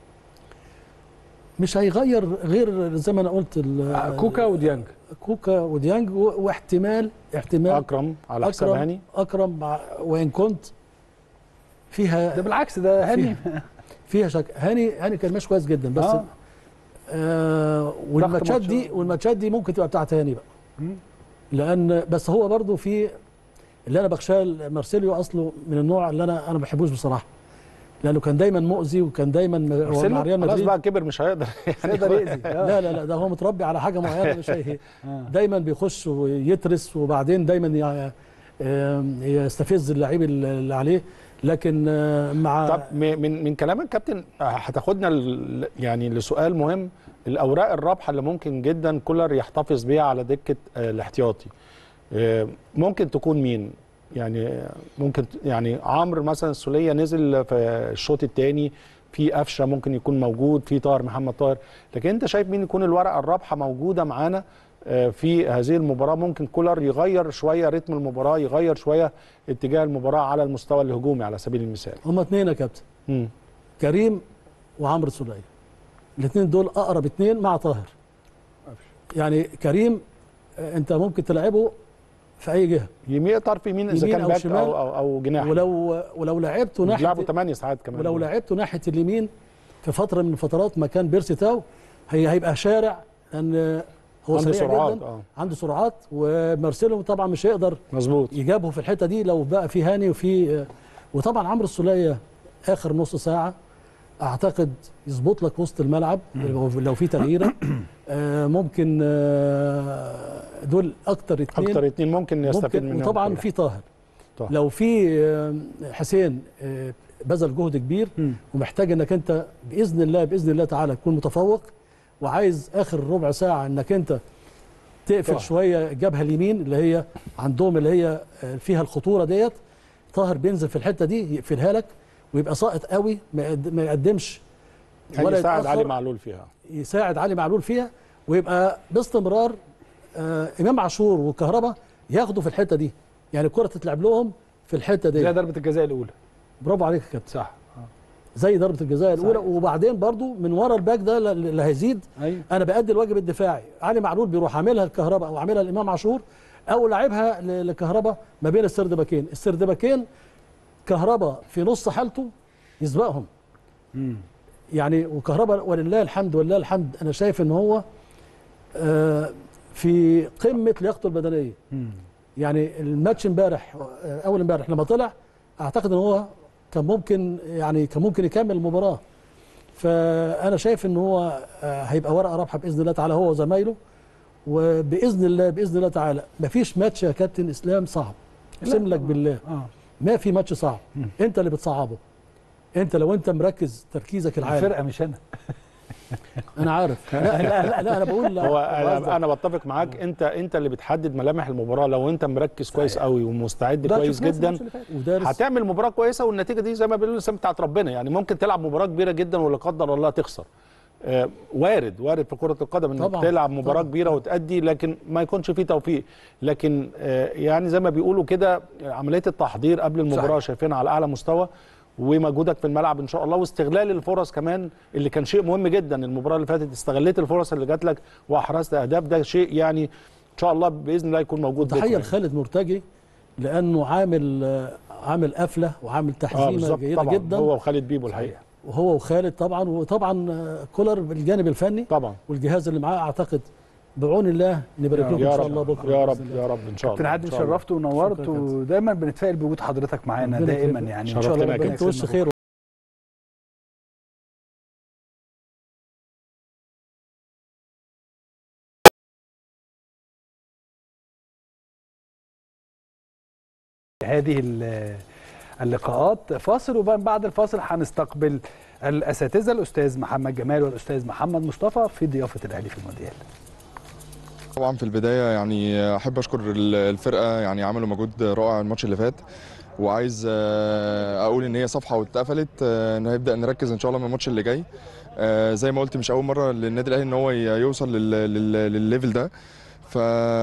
مش هيغير غير زي ما انا قلت ال- كوكا وديانج كوكا وديانج و- واحتمال احتمال اكرم على حساب اكرم هاني اكرم مع وان كنت فيها ده بالعكس ده هاني فيها شك هاني هاني كان ماشي كويس جدا بس آه. آه. آه والماتشات ماتش. دي والماتشات دي ممكن تبقى بتاعت هاني بقى مم. لان بس هو برضو في اللي انا بخشاه مارسيليو اصله من النوع اللي انا انا ما بحبوش بصراحه لانه كان دايما مؤذي وكان دايما م- هو مارسيلو؟ مع ريال خلاص مدريد بقى كبر مش هيقدر يعني يقدر يأذي آه. لا لا لا ده هو متربي على حاجه معينه مش هي آه. دايما بيخش ويترس وبعدين دايما ي- آم، يستفز اللعيب اللي عليه لكن آه، مع طب م- من من كلامك كابتن آه، هتاخدنا ال- يعني لسؤال مهم الاوراق الرابحه اللي ممكن جدا كولر يحتفظ بيها على دكه آه، الاحتياطي آه، ممكن تكون مين يعني ممكن ت- يعني عمرو مثلا السوليه نزل في الشوط الثاني في قفشه ممكن يكون موجود في طاهر محمد طاهر لكن انت شايف مين يكون الورقه الرابحه موجوده معانا آه، في هذه المباراه ممكن كولر يغير شويه رتم المباراه يغير شويه اتجاه المباراه على المستوى الهجومي على سبيل المثال هما اثنين يا كابتن مم. كريم وعمرو سوليه الاثنين دول اقرب اثنين مع طاهر يعني كريم آه، انت ممكن تلعبه في اي جهه يمين طرف يمين اذا يمين كان أو باك شمال. او او, أو جناح ولو ولو لعبته ناحيه بيلعبوا 8 ساعات كمان ولو لعبته ناحيه اليمين في فتره من الفترات مكان بيرسي تاو هي هيبقى شارع لان هو عنده سريع سرعات، جدا آه. عنده سرعات ومارسيلو طبعا مش هيقدر مظبوط يجابه في الحته دي لو بقى في هاني وفي وطبعا عمرو السوليه اخر نص ساعه اعتقد يظبط لك وسط الملعب لو لو في تغييره آه، ممكن آه، دول اكتر اتنين اكتر اتنين ممكن يستفيد ممكن منهم وطبعا كل في طاهر طاهر. لو في آه، حسين آه، بذل جهد كبير مم. ومحتاج انك انت باذن الله باذن الله تعالى تكون متفوق وعايز اخر ربع ساعه انك انت تقفل طاهر. شويه الجبهه اليمين اللي هي عندهم اللي هي آه، فيها الخطوره ديت طاهر بينزل في الحته دي يقفلها لك ويبقى ساقط قوي ما يقد- ما يقدمش ولا يساعد يتأخر. علي معلول فيها يساعد علي معلول فيها ويبقى باستمرار آه امام عاشور والكهرباء ياخدوا في الحته دي يعني الكره تتلعب لهم في الحته زي دي ضربه الجزاء الاولى برافو عليك يا كابتن صح زي ضربه الجزاء الاولى وبعدين برضو من ورا الباك ده اللي هيزيد ايوه انا بادي الواجب الدفاعي علي معلول بيروح عاملها الكهرباء او عاملها الامام عاشور او لعبها ل- لكهرباء ما بين السردباكين السردباكين كهرباء في نص حالته يسبقهم مم. يعني وكهرباء ولله الحمد ولله الحمد انا شايف ان هو آه، في قمه لياقته البدنيه مم. يعني الماتش امبارح آه، اول امبارح لما طلع اعتقد ان هو كان ممكن يعني كان ممكن يكمل المباراه فانا شايف ان هو آه، هيبقى ورقه رابحه باذن الله تعالى هو وزمايله وباذن الله باذن الله تعالى مفيش ماتش يا كابتن اسلام صعب اقسم لك بالله اه ما في ماتش صعب انت اللي بتصعبه انت لو انت مركز تركيزك العالي الفرقه مش انا انا عارف لا لا لا, لا انا بقول لا هو بهزر. انا, أنا بتفق معاك انت انت اللي بتحدد ملامح المباراه لو انت مركز كويس قوي ومستعد ده كويس شفناه في جدا الماتش اللي فات. ودارس هتعمل مباراه كويسه والنتيجه دي زي ما بيقولوا لسه بتاعت ربنا يعني ممكن تلعب مباراه كبيره جدا ولا قدر الله تخسر آه، وارد وارد في كره القدم انك طبعاً، تلعب مباراه طبعاً. كبيره وتأدي لكن ما يكونش فيه توفيق لكن آه، يعني زي ما بيقولوا كده عمليه التحضير قبل المباراه صحيح. شايفينها على اعلى مستوى ومجهودك في الملعب ان شاء الله واستغلال الفرص كمان اللي كان شيء مهم جدا المباراه اللي فاتت استغليت الفرص اللي جات لك واحرزت اهداف ده شيء يعني ان شاء الله باذن الله يكون موجود تحيه بكرة. لخالد مرتجي لانه عامل آه، عامل قفله وعامل اه تحزيمه بالظبط جيده طبعا جدا هو وخالد بيبو الحقيقه وهو وخالد طبعا وطبعا آه، كولر بالجانب الفني طبعا والجهاز اللي معاه اعتقد بعون الله نبارك لكم يا ان شاء الله رب بكره يا بإذن رب الله. يا رب ان شاء الله كابتن إن عادل شاء الله. شرفت ونورت شكرا يا كابتن. ودايما بنتفائل بوجود حضرتك معانا ربنا دائما يكرمك. يعني ان شرفتنا شاء الله يا ربنا كنت وش يكرمك. خير هذه ال- اللقاءات فاصل وبعد بعد الفاصل هنستقبل الاساتذه الاستاذ محمد جمال والاستاذ محمد مصطفى في ضيافه الاهلي في المونديال طبعا في البدايه يعني احب اشكر ال- الفرقه يعني عملوا مجهود رائع الماتش اللي فات وعايز آه، اقول ان هي صفحه واتقفلت آه، نبدا نركز ان شاء الله من الماتش اللي جاي آه، زي ما قلت مش اول مره للنادي الاهلي ان هو ي- يوصل لل- لل- للليفل ده ف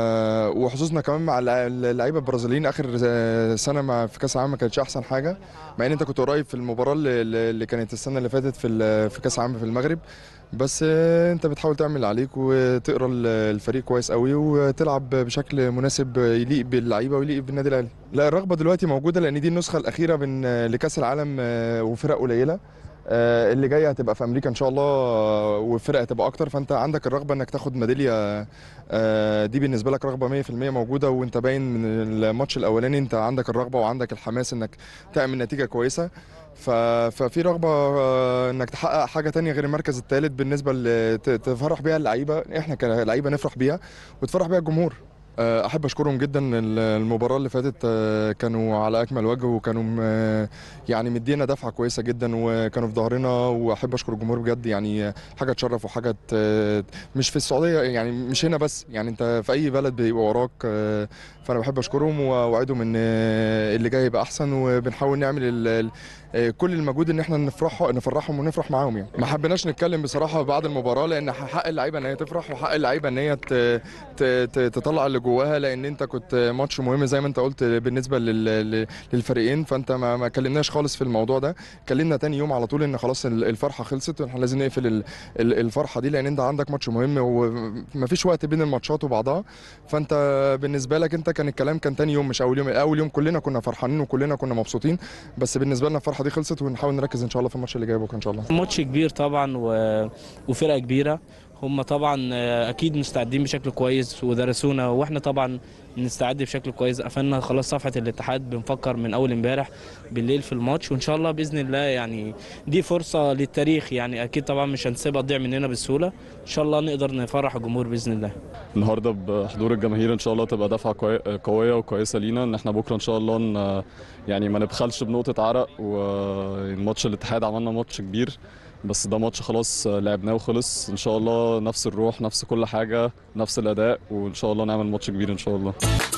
وحظوظنا كمان مع اللع- اللعيبه البرازيليين اخر سنه مع في كاس العالم ما كانتش احسن حاجه مع ان انت كنت قريب في المباراه اللي, اللي كانت السنه اللي فاتت في ال- في كاس العالم في المغرب بس آه، انت بتحاول تعمل اللي عليك وتقرا ال- الفريق كويس قوي وتلعب بشكل مناسب يليق باللعيبه ويليق بالنادي الاهلي لا الرغبه دلوقتي موجوده لان دي النسخه الاخيره من لكاس العالم آه، وفرق قليله آه، اللي جايه هتبقى في امريكا ان شاء الله آه، والفرق هتبقى اكتر فانت عندك الرغبه انك تاخد ميداليه آه، دي بالنسبه لك رغبه 100% موجوده وانت باين من الماتش الاولاني انت عندك الرغبه وعندك الحماس انك تعمل نتيجه كويسه ف- ففي رغبه آه، انك تحقق حاجه تانية غير المركز الثالث بالنسبه ل- ت- تفرح بيها اللعيبه احنا كلعيبه نفرح بيها وتفرح بيها الجمهور آه، احب اشكرهم جدا ال- المباراه اللي فاتت آه، كانوا على اكمل وجه وكانوا م- يعني مدينا دفعه كويسه جدا وكانوا في ظهرنا واحب اشكر الجمهور بجد يعني حاجه تشرف وحاجه ت- مش في السعوديه يعني مش هنا بس يعني انت في اي بلد بيبقى وراك آه، فانا بحب اشكرهم واوعدهم ان آه، اللي جاي يبقى احسن وبنحاول نعمل ال- ال- آه، كل المجهود ان احنا نفرح نفرحهم ونفرح معاهم يعني ما حبيناش نتكلم بصراحه بعد المباراه لان حق اللعيبه ان هي تفرح وحق اللعيبه ان هي ت- ت- ت- تطلع اللي جواها لان انت كنت ماتش مهم زي ما انت قلت بالنسبه لل- لل- للفريقين فانت ما ما كلمناش خالص في الموضوع ده كلمنا تاني يوم على طول ان خلاص ال- الفرحه خلصت واحنا لازم نقفل ال- ال- الفرحه دي لان انت عندك ماتش مهم ومفيش وقت بين الماتشات وبعضها فانت بالنسبه لك انت كان الكلام كان تاني يوم مش اول يوم اول يوم كلنا كنا فرحانين وكلنا كنا مبسوطين بس بالنسبه لنا الفرحه دي خلصت ونحاول نركز ان شاء الله في الماتش اللي جاي بكره ان شاء الله ماتش كبير طبعا و... وفرقه كبيره هم طبعا آه، اكيد مستعدين بشكل كويس ودرسونا واحنا طبعا نستعد بشكل كويس قفلنا خلاص صفحه الاتحاد بنفكر من اول امبارح بالليل في الماتش وان شاء الله باذن الله يعني دي فرصه للتاريخ يعني اكيد طبعا مش هنسيبها تضيع مننا بسهوله ان شاء الله نقدر نفرح الجمهور باذن الله النهارده بحضور الجماهير ان شاء الله تبقى دفعه كوي- قويه وكويسه لينا ان احنا بكره ان شاء الله ن- يعني ما نبخلش بنقطه عرق والماتش الاتحاد عملنا ماتش كبير بس ده ماتش خلاص لعبناه وخلص ان شاء الله نفس الروح نفس كل حاجه نفس الاداء وان شاء الله نعمل ماتش كبير ان شاء الله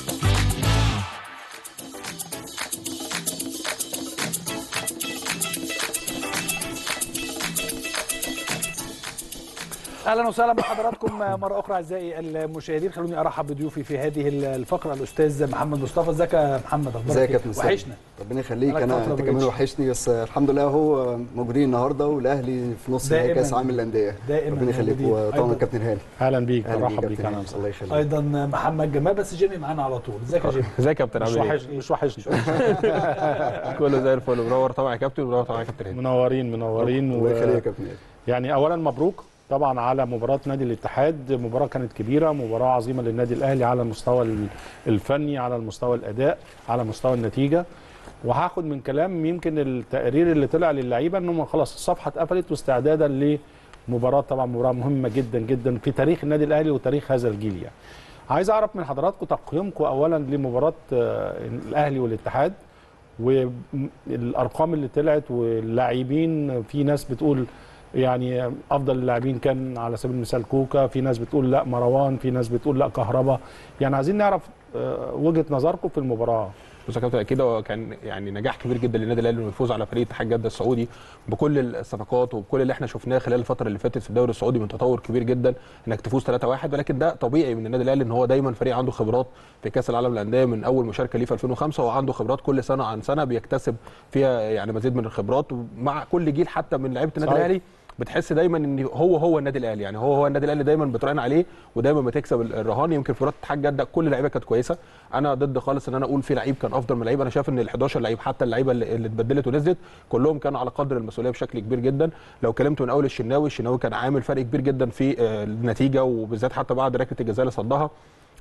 اهلا وسهلا بحضراتكم مره اخرى اعزائي المشاهدين خلوني ارحب بضيوفي في هذه الفقره الاستاذ محمد مصطفى ازيك يا محمد اخبارك ازيك يا إيه؟ كابتن سامي؟ وحشنا ربنا يخليك بقالك انا فترة انت ما كمان جيتش. وحشني بس الحمد لله هو موجودين النهارده والاهلي في نص نهائي دائماً. كاس عالم الانديه دائماً ربنا يخليك موجودين. وطبعا أيضاً. الكابتن هاني اهلا بيك أهلاً مرحب بيك بيك كابتن انا هاني. الله يخليك ايضا محمد جمال بس جيمي معانا على طول ازيك يا جيمي ازيك يا كابتن مش عامل وحش ايه؟ مش وحشني كله زي الفل منور طبعا يا كابتن منور طبعا يا كابتن هاني منورين منورين الله يخليك يا كابتن هاني. يعني اولا مبروك طبعا على مباراه نادي الاتحاد مباراه كانت كبيره مباراه عظيمه للنادي الاهلي على المستوى ال- الفني على المستوى الاداء على مستوى النتيجه وهاخد من كلام يمكن التقرير اللي طلع للعيبه انهم خلاص الصفحه اتقفلت واستعدادا لمباراه طبعا مباراه مهمه جدا جدا في تاريخ النادي الاهلي وتاريخ هذا الجيل يعني عايز اعرف من حضراتكم تقييمكم اولا لمباراه آه، الاهلي والاتحاد والارقام اللي طلعت واللاعبين في ناس بتقول يعني افضل اللاعبين كان على سبيل المثال كوكا في ناس بتقول لا مروان في ناس بتقول لا كهربا يعني عايزين نعرف آه، وجهه نظركم في المباراه بص يا كابتن اكيد هو كان يعني نجاح كبير جدا للنادي الاهلي انه يفوز على فريق اتحاد جده السعودي بكل الصفقات وبكل اللي احنا شفناه خلال الفتره اللي فاتت في الدوري السعودي من تطور كبير جدا انك تفوز 3-1 ولكن ده طبيعي من النادي الاهلي ان هو دايما فريق عنده خبرات في كاس العالم للانديه من اول مشاركه ليه في 2005 هو عنده خبرات كل سنه عن سنه بيكتسب فيها يعني مزيد من الخبرات ومع كل جيل حتى من لعيبه النادي صحيح. الاهلي بتحس دايما ان هو هو النادي الاهلي يعني هو هو النادي الاهلي دايما بتراهن عليه ودايما بتكسب الرهان يمكن في مباراه اتحاد جده كل اللعيبه كانت كويسه انا ضد خالص ان انا اقول في لعيب كان افضل من لعيب انا شايف ان ال 11 لعيب حتى اللعيبه اللي اللي اتبدلت ونزلت كلهم كانوا على قدر المسؤوليه بشكل كبير جدا لو كلمت من اول الشناوي الشناوي كان عامل فرق كبير جدا في آه، النتيجه وبالذات حتى بعد ركله الجزاء اللي صدها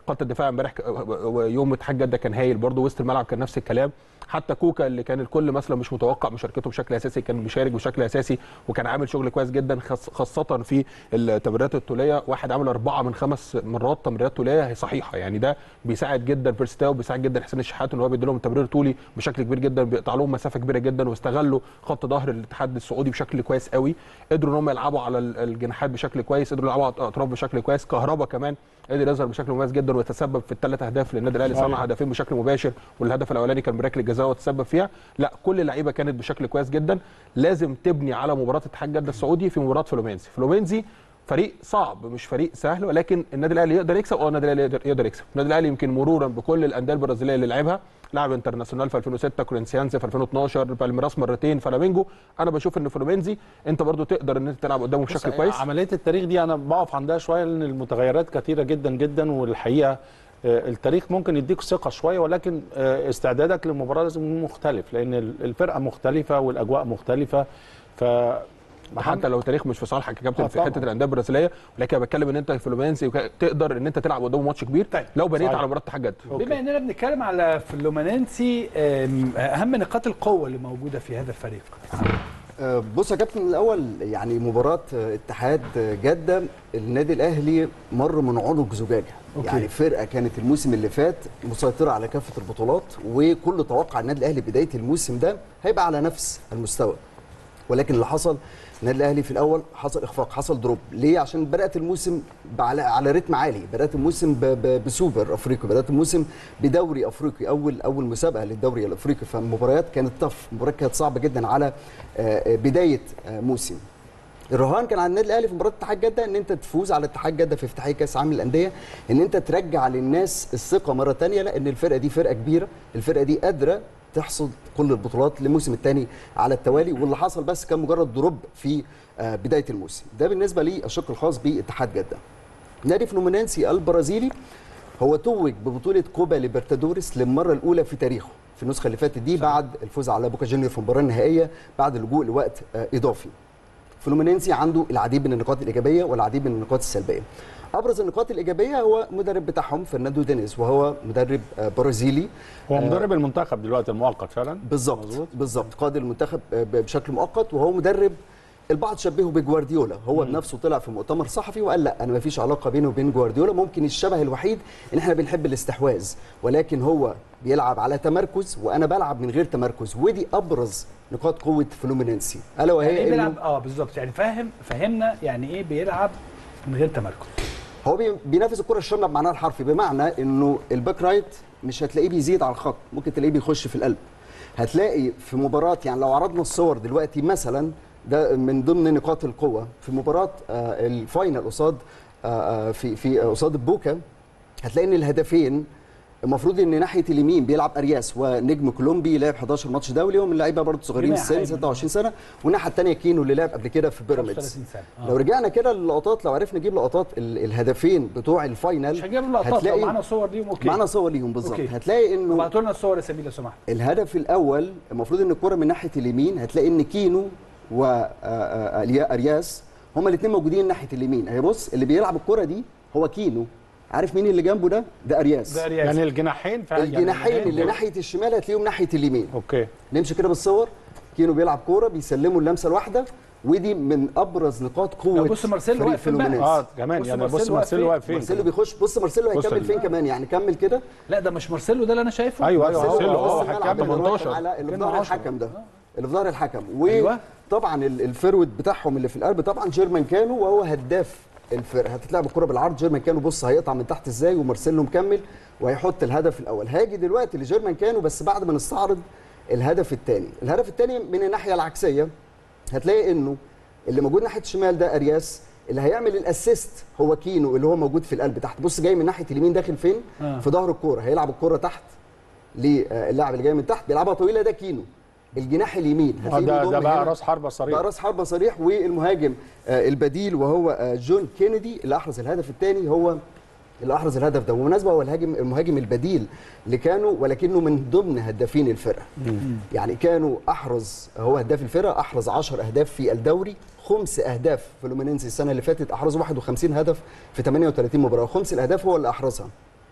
خط الدفاع امبارح ك- يوم اتحاد جده كان هايل برضه وسط الملعب كان نفس الكلام حتى كوكا اللي كان الكل مثلا مش متوقع مشاركته بشكل اساسي كان بيشارك بشكل اساسي وكان عامل شغل كويس جدا خاص- خاصه في التمريرات الطوليه واحد عامل اربعه من خمس مرات تمريرات طوليه هي صحيحه يعني ده بيساعد جدا بيرستاو بيساعد جدا حسين الشحات ان هو بيدي لهم تمرير طولي بشكل كبير جدا بيقطع لهم مسافه كبيره جدا واستغلوا خط ظهر الاتحاد السعودي بشكل كويس قوي قدروا ان هم يلعبوا على ال- الجناحات بشكل كويس قدروا يلعبوا على الاطراف بشكل كويس كهربا كمان قدر يظهر بشكل مميز جدا ويتسبب في الثلاث اهداف للنادي الاهلي صنع أيوة. هدفين بشكل مباشر والهدف الاولاني كان من ركله جزاء وتسبب فيها لا كل اللعيبه كانت بشكل كويس جدا لازم تبني على مباراه اتحاد جده السعودي في مباراه فلومينزي فلومينزي فريق صعب مش فريق سهل ولكن النادي الاهلي يقدر يكسب اه النادي الاهلي يقدر, يقدر يكسب النادي الاهلي يمكن مرورا بكل الانديه البرازيليه اللي لعبها لعب انترناسيونال في 2006 كورنثيانز في 2012 بالميراس مرتين فلامينجو انا بشوف ان فلومينزي انت برضو تقدر ان انت تلعب قدامه بشكل بص، كويس عمليه التاريخ دي انا بقف عندها شويه لان المتغيرات كثيره جدا جدا والحقيقه آه، التاريخ ممكن يديك ثقه شويه ولكن آه، استعدادك للمباراه لازم يكون مختلف لان ال- الفرقه مختلفه والاجواء مختلفه ف حتى لو تاريخ مش في صالحك يا كابتن آه في حته طبعاً. الانديه البرازيليه ولكن انا بتكلم ان انت فلومينسي وك- تقدر ان انت تلعب قدامه ماتش كبير طيب. لو بنيت صحيح. على مباراه اتحاد جده بما اننا بنتكلم على فلومينينسي آم، اهم نقاط القوه اللي موجوده في هذا الفريق آه، بص يا كابتن الاول يعني مباراه آه، اتحاد آه، جده النادي الاهلي مر من عنق زجاجه أوكي. يعني فرقه كانت الموسم اللي فات مسيطره على كافه البطولات وكل توقع النادي الاهلي بدايه الموسم ده هيبقى على نفس المستوى ولكن اللي حصل النادي الاهلي في الاول حصل اخفاق حصل دروب ليه عشان بدات الموسم على على رتم عالي بدات الموسم ب- ب- بسوبر افريقي بدات الموسم بدوري افريقي اول اول مسابقه للدوري الافريقي فالمباريات كانت طف مباريات كانت صعبه جدا على آه، آه، بدايه آه، موسم الرهان كان على النادي الاهلي في مباراه اتحاد جده ان انت تفوز على اتحاد جده في افتتاحيه كاس عالم الانديه ان انت ترجع للناس الثقه مره ثانيه لان الفرقه دي فرقه كبيره الفرقه دي قادره تحصد كل البطولات للموسم الثاني على التوالي واللي حصل بس كان مجرد دروب في آه، بدايه الموسم ده بالنسبه لي الشق الخاص باتحاد جده نادي فلومينينسي البرازيلي هو توج ببطوله كوبا ليبرتادوريس للمره الاولى في تاريخه في النسخه اللي فاتت دي بعد الفوز على بوكا جونيور في المباراه النهائيه بعد اللجوء لوقت آه، اضافي فلومينينسي عنده العديد من النقاط الايجابيه والعديد من النقاط السلبيه ابرز النقاط الايجابيه هو مدرب بتاعهم فرناندو دينيز وهو مدرب آه، برازيلي هو آه، مدرب المنتخب دلوقتي المؤقت فعلا بالظبط بالظبط قاد المنتخب آه، ب- بشكل مؤقت وهو مدرب البعض شبهه بجوارديولا هو بنفسه طلع في مؤتمر صحفي وقال لا انا ما فيش علاقه بينه وبين جوارديولا ممكن الشبه الوحيد ان احنا بنحب الاستحواذ ولكن هو بيلعب على تمركز وانا بلعب من غير تمركز ودي ابرز نقاط قوه فلومينينسي الا وهي يعني ايه إنه- بيلعب اه بالظبط يعني فاهم فهمنا يعني ايه بيلعب من غير تمركز هو بي- بينافس الكره الشامله بمعناها الحرفي بمعنى انه الباك رايت مش هتلاقيه بيزيد على الخط ممكن تلاقيه بيخش في القلب هتلاقي في مباراه يعني لو عرضنا الصور دلوقتي مثلا ده من ضمن نقاط القوه في مباراه آه، الفاينل قصاد آه، آه، في في قصاد البوكا هتلاقي ان الهدفين المفروض ان ناحيه اليمين بيلعب ارياس ونجم كولومبي لعب 11 ماتش دولي ومن اللعيبه برضه صغيرين جماعي السن أيمن. 26 سنه والناحيه الثانيه كينو اللي لعب قبل كده في بيراميدز 35 سنه آه. لو رجعنا كده للقطات لو عرفنا نجيب لقطات ال- الهدفين بتوع الفاينل مش هنجيب لقطات لو معانا صور ليهم اوكي معانا صور ليهم بالظبط أوكي. هتلاقي انه ابعتوا لنا الصور يا سمير لو سمحت الهدف الاول المفروض ان الكره من ناحيه اليمين هتلاقي ان كينو وارياس هما الاثنين موجودين ناحيه اليمين اهي بص اللي بيلعب الكره دي هو كينو عارف مين اللي جنبه ده ده ارياس ده أرياس. يعني الجناحين فعلا يعني الجناحين الجناحين اللي دول. ناحيه الشمال هتلاقيهم ناحيه اليمين اوكي نمشي كده بالصور كينو بيلعب كوره بيسلموا اللمسه الواحده ودي من ابرز نقاط قوه لو بص مارسيلو فريق واقف فين بقى؟ فلومينيز. اه كمان يعني بص مارسيلو واقف فين مارسيلو بيخش بص مارسيلو بص هيكمل ال- فين كمان يعني كمل كده لا ده مش مارسيلو ده اللي انا شايفه ايوه ايوه مارسيلو هو هو هو الملعب حكام اللي هو 18 على اللي في كنا ظهر 10. الحكم ده اللي في ظهر الحكم أيوة. وطبعا ال- الفرود بتاعهم اللي في القلب طبعا جيرمان كانو وهو هداف الفرقه هتتلعب الكره بالعرض جيرمان كانو بص هيقطع من تحت ازاي ومارسيلو مكمل وهيحط الهدف الاول هاجي دلوقتي لجيرمان كانو بس بعد ما نستعرض الهدف الثاني الهدف الثاني من الناحيه العكسيه هتلاقي انه اللي موجود ناحيه الشمال ده ارياس اللي هيعمل الاسيست هو كينو اللي هو موجود في القلب تحت بص جاي من ناحيه اليمين داخل فين آه. في ظهر الكوره هيلعب الكوره تحت للاعب اللي جاي من تحت بيلعبها طويله ده كينو الجناح اليمين آه، هتلاقيه ده بيضم ده بقى هنا. راس حربه صريح ده راس حربه صريح والمهاجم آه، البديل وهو آه، جون كينيدي اللي احرز الهدف الثاني هو اللي احرز الهدف ده وبالمناسبه هو الهاجم المهاجم البديل اللي كانوا ولكنه من ضمن هدافين الفرقه يعني كانوا احرز هو هداف الفرقه احرز 10 اهداف في الدوري خمس اهداف فلومينينسي السنه اللي فاتت احرزوا 51 هدف في 38 مباراه خمس الاهداف هو اللي احرزها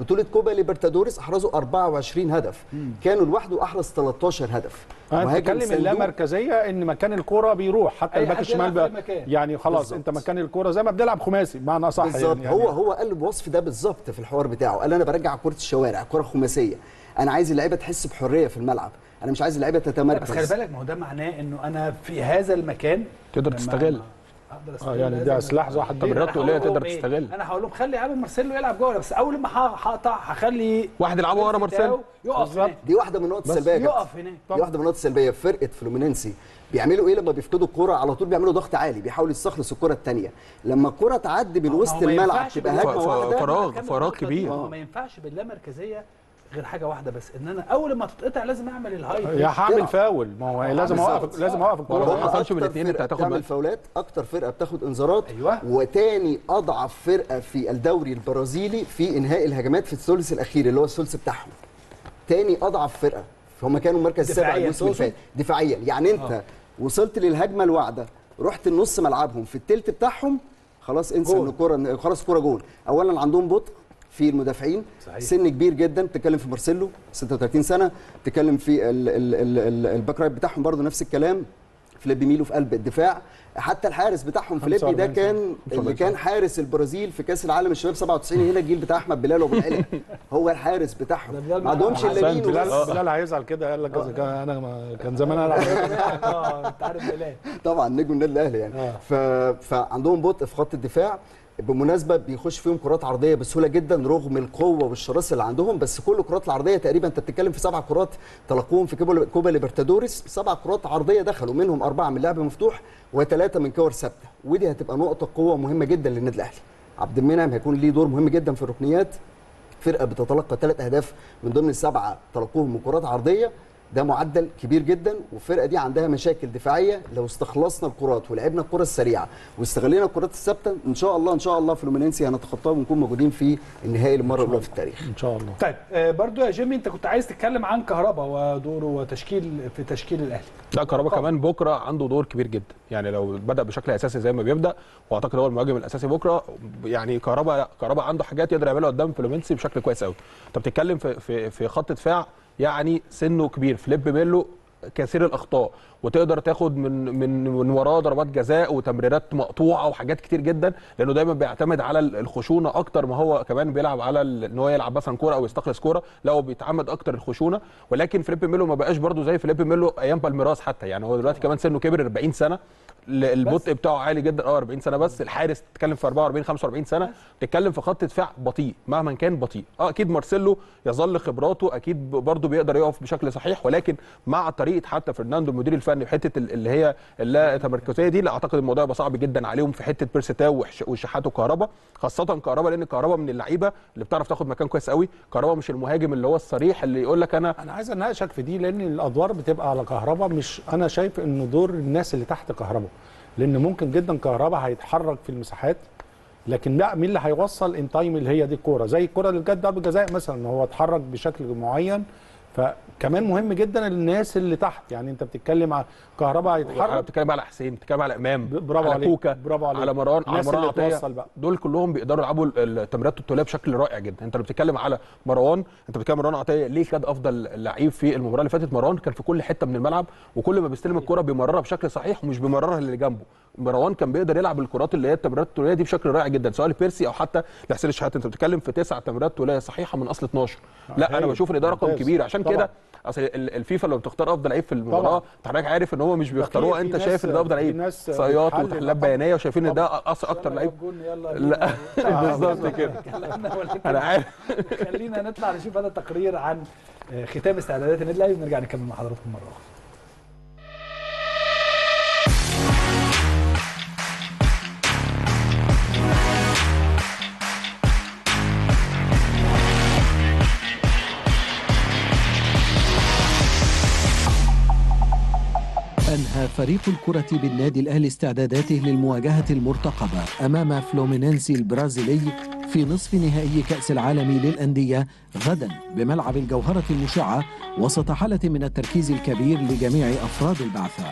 بطوله كوبا ليبرتادوريس احرزوا 24 هدف كانوا لوحده احرز 13 هدف انا مهاجم بتكلم صندوق. اللامركزيه ان مكان الكوره بيروح حتى أي الباك حد الشمال يلعب بقى في أي مكان. يعني خلاص بالظبط. انت مكان الكوره زي ما بنلعب خماسي بمعنى صح بالظبط يعني هو هو قال بوصف ده بالظبط في الحوار بتاعه قال انا برجع كره الشوارع كره خماسيه انا عايز اللعيبه تحس بحريه في الملعب انا مش عايز اللعيبه بس خلي تتمركز بالك ما هو ده معناه انه انا في هذا المكان تقدر لما تستغل. اقدر اه استغل يعني هذا ده المكان. سلاح ذو حدين تمريرات أنا طولية هقول لهم تقدر إيه؟ تستغل. انا هقول لهم خلي عامل مارسيلو يلعب جوه بس اول ما هقطع هخلي واحد يلعبه ورا مارسيلو يقف هناك دي واحده من النقط بس السلبيه يا كابتن. يقف هناك دي واحده من النقط السلبيه في فرقه فلومينينسي بيعملوا ايه لما بيفقدوا الكرة على طول بيعملوا ضغط عالي بيحاولوا يستخلص الكرة الثانية لما الكرة تعدي من وسط ما الملعب ينفعش تبقى بالله- هجمة ف- واحدة فراغ كمل فراغ النقطة دي. كبير هو ما ينفعش باللامركزيه غير حاجه واحده بس ان انا اول ما تتقطع لازم اعمل الهاي يا هعمل فاول ما هو لازم بالظبط. اوقف لازم اوقف ولو الكوره ما حصلش أكتر من الاثنين انت فرقة هتاخد بتعمل بالك. فاولات اكتر فرقه بتاخد انذارات أيوة. وتاني اضعف فرقه في الدوري البرازيلي في انهاء الهجمات في الثلث الاخير اللي هو الثلث بتاعهم تاني اضعف فرقه هم كانوا المركز السابع دفاعياً الموسم اللي تقصد؟ فات دفاعيا يعني انت آه. وصلت للهجمه الواعده رحت النص ملعبهم في التلت بتاعهم خلاص انسى جول. ان الكوره خلاص الكوره جول اولا عندهم بطء في المدافعين صحيح. سن كبير جدا بتتكلم في مارسيلو 36 سنه تتكلم في ال- ال- ال- ال- الباك رايت بتاعهم برضو نفس الكلام فليبي ميلو في قلب الدفاع حتى الحارس بتاعهم فليبي ده 45 كان سنة. اللي كان حارس البرازيل في كاس العالم الشباب 97 هنا الجيل بتاع احمد بلال وابو العلا هو الحارس بتاعهم ده بلال ما عندهمش الا عشان مين بلال وبس. بلال هيزعل كده قال لك إذا كان انا ما كان زمان العب اه انت عارف بلال طبعا نجم النادي الاهلي يعني آه. ف... فعندهم بطء في خط الدفاع بالمناسبه بيخش فيهم كرات عرضيه بسهوله جدا رغم القوه والشراسه اللي عندهم بس كل الكرات العرضيه تقريبا انت بتتكلم في سبع كرات تلقوهم في كوبا كوبا ليبرتادوريس سبع كرات عرضيه دخلوا منهم اربعه من لعب مفتوح وثلاثه من كور ثابته ودي هتبقى نقطه قوه مهمه جدا للنادي الاهلي عبد المنعم هيكون ليه دور مهم جدا في الركنيات فرقه بتتلقى ثلاث اهداف من ضمن السبعه تلقوهم من كرات عرضيه ده معدل كبير جدا والفرقه دي عندها مشاكل دفاعيه لو استخلصنا الكرات ولعبنا الكره السريعه واستغلينا الكرات الثابته ان شاء الله ان شاء الله فلومينينسي هنتخطاها ونكون موجودين في النهائي للمره الاولى في التاريخ ان شاء الله طيب آه، برضو يا جيمي انت كنت عايز تتكلم عن كهربا ودوره وتشكيل في تشكيل الاهلي لا كهربا كمان بكره عنده دور كبير جدا يعني لو بدا بشكل اساسي زي ما بيبدا واعتقد هو المهاجم الاساسي بكره يعني كهربا كهربا عنده حاجات يقدر يعملها قدام فلومينسي بشكل كويس قوي انت بتتكلم في في في خط دفاع يعني سنه كبير فليب ميلو كثير الاخطاء وتقدر تاخد من من من وراه ضربات جزاء وتمريرات مقطوعه وحاجات كتير جدا لانه دايما بيعتمد على الخشونه اكتر ما هو كمان بيلعب على ال- ان هو يلعب مثلا كوره او يستخلص كوره لا هو بيتعمد اكتر الخشونه ولكن فيليب ميلو ما بقاش برده زي فيليب ميلو ايام بالميراس حتى يعني هو دلوقتي كمان سنه كبر 40 سنه ل- البطء بتاعه عالي جدا اه 40 سنه بس الحارس تتكلم في 44 45 سنه تتكلم في خط دفاع بطيء مهما كان بطيء اه اكيد مارسيلو يظل خبراته اكيد برضه بيقدر يقف بشكل صحيح ولكن مع طريقه حتى فرناندو المدير الفني في حته ال- اللي هي اللا تمركزيه دي لا اعتقد الموضوع يبقى صعب جدا عليهم في حته بيرستاو وحش- وشحات وكهربا خاصه كهربا لان كهربا من اللعيبه اللي بتعرف تاخد مكان كويس قوي كهربا مش المهاجم اللي هو الصريح اللي يقول لك انا انا عايز اناقشك في دي لان الادوار بتبقى على كهربا مش انا شايف انه دور الناس اللي تحت كهربا لان ممكن جدا كهربا هيتحرك في المساحات لكن لا مين اللي هيوصل ان تايم اللي هي دي الكوره زي الكوره اللي جت ضربه جزاء مثلا ان هو اتحرك بشكل معين فكمان مهم جدا الناس اللي تحت يعني انت بتتكلم على كهربا هيتحرك بتتكلم على حسين بتتكلم على امام برافو على عليك كوكا برافو عليك على مروان على الناس مروان اللي عطيه توصل بقى دول كلهم بيقدروا يلعبوا ال- التمريرات الطوليه بشكل رائع جدا انت لو بتتكلم على مروان انت بتتكلم مروان عطيه ليه خد افضل لعيب في المباراه اللي فاتت مروان كان في كل حته من الملعب وكل ما بيستلم الكره بيمررها بشكل صحيح ومش بيمررها للي جنبه مروان كان بيقدر يلعب الكرات اللي هي التمريرات الطوليه دي بشكل رائع جدا سواء لبيرسي او حتى لحسين الشحات انت بتتكلم في تسع تمريرات طوليه صحيحه من اصل 12 لا انا هايل. بشوف ان ده رقم ممتاز. كبير عشان طبعا. كده اصل ال- الفيفا لو بتختار افضل لعيب في المباراه طبعا. انت حضرتك عارف ان هو مش بيختاروه في انت ناس- شايف ان ده افضل في لعيب ناس صياط بتحلل وتحليلات طبعا. بيانيه وشايفين ان ده طبعا. أص اكتر يلا لعيب جاب جون، يلا لا بينا. بالظبط كده كلامنا ولكن انا عارف خلينا نطلع نشوف هذا التقرير عن آه، ختام استعدادات النادي الاهلي ونرجع نكمل مع حضراتكم مره اخرى أنهى فريق الكرة بالنادي الأهلي استعداداته للمواجهة المرتقبة أمام فلومينينسي البرازيلي في نصف نهائي كأس العالم للأندية غدا بملعب الجوهرة المشعة وسط حالة من التركيز الكبير لجميع أفراد البعثة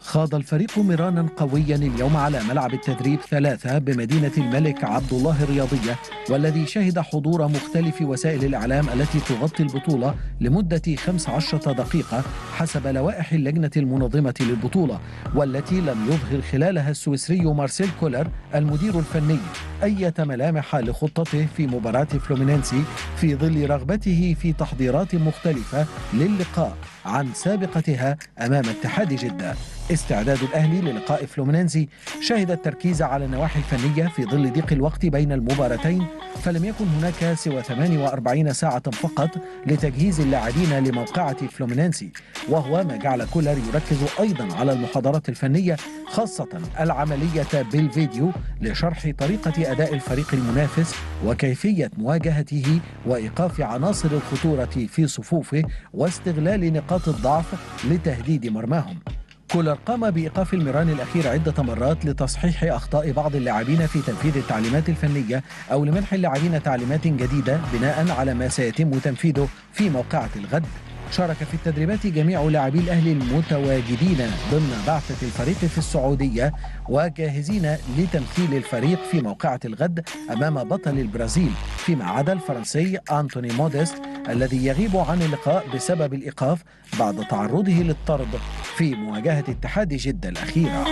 خاض الفريق مرانا قويا اليوم على ملعب التدريب ثلاثة بمدينة الملك عبد الله الرياضية والذي شهد حضور مختلف وسائل الإعلام التي تغطي البطولة لمدة 15 دقيقة حسب لوائح اللجنة المنظمة للبطولة والتي لم يظهر خلالها السويسري مارسيل كولر المدير الفني أي ملامح لخطته في مباراة فلومينينسي في ظل رغبته في تحضيرات مختلفة للقاء عن سابقتها أمام اتحاد جدة استعداد الأهلي للقاء فلومينينزي شهد التركيز على النواحي الفنية في ظل ضيق الوقت بين المباراتين فلم يكن هناك سوى 48 ساعة فقط لتجهيز اللاعبين لموقعة فلومينينسي وهو ما جعل كولر يركز أيضا على المحاضرات الفنية خاصة العملية بالفيديو لشرح طريقة أداء الفريق المنافس وكيفية مواجهته وإيقاف عناصر الخطورة في صفوفه واستغلال نقاط الضعف لتهديد مرماهم كولر قام بإيقاف المران الأخير عدة مرات لتصحيح أخطاء بعض اللاعبين في تنفيذ التعليمات الفنية أو لمنح اللاعبين تعليمات جديدة بناء على ما سيتم تنفيذه في موقعة الغد شارك في التدريبات جميع لاعبي الأهلي المتواجدين ضمن بعثة الفريق في السعودية وجاهزين لتمثيل الفريق في موقعة الغد أمام بطل البرازيل فيما عدا الفرنسي أنتوني موديست الذي يغيب عن اللقاء بسبب الإيقاف بعد تعرضه للطرد في مواجهة اتحاد جدة الأخيرة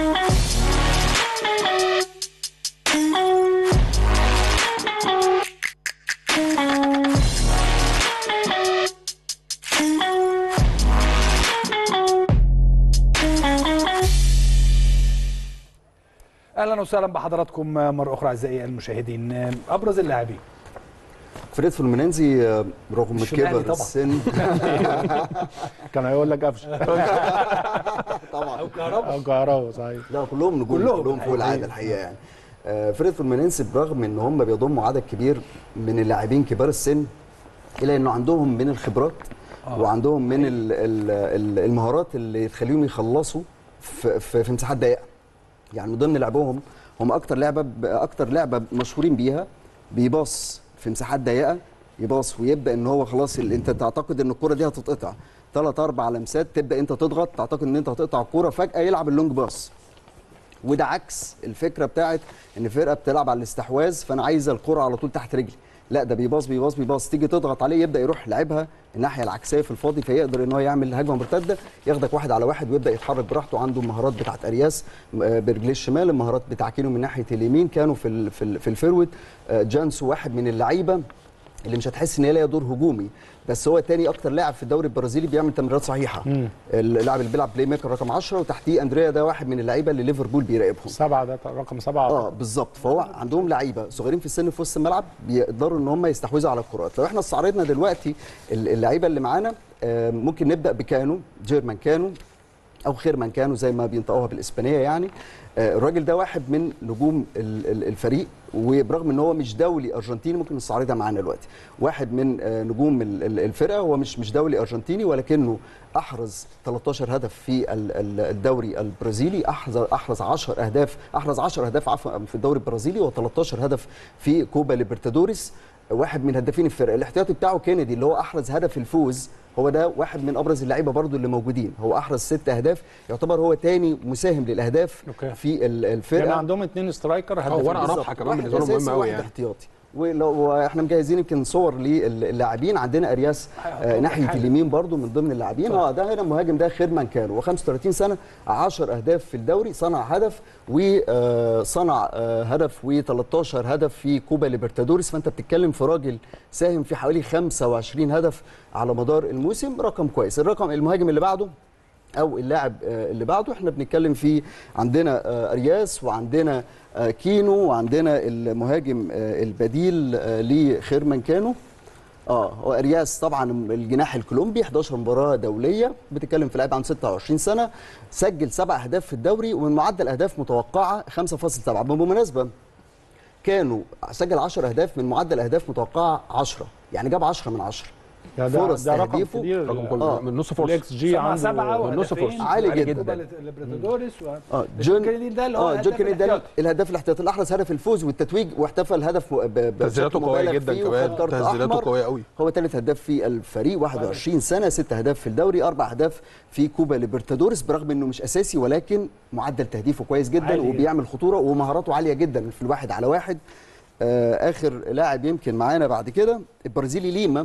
اهلا وسهلا بحضراتكم مره اخرى اعزائي المشاهدين ابرز اللاعبين فريد فلومينينزي آه، رغم الشمالي كبر طبعا. السن كان هيقول لك قفشه طبعا او كهرباء او كهرباء صحيح لا كلهم نجوم كلهم كلهم فوق العاده حقيقي. الحقيقه يعني آه، فريد فلومينينسي برغم ان هم بيضموا عدد كبير من اللاعبين كبار السن الا انه عندهم من الخبرات آه. وعندهم من ال- ال- ال- المهارات اللي تخليهم يخلصوا في, في, في مساحات ضيقه يعني من ضمن لعبهم هم اكتر لعبه ب- اكتر لعبه مشهورين بيها بيباص في مساحات ضيقه يباص ويبدا ان هو خلاص ال- انت تعتقد ان الكره دي هتتقطع ثلاث اربع لمسات تبدا انت تضغط تعتقد ان انت هتقطع الكوره فجاه يلعب اللونج باص وده عكس الفكره بتاعت ان فرقه بتلعب على الاستحواذ فانا عايزه الكره على طول تحت رجلي لا ده بيباص بيباص بيباص تيجي تضغط عليه يبدا يروح لعبها الناحيه العكسيه في الفاضي فيقدر ان هو يعمل هجمه مرتده ياخدك واحد على واحد ويبدا يتحرك براحته عنده المهارات بتاعت ارياس آه، برجليه الشمال المهارات بتاع كينو من ناحيه اليمين كانوا في ال- في ال- في الفيرود آه، جانسو واحد من اللعيبه اللي مش هتحس ان هي ليها دور هجومي بس هو تاني اكتر لاعب في الدوري البرازيلي بيعمل تمريرات صحيحه اللاعب اللي بيلعب بلاي ميكر رقم 10 وتحتيه اندريا ده واحد من اللعيبه اللي ليفربول بيراقبهم سبعه ده رقم سبعه اه بالظبط فهو عندهم لعيبه صغيرين في السن في وسط الملعب بيقدروا ان هم يستحوذوا على الكرات لو احنا استعرضنا دلوقتي ال- اللعيبه اللي معانا آه، ممكن نبدا بكانو جيرمان كانو او خيرمان كانو زي ما بينطقوها بالاسبانيه يعني آه، الراجل ده واحد من نجوم ال- ال- الفريق وبرغم ان هو مش دولي ارجنتيني ممكن نستعرضها معانا دلوقتي واحد من آه، نجوم ال- ال- الفرقه هو مش مش دولي ارجنتيني ولكنه احرز 13 هدف في ال- ال- الدوري البرازيلي احرز احرز 10 اهداف احرز 10 اهداف عفوا في الدوري البرازيلي و13 هدف في كوبا ليبرتادوريس واحد من هدافين الفرقه الاحتياطي بتاعه كينيدي اللي هو احرز هدف الفوز هو ده واحد من ابرز اللعيبه برضو اللي موجودين هو احرز ست اهداف يعتبر هو تاني مساهم للاهداف أوكي. في ال- الفرقه يعني عندهم اثنين سترايكر بالظبط. هدافين ورقة رابحة كمان واحد بالنسبة لهم أساسي مهمة أوي وواحد يعني. احتياطي ولو احنا مجهزين يمكن صور للاعبين عندنا ارياس آه ناحيه حاجة. اليمين برضو من ضمن اللاعبين اه ده هنا المهاجم ده خيرمان كانو و35 سنه 10 اهداف في الدوري صنع هدف وصنع هدف و13 هدف في كوبا ليبرتادوريس فانت بتتكلم في راجل ساهم في حوالي 25 هدف على مدار الموسم رقم كويس الرقم المهاجم اللي بعده او اللاعب آه، اللي بعده احنا بنتكلم في عندنا آه، ارياس وعندنا آه، كينو وعندنا المهاجم آه، البديل آه، لخيرمان كانو اه هو ارياس طبعا الجناح الكولومبي 11 مباراه دوليه بتتكلم في لاعب عن 26 سنه سجل سبع اهداف في الدوري ومن معدل اهداف متوقعه 5.7 بالمناسبه كانوا سجل 10 اهداف من معدل اهداف متوقعه 10 يعني جاب 10 من 10 ده- ده- فرص ده رقم تهديفه كبير. رقم كل- آه. من نص فرصه الاكس جي سبعة عنده سبعة من نص وهدفين فرصة. عالي عالي جدا. جدا ليبرتادوريس و... اه جون كينيدي ده اللي هو اه جون هداف كينيدي ده الاحتياط. الهداف الاحتياطي الاحرز هدف الفوز والتتويج واحتفل هدف ب- ب- تسديداته بشكل قويه مبالغ جدا فيه كمان وخد كارت تسديداته أحمر. قويه قوي هو ثالث هداف في الفريق 21 سنه ست اهداف في الدوري اربع اهداف في كوبا ليبرتادوريس برغم انه مش اساسي ولكن معدل تهديفه كويس جدا عالي جدا. وبيعمل خطوره ومهاراته عاليه جدا في الواحد على واحد آه اخر لاعب يمكن معانا بعد كده البرازيلي ليما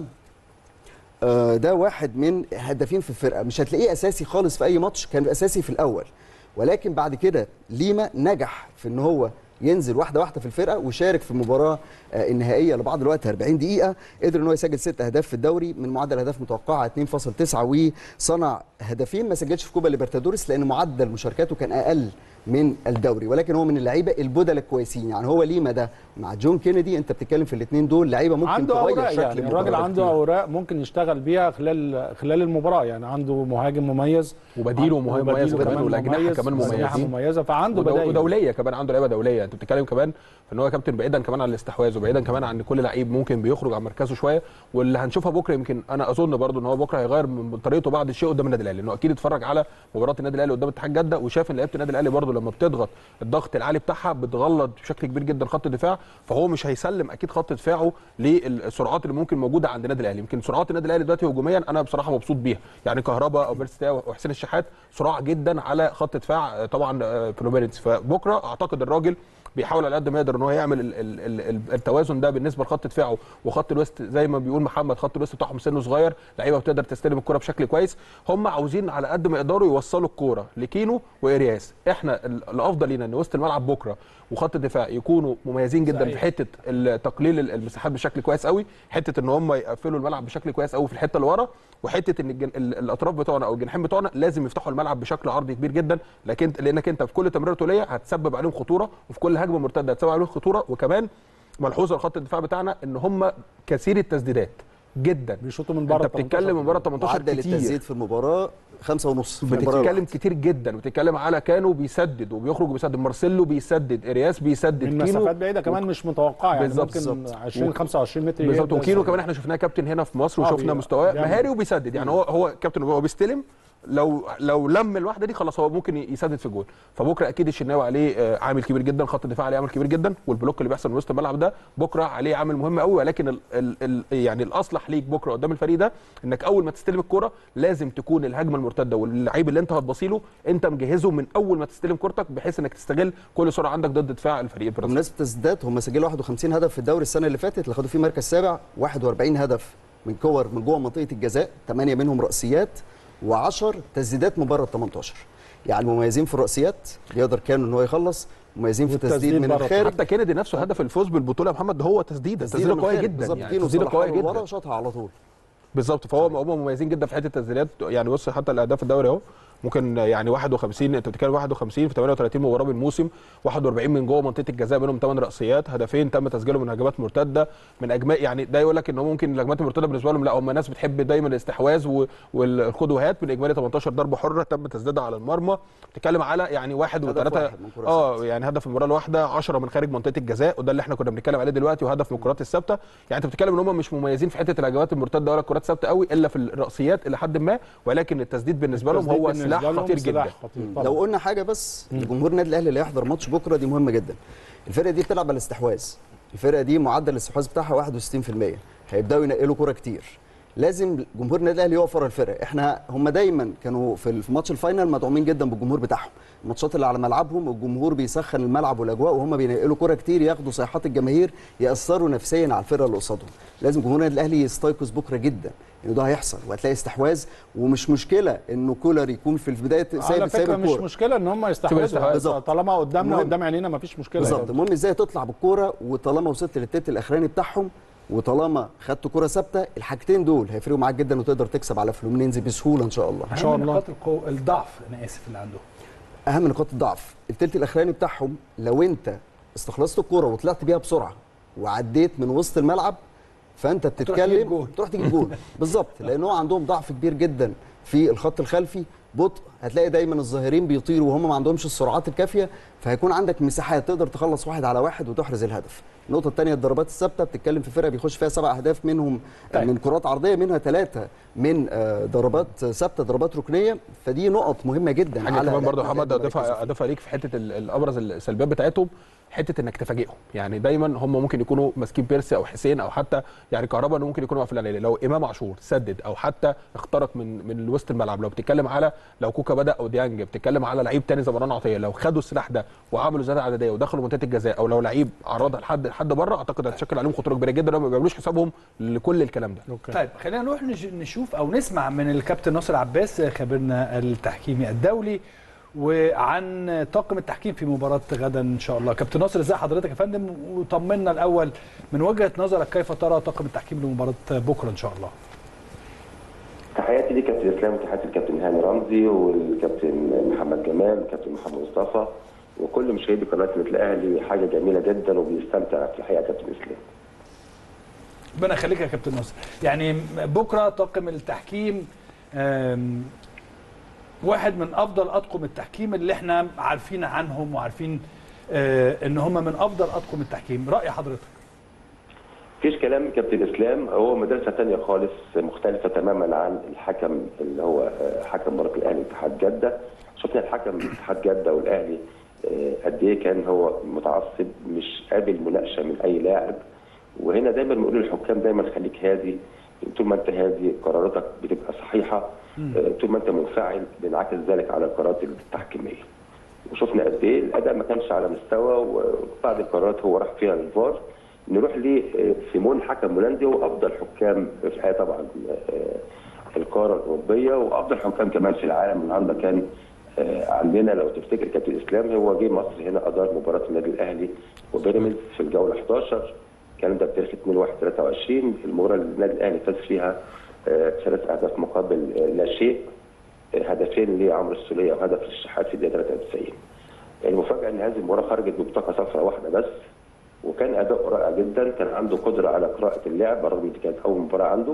آه ده واحد من هدافين في الفرقه مش هتلاقيه اساسي خالص في اي ماتش كان اساسي في الاول ولكن بعد كده ليما نجح في ان هو ينزل واحده واحده في الفرقه وشارك في المباراه آه، النهائيه لبعض الوقت 40 دقيقه قدر ان هو يسجل ست اهداف في الدوري من معدل اهداف متوقعه 2.9 وصنع هدفين ما سجلش في كوبا ليبرتادوريس لان معدل مشاركاته كان اقل من الدوري ولكن هو من اللعيبه البدل الكويسين يعني هو ليما ده مع جون كينيدي انت بتتكلم في الاثنين دول لعيبه ممكن عنده تغير اوراق شكل يعني المباراة الراجل عنده كتير. اوراق ممكن يشتغل بيها خلال خلال المباراه يعني عنده مهاجم مميز وبديله مهاجم مميز وبديله كمان والاجنحه مميز، كمان وأجنحة مميزين مميزه فعنده ودو- بدايل ودوليه كمان عنده لعيبه دوليه انت بتتكلم كمان في ان هو كابتن بعيدا كمان عن الاستحواذ وبعيدا كمان عن كل لعيب ممكن بيخرج عن مركزه شويه واللي هنشوفها بكره يمكن انا اظن برضو ان هو بكره هيغير من طريقته بعض الشيء قدام النادي الاهلي لانه اكيد اتفرج على مباراه النادي الاهلي قدام اتحاد جده وشاف ان لعيبه النادي الاهلي برضو لما بتضغط الضغط العالي بتاعها بتغلط بشكل كبير جدا خط الدفاع فهو مش هيسلم اكيد خط دفاعه للسرعات اللي ممكن موجوده عند النادي الاهلي يمكن سرعات النادي الاهلي دلوقتي هجوميا انا بصراحه مبسوط بيها يعني كهربا او بيرستاو وحسين الشحات سرعه جدا على خط دفاع آه، طبعا آه، فلوميرنس فبكره اعتقد الراجل بيحاول على قد ما يقدر ان هو يعمل ال ال ال ال التوازن ده بالنسبه لخط دفاعه وخط الوسط زي ما بيقول محمد خط الوسط بتاعهم سنه صغير لعيبه بتقدر تستلم الكره بشكل كويس هم عاوزين على قد ما يقدروا يوصلوا الكوره لكينو وارياس احنا ال- الافضل لينا ان وسط الملعب بكره وخط الدفاع يكونوا مميزين جدا صحيح. في حته ال- تقليل ال- المساحات بشكل كويس قوي حته ان هم يقفلوا الملعب بشكل كويس قوي في الحته اللي ورا وحته ان الجن... ال- الاطراف بتوعنا او الجناحين بتوعنا لازم يفتحوا الملعب بشكل عرضي كبير جدا لكن لانك انت في كل تمريره طوليه هتسبب عليهم خطوره وفي كل هجمه مرتده هتسبب عليهم خطوره وكمان ملحوظه لخط الدفاع بتاعنا ان هم كثير التسديدات جدا بيشوطوا من بره انت بتتكلم من بره 18 معدل كتير التسديد في المباراه خمسة ونص في المباراة بتتكلم الواحدة. كتير جدا بتتكلم على كانو بيسدد وبيخرج وبيسدد مارسيلو بيسدد ارياس بيسدد من كينو مسافات بعيده كمان مش متوقعه يعني بالظبط. ممكن بالظبط. 20 و- 25 متر بالظبط يهدى وكينو زي- كمان احنا شفناه كابتن هنا في مصر آه، وشفنا بي- مستواه بيعمل- مهاري وبيسدد يعني هو هو كابتن هو بيستلم لو لو لم الواحده دي خلاص هو ممكن يسدد في الجول فبكره اكيد الشناوي عليه آه، عامل كبير جدا خط الدفاع عليه عامل كبير جدا والبلوك اللي بيحصل من وسط الملعب ده بكره عليه عامل مهم قوي ولكن ال ال ال يعني الاصلح ليك بكره قدام الفريق ده انك اول ما تستلم الكره لازم تكون الهجمه المرتده واللعيب اللي انت هتبصيله انت مجهزه من اول ما تستلم كورتك بحيث انك تستغل كل سرعه عندك ضد دفاع الفريق البرازيلي بمناسبه التسديدات هم سجلوا 51 هدف في الدوري السنه اللي فاتت اللي خدوا فيه مركز سابع 41 هدف من كور من جوه منطقه الجزاء 8 منهم راسيات و10 تسديدات من بره ال 18 يعني مميزين في الراسيات بيقدر كانوا ان هو يخلص مميزين في التسديد من الخارج حتى كينيدي نفسه هدف الفوز بالبطوله يا محمد هو تسديده تسديده من قويه الخارج. جدا بالظبط يعني كينو تسديده صلحها قويه له ورا جدا شاطها على طول بالظبط فهو هم مميزين جدا في حته التسديدات يعني بص حتى الاهداف الدوري اهو ممكن يعني 51 انت بتتكلم 51 في 38 مباراه بالموسم 41 من جوه منطقه الجزاء منهم 8 راسيات هدفين تم تسجيلهم من هجمات مرتده من اجماع يعني ده يقول لك ان هو ممكن الهجمات المرتده بالنسبه لهم لا هم ناس بتحب دايما الاستحواذ و- والخد وهات من اجمالي 18 ضربه حره تم تسديدها على المرمى بتتكلم على يعني واحد هدف وثلاثه واحد من كرة اه يعني هدف في المباراه الواحده 10 من خارج منطقه الجزاء وده اللي احنا كنا بنتكلم عليه دلوقتي وهدف من الكرات الثابته يعني انت بتتكلم ان هم مش مميزين في حته الهجمات المرتده ولا الكرات الثابته قوي الا في الراسيات الى حد ما ولكن التسديد بالنسبه لهم التسديد هو بالنسبة سلاح لهم خطير سلاح جدا خطير طبعاً. لو قلنا حاجه بس لجمهور النادي الاهلي اللي هيحضر ماتش بكره دي مهمه جدا الفرقه دي بتلعب على الاستحواذ الفرقه دي معدل الاستحواذ بتاعها 61% هيبداوا ينقلوا كره كتير لازم جمهور النادي الاهلي يقف ورا الفرقه احنا هم دايما كانوا في في ماتش الفاينل مدعومين جدا بالجمهور بتاعهم الماتشات اللي على ملعبهم الجمهور بيسخن الملعب والاجواء وهم بينقلوا كره كتير ياخدوا صيحات الجماهير ياثروا نفسيا على الفرقه اللي قصادهم لازم جمهور النادي الاهلي يستيقظ بكره جدا ان ده هيحصل وهتلاقي استحواذ ومش مشكله انه كولر يكون في البدايه على سايب سايب فكره مش الكوره مشكله ان هم الاستحواذ. يستحوذوا بالظبط. طالما قدامنا المهم- قدام عينينا مفيش مشكله بالظبط المهم ازاي تطلع بالكوره وطالما وصلت للتلت الاخراني بتاعهم وطالما خدت كوره ثابته الحاجتين دول هيفرقوا معاك جدا وتقدر تكسب على فلومينينزي بسهوله ان شاء الله ان شاء الله نقاط القوة الضعف انا اسف اللي عندهم اهم نقاط الضعف التلت الاخراني بتاعهم لو انت استخلصت الكوره وطلعت بيها بسرعه وعديت من وسط الملعب فانت تجيب بتتكلم جول. تروح تجيب جول بالظبط لان هو عندهم ضعف كبير جدا في الخط الخلفي بطء هتلاقي دايما الظاهرين بيطيروا وهم ما عندهمش السرعات الكافيه فهيكون عندك مساحات تقدر تخلص واحد على واحد وتحرز الهدف النقطه الثانيه الضربات الثابته بتتكلم في فرقه بيخش فيها سبع اهداف منهم طيب. من كرات عرضيه منها ثلاثه من آه، ضربات ثابته ضربات ركنيه فدي نقط مهمه جدا حاجه كمان برضه يا محمد اضيفها اضيفها ليك في حته ال- الابرز السلبيات بتاعتهم حته انك تفاجئهم يعني دايما هم ممكن يكونوا ماسكين بيرسي او حسين او حتى يعني كهربا انه ممكن يكونوا مقفل عليه لو امام عاشور سدد او حتى اخترق من من وسط الملعب لو بتتكلم على لو كوكا بدا او ديانج بتتكلم على لعيب تاني زي مروان عطيه لو خدوا السلاح ده وعملوا زياده عدديه ودخلوا منطقه الجزاء او لو لعيب عرضها لحد لحد بره اعتقد هتشكل عليهم خطوره كبيره جدا وما بيعملوش حسابهم لكل الكلام ده طيب خلينا نروح نش- نشوف او نسمع من الكابتن ناصر عباس خبيرنا التحكيمي الدولي وعن طاقم التحكيم في مباراه غدا ان شاء الله كابتن ناصر ازي حضرتك يا فندم وطمنا الاول من وجهه نظرك كيف ترى طاقم التحكيم لمباراه بكره ان شاء الله تحياتي ليك كابتن اسلام وتحياتي للكابتن هاني رمزي والكابتن محمد جمال والكابتن محمد مصطفى وكل مشاهدي قناه النادي الاهلي حاجه جميله جدا وبيستمتع في الحقيقه كابتن اسلام ربنا يخليك يا كابتن ناصر يعني بكره طاقم التحكيم آم، واحد من افضل اطقم التحكيم اللي احنا عارفين عنهم وعارفين آه، ان هم من افضل اطقم التحكيم راي حضرتك مفيش كلام كابتن اسلام هو مدرسه ثانيه خالص مختلفه تماما عن الحكم اللي هو آه، حكم مباراه الاهلي واتحاد جده شفنا الحكم اتحاد جده والاهلي آه، قد ايه كان هو متعصب مش قابل مناقشه من اي لاعب وهنا دايما بنقول للحكام دايما خليك هادي طول ما انت هادي قراراتك بتبقى صحيحه آه، طول ما انت منفعل بينعكس ذلك على القرارات التحكيميه وشفنا قد ايه الاداء ما كانش على مستوى وبعض القرارات هو راح فيها للفار نروح لسيمون حكم هولندي هو افضل حكام في الحقيقه طبعا آه، القاره الاوروبيه وافضل حكام كمان في العالم النهارده كان آه، عندنا لو تفتكر كابتن اسلام هو جه مصر هنا ادار مباراه النادي الاهلي وبيراميدز في الجوله 11 كان ده بتاريخ 2 1 23 المباراه اللي النادي الاهلي فاز فيها آه، ثلاث اهداف مقابل آه، لا شيء آه، هدفين لعمرو السوليه وهدف للشحات في الدقيقه 93 المفاجاه ان هذه المباراه خرجت ببطاقه صفراء واحده بس وكان اداؤه رائع جدا كان عنده قدره على قراءه اللعب رغم ان دي كانت اول مباراه عنده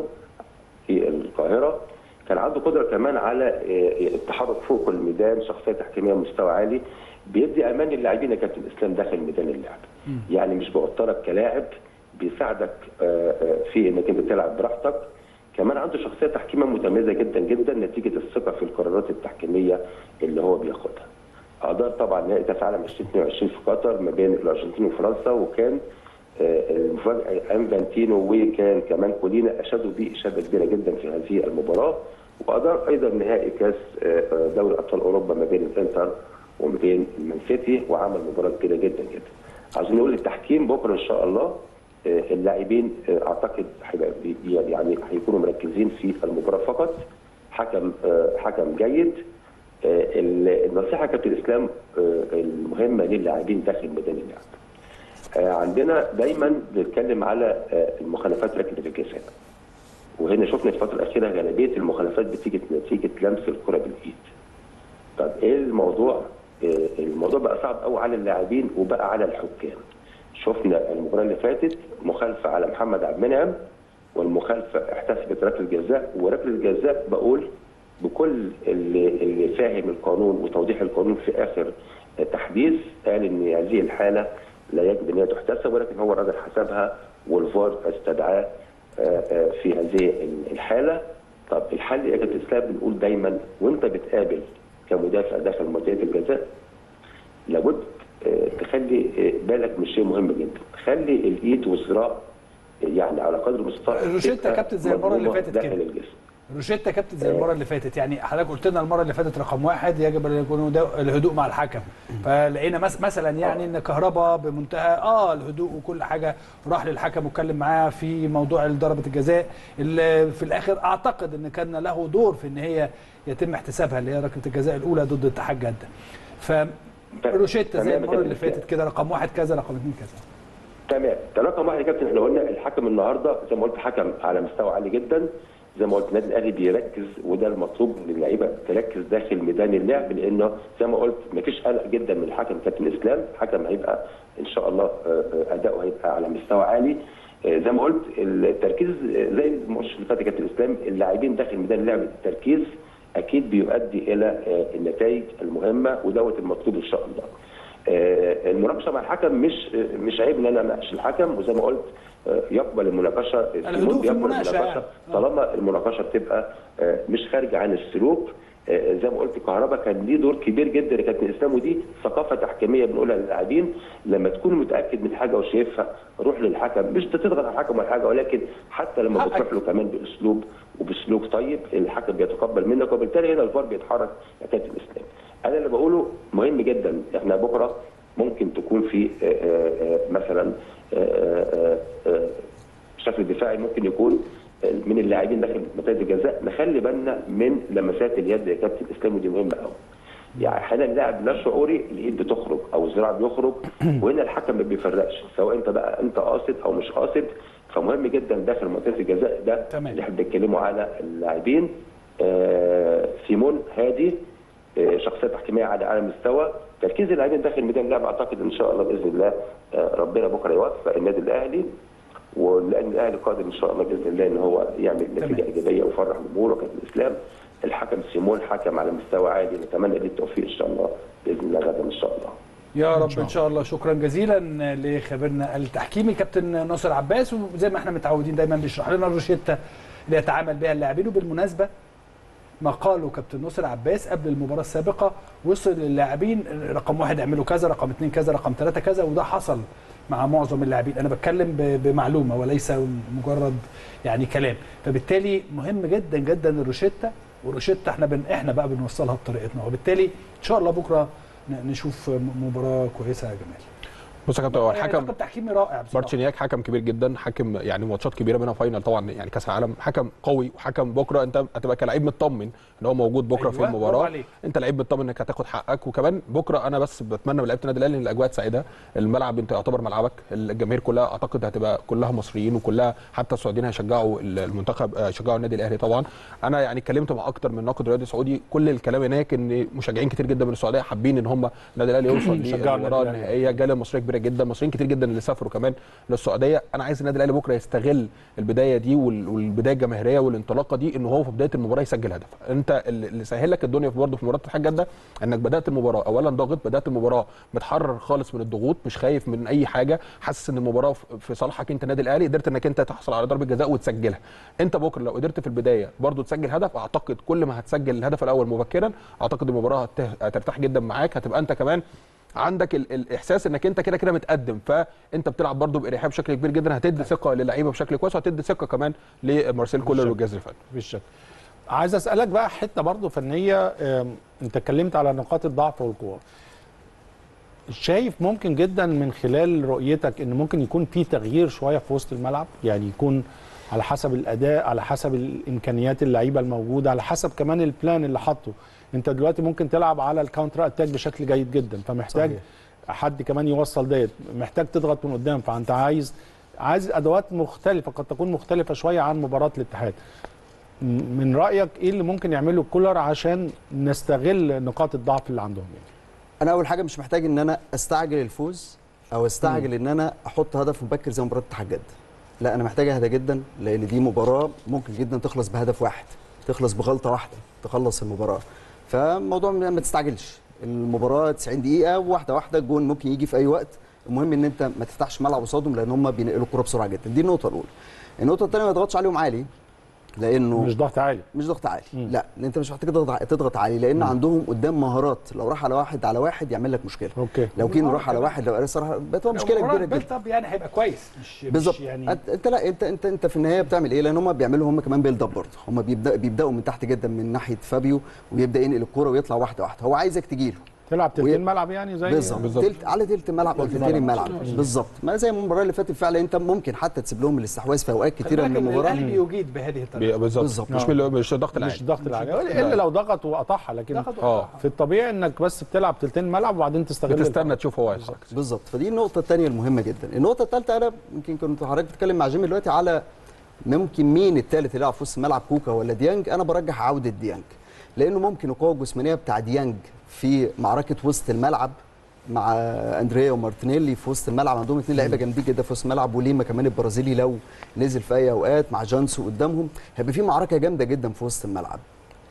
في القاهره كان عنده قدره كمان على آه، التحرك فوق الميدان شخصيه تحكيميه مستوى عالي بيدي امان للاعبين يا كابتن اسلام داخل ميدان اللعب يعني مش بوترك كلاعب بيساعدك آه، آه، في انك انت تلعب براحتك كمان عنده شخصيه تحكيميه متميزه جدا جدا نتيجه الثقه في القرارات التحكيميه اللي هو بياخدها. ادار طبعا نهائي كاس العالم 2022 في قطر ما بين الارجنتين وفرنسا وكان آه، المفاجاه انفانتينو وكان كمان كولينا اشادوا به اشاده كبيره جدا في هذه المباراه وادار ايضا نهائي كاس آه، آه، دوري ابطال اوروبا ما بين الانتر وما بين المان سيتي وعمل مباراه كبيره جدا جدا. عايزين نقول التحكيم بكره ان شاء الله آه، اللاعبين آه، اعتقد هيبقى بي- يعني هيكونوا مركزين في المباراه فقط حكم آه، حكم جيد آه، ال- النصيحه كابتن اسلام آه، المهمه للاعبين داخل ميدان اللعب. آه، عندنا دايما بنتكلم على آه، المخالفات ركله الجزاء. وهنا شفنا في الفتره الاخيره غالبيه المخالفات بتيجي نتيجه لمس الكره بالايد. طب ايه الموضوع؟ آه، الموضوع بقى صعب قوي على اللاعبين وبقى على الحكام. شفنا المباراه اللي فاتت مخالفه على محمد عبد المنعم والمخالفه احتسبت ركله جزاء وركله الجزاء بقول بكل اللي, اللي فاهم القانون وتوضيح القانون في اخر تحديث قال ان هذه الحاله لا يجب ان هي تحتسب ولكن هو الراجل حسبها والفار استدعاه آه، آه، في هذه الحاله طب الحل يا كابتن اسلام بنقول دايما وانت بتقابل كمدافع داخل منطقه الجزاء لابد آه، تخلي آه، بالك من شيء مهم جدا خلي الايد والذراع آه، يعني على قدر المستطاع روشيتا تبقى كابتن زي المره اللي مضمومة فاتت داخل كده الجسم روشيتا كابتن زي المره اللي فاتت يعني حضرتك قلت لنا المره اللي فاتت رقم واحد يجب ان يكون ده- الهدوء مع الحكم فلقينا مس مثلا يعني ان كهربا بمنتهى اه الهدوء وكل حاجه راح للحكم واتكلم معاه في موضوع ضربه الجزاء اللي في الاخر اعتقد ان كان له دور في ان هي يتم احتسابها اللي هي ركله الجزاء الاولى ضد اتحاد جده ف روشيتا زي تمام المره كده. اللي فاتت كده رقم واحد كذا رقم اثنين كذا تمام ده رقم واحد يا كابتن احنا قلنا الحكم النهارده زي ما قلت حكم على مستوى عالي جدا زي ما قلت النادي الاهلي بيركز وده المطلوب من اللعيبه تركز داخل ميدان اللعب لانه زي ما قلت مفيش قلق جدا من الحكم كابتن اسلام الحكم هيبقى ان شاء الله آه، آه، اداؤه هيبقى على مستوى عالي آه، زي ما قلت التركيز آه، زي الماتش اللي فات يا كابتن اسلام اللاعبين داخل ميدان اللعب التركيز اكيد بيؤدي الى آه، النتائج المهمه ودوت المطلوب ان شاء الله. آه، المناقشه مع الحكم مش آه، مش عيب ان انا اناقش الحكم وزي ما قلت آه، يقبل المناقشه الهدوء في يقبل المناقشة يعني. طالما المناقشه بتبقى آه، مش خارجه عن السلوك آه، زي ما قلت كهربا كان ليه دور كبير جدا يا كابتن اسلام ودي ثقافه تحكيميه بنقولها للاعبين لما تكون متاكد من حاجه وشايفها روح للحكم مش تضغط على الحكم ولا حاجه ولكن حتى لما بتروح له كمان باسلوب وبسلوك طيب الحكم بيتقبل منك وبالتالي هنا الفار بيتحرك يا كابتن اسلام انا اللي بقوله مهم جدا احنا بكره ممكن تكون في آه، آه، آه، مثلا آه، آه، آه، بشكل دفاعي ممكن يكون من اللاعبين داخل منطقه الجزاء نخلي بالنا من لمسات اليد يا كابتن اسلام ودي مهمه قوي. يعني احيانا اللاعب لا شعوري الايد بتخرج او الذراع بيخرج وهنا الحكم ما بيفرقش سواء انت بقى انت قاصد او مش قاصد فمهم جدا داخل منطقه الجزاء ده تمام. اللي احنا بنتكلموا على اللاعبين آه سيمون هادي آه شخصيه تحكيميه على اعلى مستوى تركيز اللاعبين داخل ميدان اللعب اعتقد ان شاء الله باذن الله آه ربنا بكره يوفق النادي الاهلي ولان الاهلي قادر ان شاء الله باذن الله ان هو يعمل نتيجه ايجابيه ويفرح جمهوره كابتن الاسلام الحكم سيمون حكم على مستوى عالي نتمنى ليه التوفيق ان شاء الله باذن الله غدا ان شاء الله يا رب ان شاء الله شكرا جزيلا لخبيرنا التحكيمي كابتن ناصر عباس وزي ما احنا متعودين دايما بيشرح لنا الروشته اللي يتعامل بها اللاعبين وبالمناسبه ما قاله كابتن ناصر عباس قبل المباراه السابقه وصل للاعبين رقم واحد اعملوا كذا رقم اثنين كذا رقم ثلاثه كذا وده حصل مع معظم اللاعبين انا بتكلم ب- بمعلومه وليس مجرد يعني كلام فبالتالي مهم جدا جدا الروشته والروشته احنا بن احنا بقى بنوصلها بطريقتنا وبالتالي ان شاء الله بكره ن- نشوف م- مباراه كويسه يا جمال بص يا كابتن هو يعني الحكم رقم تحكيمي رائع بصراحه مارتشينياك حكم كبير جدا حكم يعني ماتشات كبيره منها فاينل طبعا يعني كاس العالم حكم قوي وحكم بكره انت هتبقى كلاعب مطمن ان هو موجود بكره في أيوة، برافو المباراه عليك. انت لعيب مطمن انك هتاخد حقك وكمان بكره انا بس بتمنى من لعيبه النادي الاهلي ان الاجواء تساعدها الملعب انت يعتبر ملعبك الجماهير كلها اعتقد هتبقى كلها مصريين وكلها حتى السعوديين هيشجعوا المنتخب آه، هيشجعوا النادي الاهلي طبعا انا يعني اتكلمت مع اكتر من ناقد رياضي سعودي كل الكلام هناك ان مشجعين كتير جدا من السعوديه حابين ان هم النادي الاهلي يوصل يشجعوا النادي للمباراه الأهلي. النهائيه جاله مصريه كبيره جدا مصريين كتير جدا اللي سافروا كمان للسعوديه انا عايز النادي الاهلي بكره يستغل البدايه دي وال- والبدايه الجماهيريه والانطلاقه دي ان هو في بدايه المباراه يسجل هدف انت اللي اللي سهل لك الدنيا في برضه في مباراه اتحاد جده انك بدات المباراه اولا ضاغط بدات المباراه متحرر خالص من الضغوط مش خايف من اي حاجه حاسس ان المباراه في- في صالحك انت النادي الاهلي قدرت انك انت تحصل على ضربه جزاء وتسجلها انت بكره لو قدرت في البدايه برضه تسجل هدف اعتقد كل ما هتسجل الهدف الاول مبكرا اعتقد المباراه هت- هترتاح جدا معاك هتبقى انت كمان عندك ال- الاحساس انك انت كده كده متقدم فانت بتلعب برضه باريحيه بشكل كبير جدا هتدي ثقه للعيبه بشكل كويس وهتدي ثقه كمان لمارسيل كولر والجهاز الفني بالشكل عايز اسالك بقى حته برضو فنيه آم، انت اتكلمت على نقاط الضعف والقوه شايف ممكن جدا من خلال رؤيتك ان ممكن يكون في تغيير شويه في وسط الملعب يعني يكون على حسب الاداء على حسب الامكانيات اللعيبه الموجوده على حسب كمان البلان اللي حاطه انت دلوقتي ممكن تلعب على الكاونتر اتاك بشكل جيد جدا فمحتاج صحيح. حد كمان يوصل ديت محتاج تضغط من قدام فانت عايز عايز ادوات مختلفه قد تكون مختلفه شويه عن مباراه الاتحاد م- من رايك ايه اللي ممكن يعمله كولر عشان نستغل نقاط الضعف اللي عندهم يعني انا اول حاجه مش محتاج ان انا استعجل الفوز او استعجل ان انا احط هدف مبكر زي مباراه اتحاد جده لا انا محتاج اهدى جدا لان دي مباراه ممكن جدا تخلص بهدف واحد تخلص بغلطه واحده تخلص المباراه فالموضوع ما ما تستعجلش المباراه 90 دقيقه واحده واحده الجون ممكن يجي في اي وقت المهم ان انت ما تفتحش ملعب قصادهم لان هم بينقلوا الكره بسرعه جدا دي النقطه الاولى النقطه الثانيه ما تضغطش عليهم عالي لانه مش ضغط عالي مش ضغط عالي لا لان انت مش محتاج تضغط تضغط عالي لان مم. عندهم قدام مهارات لو راح على واحد على واحد يعمل لك مشكله اوكي لو كين آه، راح على كمان. واحد لو ارسل راح بتبقى مشكله لو كبيره مباراة جدا build up يعني هيبقى كويس مش بالظبط مش يعني يعني انت لا انت انت انت في النهايه بتعمل ايه لان هم بيعملوا هم كمان بيلد اب برضه هم بيبدا بيبداوا من تحت جدا من ناحيه فابيو ويبدا ينقل الكوره ويطلع واحده واحده هو عايزك تجيله تلعب تلتين ملعب يعني زي بالظبط تلت على تلت الملعب او تلت تلتين الملعب. الملعب بالظبط ما زي المباراه اللي فاتت فعلا انت ممكن حتى تسيب لهم الاستحواذ في اوقات كتيره من المباراه الاهلي بيجيد بهذه الطريقه بالظبط مش من مش الضغط العالي مش الضغط العالي الا لو ضغط وقطعها لكن ضغط اه في الطبيعي انك بس بتلعب تلتين ملعب وبعدين تستغل بتستنى تشوف هو هيتحرك بالظبط فدي النقطه الثانيه المهمه جدا النقطه الثالثه انا يمكن كنت حضرتك بتتكلم مع جيمي دلوقتي على ممكن مين الثالث اللي يلعب في وسط الملعب كوكا ولا ديانج انا برجح عوده ديانج لانه ممكن القوه الجسمانيه بتاع ديانج في معركه وسط الملعب مع اندريا ومارتينيلي في وسط الملعب عندهم اثنين لعيبه جامدين جدا في وسط الملعب وليما كمان البرازيلي لو نزل في اي اوقات مع جانسو قدامهم هيبقى في معركه جامده جدا في وسط الملعب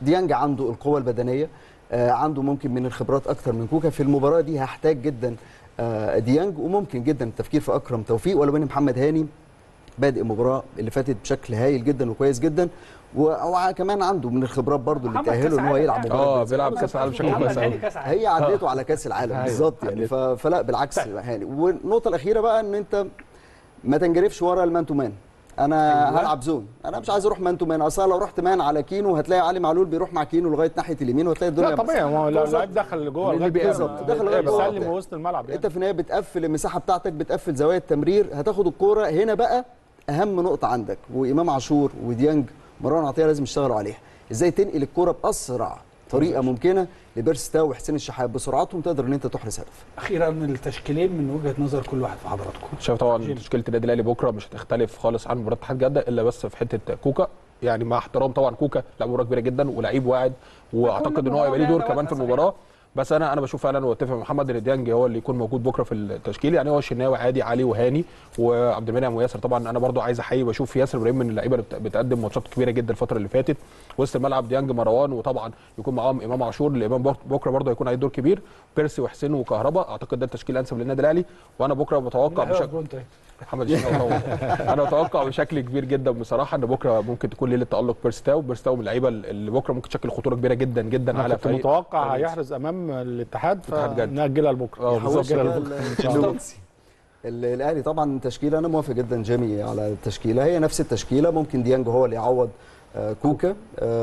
ديانج عنده القوه البدنيه آه، عنده ممكن من الخبرات اكتر من كوكا في المباراه دي هحتاج جدا آه، ديانج وممكن جدا التفكير في اكرم توفيق ولو ان محمد هاني بادئ المباراه اللي فاتت بشكل هايل جدا وكويس جدا وكمان عنده من الخبرات برضو اللي محمد كأس تاهله ان هو عالم يلعب يعني. مباراه اه جاهزة. بيلعب كاس العالم بشكل محمد كويس هاني قوي كاس عالم هي عدته على كاس العالم أيوة. بالظبط يعني ف- فلا بالعكس يعني والنقطه الاخيره بقى ان انت ما تنجرفش ورا المان تو مان انا أيوة. هلعب زون انا مش عايز اروح مان تو مان اصلا لو رحت مان على كينو هتلاقي علي معلول بيروح مع كينو لغايه ناحيه اليمين وهتلاقي الدنيا لا طبيعي ما هو لو اللعيب دخل لجوه اللي لغايه بالظبط دخل لغايه جوه. بيسلم وسط الملعب يعني انت في النهايه بتقفل المساحه بتاعتك بتقفل زوايا التمرير هتاخد الكوره هنا بقى اهم نقطه عندك وامام عاشور وديانج مروان عطيه لازم يشتغلوا عليها ازاي تنقل الكوره باسرع طريقه ممكنه لبيرس تاو وحسين الشحات بسرعتهم تقدر ان انت تحرز هدف اخيرا التشكيلين من وجهه نظر كل واحد في حضراتكم شايف طبعا تشكيله النادي الاهلي بكره مش هتختلف خالص عن مباراه اتحاد جده الا بس في حته كوكا يعني مع احترام طبعا كوكا لاعب مباراه كبيره جدا ولعيب واعد واعتقد ان هو هيبقى ليه دور كمان في المباراه بس انا انا بشوف فعلا واتفق مع محمد ان ديانج هو اللي يكون موجود بكره في التشكيل يعني هو الشناوي عادي علي وهاني وعبد المنعم وياسر طبعا انا برضو عايز احيي بشوف ياسر ابراهيم من اللعيبه اللي بت- بتقدم ماتشات كبيره جدا الفتره اللي فاتت وسط الملعب ديانج مروان وطبعا يكون معاهم امام عاشور الامام بك- بكره برضو هيكون عليه دور كبير بيرسي وحسين وكهربا اعتقد ده التشكيل الانسب للنادي الاهلي وانا بكره بتوقع بشكل محمد الشناوي طبعا انا اتوقع بشكل كبير جدا بصراحه ان بكره ممكن تكون ليله تالق بيرستاو بيرستاو من اللعيبه اللي بكره ممكن تشكل خطوره كبيره جدا جدا انا على كنت فريق متوقع فريق هيحرز امام الاتحاد اتحاد جدة. فنأجلها لبكره اه بالظبط نأجلها لبكره إن شاء الله. ال- الاهلي طبعا تشكيله انا موافق جدا جيمي على التشكيله هي نفس التشكيله ممكن ديانج هو اللي يعوض آه، كوكا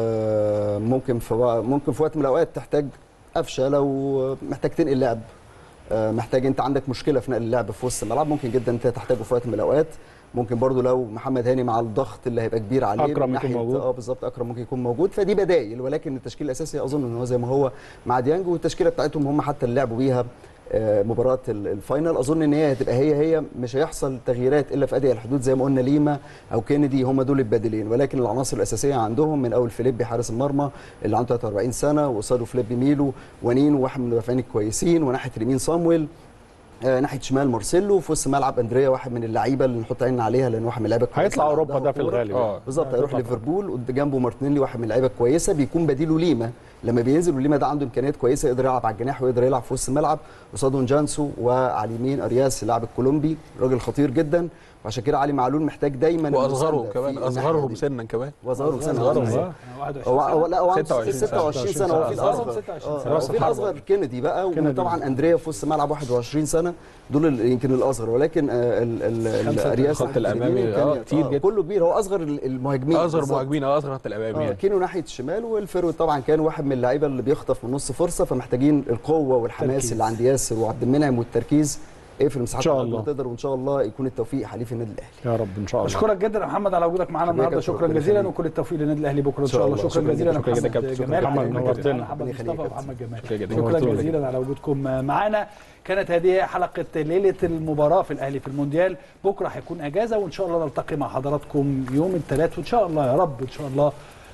آه، ممكن في وق- ممكن في وقت من الاوقات تحتاج قفشه لو محتاج تنقل لعب آه، محتاج انت عندك مشكله في نقل اللعب في وسط الملعب ممكن جدا انت تحتاجه في وقت من الاوقات ممكن برضو لو محمد هاني مع الضغط اللي هيبقى كبير عليه من أكرم يكون ناحية- موجود. اه بالظبط اكرم ممكن يكون موجود فدي بدائل ولكن التشكيل الاساسي اظن ان هو زي ما هو مع ديانج والتشكيله بتاعتهم هم حتى اللي لعبوا بيها آه، مباراه ال- الفاينل اظن ان هي هتبقى هي هي مش هيحصل تغييرات الا في اداء الحدود زي ما قلنا ليما او كينيدي هم دول البديلين ولكن العناصر الاساسيه عندهم من اول فيليبي حارس المرمى اللي عنده 43 سنه وقصاده فيليبي ميلو ونينو واحد من المدافعين الكويسين وناحيه اليمين صامويل آه، ناحيه شمال مارسيلو في وسط ملعب اندريا واحد من اللعيبه اللي نحط عيننا عليها لان واحد من اللعيبه الكويسة هيطلع اللي اوروبا عندها ده في كورة. الغالب اه بالظبط هيروح ليفربول قد- جنبه مارتينيلي واحد من اللعيبه الكويسه بيكون بديله ليما لما بينزل وليما ده عنده امكانيات كويسه يقدر يلعب على الجناح ويقدر يلعب في وسط الملعب قصادهم جانسو وعلى اليمين ارياس اللاعب الكولومبي راجل خطير جدا وعشان كده علي معلول محتاج دايما واصغرهم المساندة كمان في الناحية اصغرهم دي. سنا كمان واصغرهم سنه اصغرهم آه. اه هو هو لا هو عنده 26 سنة. 26 سنه هو في أصغرهم الاصغر 26 آه، سنة. هو في الاصغر كينيدي بقى وطبعا اندريا في وسط ملعب 21 سنه دول ال- يمكن الاصغر ولكن آه، ال- ال- ال- خمسة ارياس الخط ناحية الأمامي، اليمين آه، كان- كتير جدا. كله كبير هو اصغر ال- المهاجمين اصغر بالظبط. مهاجمين اه اصغر خط الامامي اه يعني كينو ناحيه الشمال والفيرود طبعا كان واحد من اللعيبه اللي بيخطف من نص فرصه فمحتاجين القوه والحماس تركيز. اللي عند ياسر وعبد المنعم والتركيز ايه في المساحات إن شاء اللي الله. تقدر وان شاء الله يكون التوفيق حليف النادي الاهلي يا رب ان شاء الله اشكرك جدا يا محمد على وجودك معانا شكرا النهارده يا شكرا كابتن. جزيلا ربنا وكل التوفيق للنادي الاهلي بكره ان شاء شاء الله الله. شكرا شكرا جزيلا جدا. محمد شكرا جدا. جمال محمد، محمد نورتنا. محمد ربنا مصطفى يخليك يا ومحمد جمال شكرا جدا. شكرا نورتنا. جزيلا على وجودكم معانا كانت هذه حلقه ليله المباراه في الاهلي في المونديال بكره هيكون اجازه وان شاء الله نلتقي مع حضراتكم يوم الثلاث وان شاء الله يا رب ان شاء الله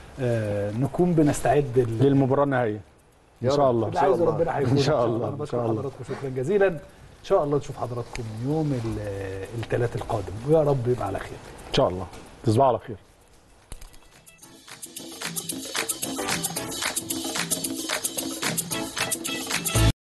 آه، نكون بنستعد لل- للمباراه النهائيه ان يا شاء رب. الله اللي عايزه ربنا هيكون ان شاء الله انا ان بشكر شاء الله حضراتكم شكرا جزيلا ان شاء الله نشوف حضراتكم يوم الثلاث القادم ويا رب يبقى على خير ان شاء الله تصبحوا على خير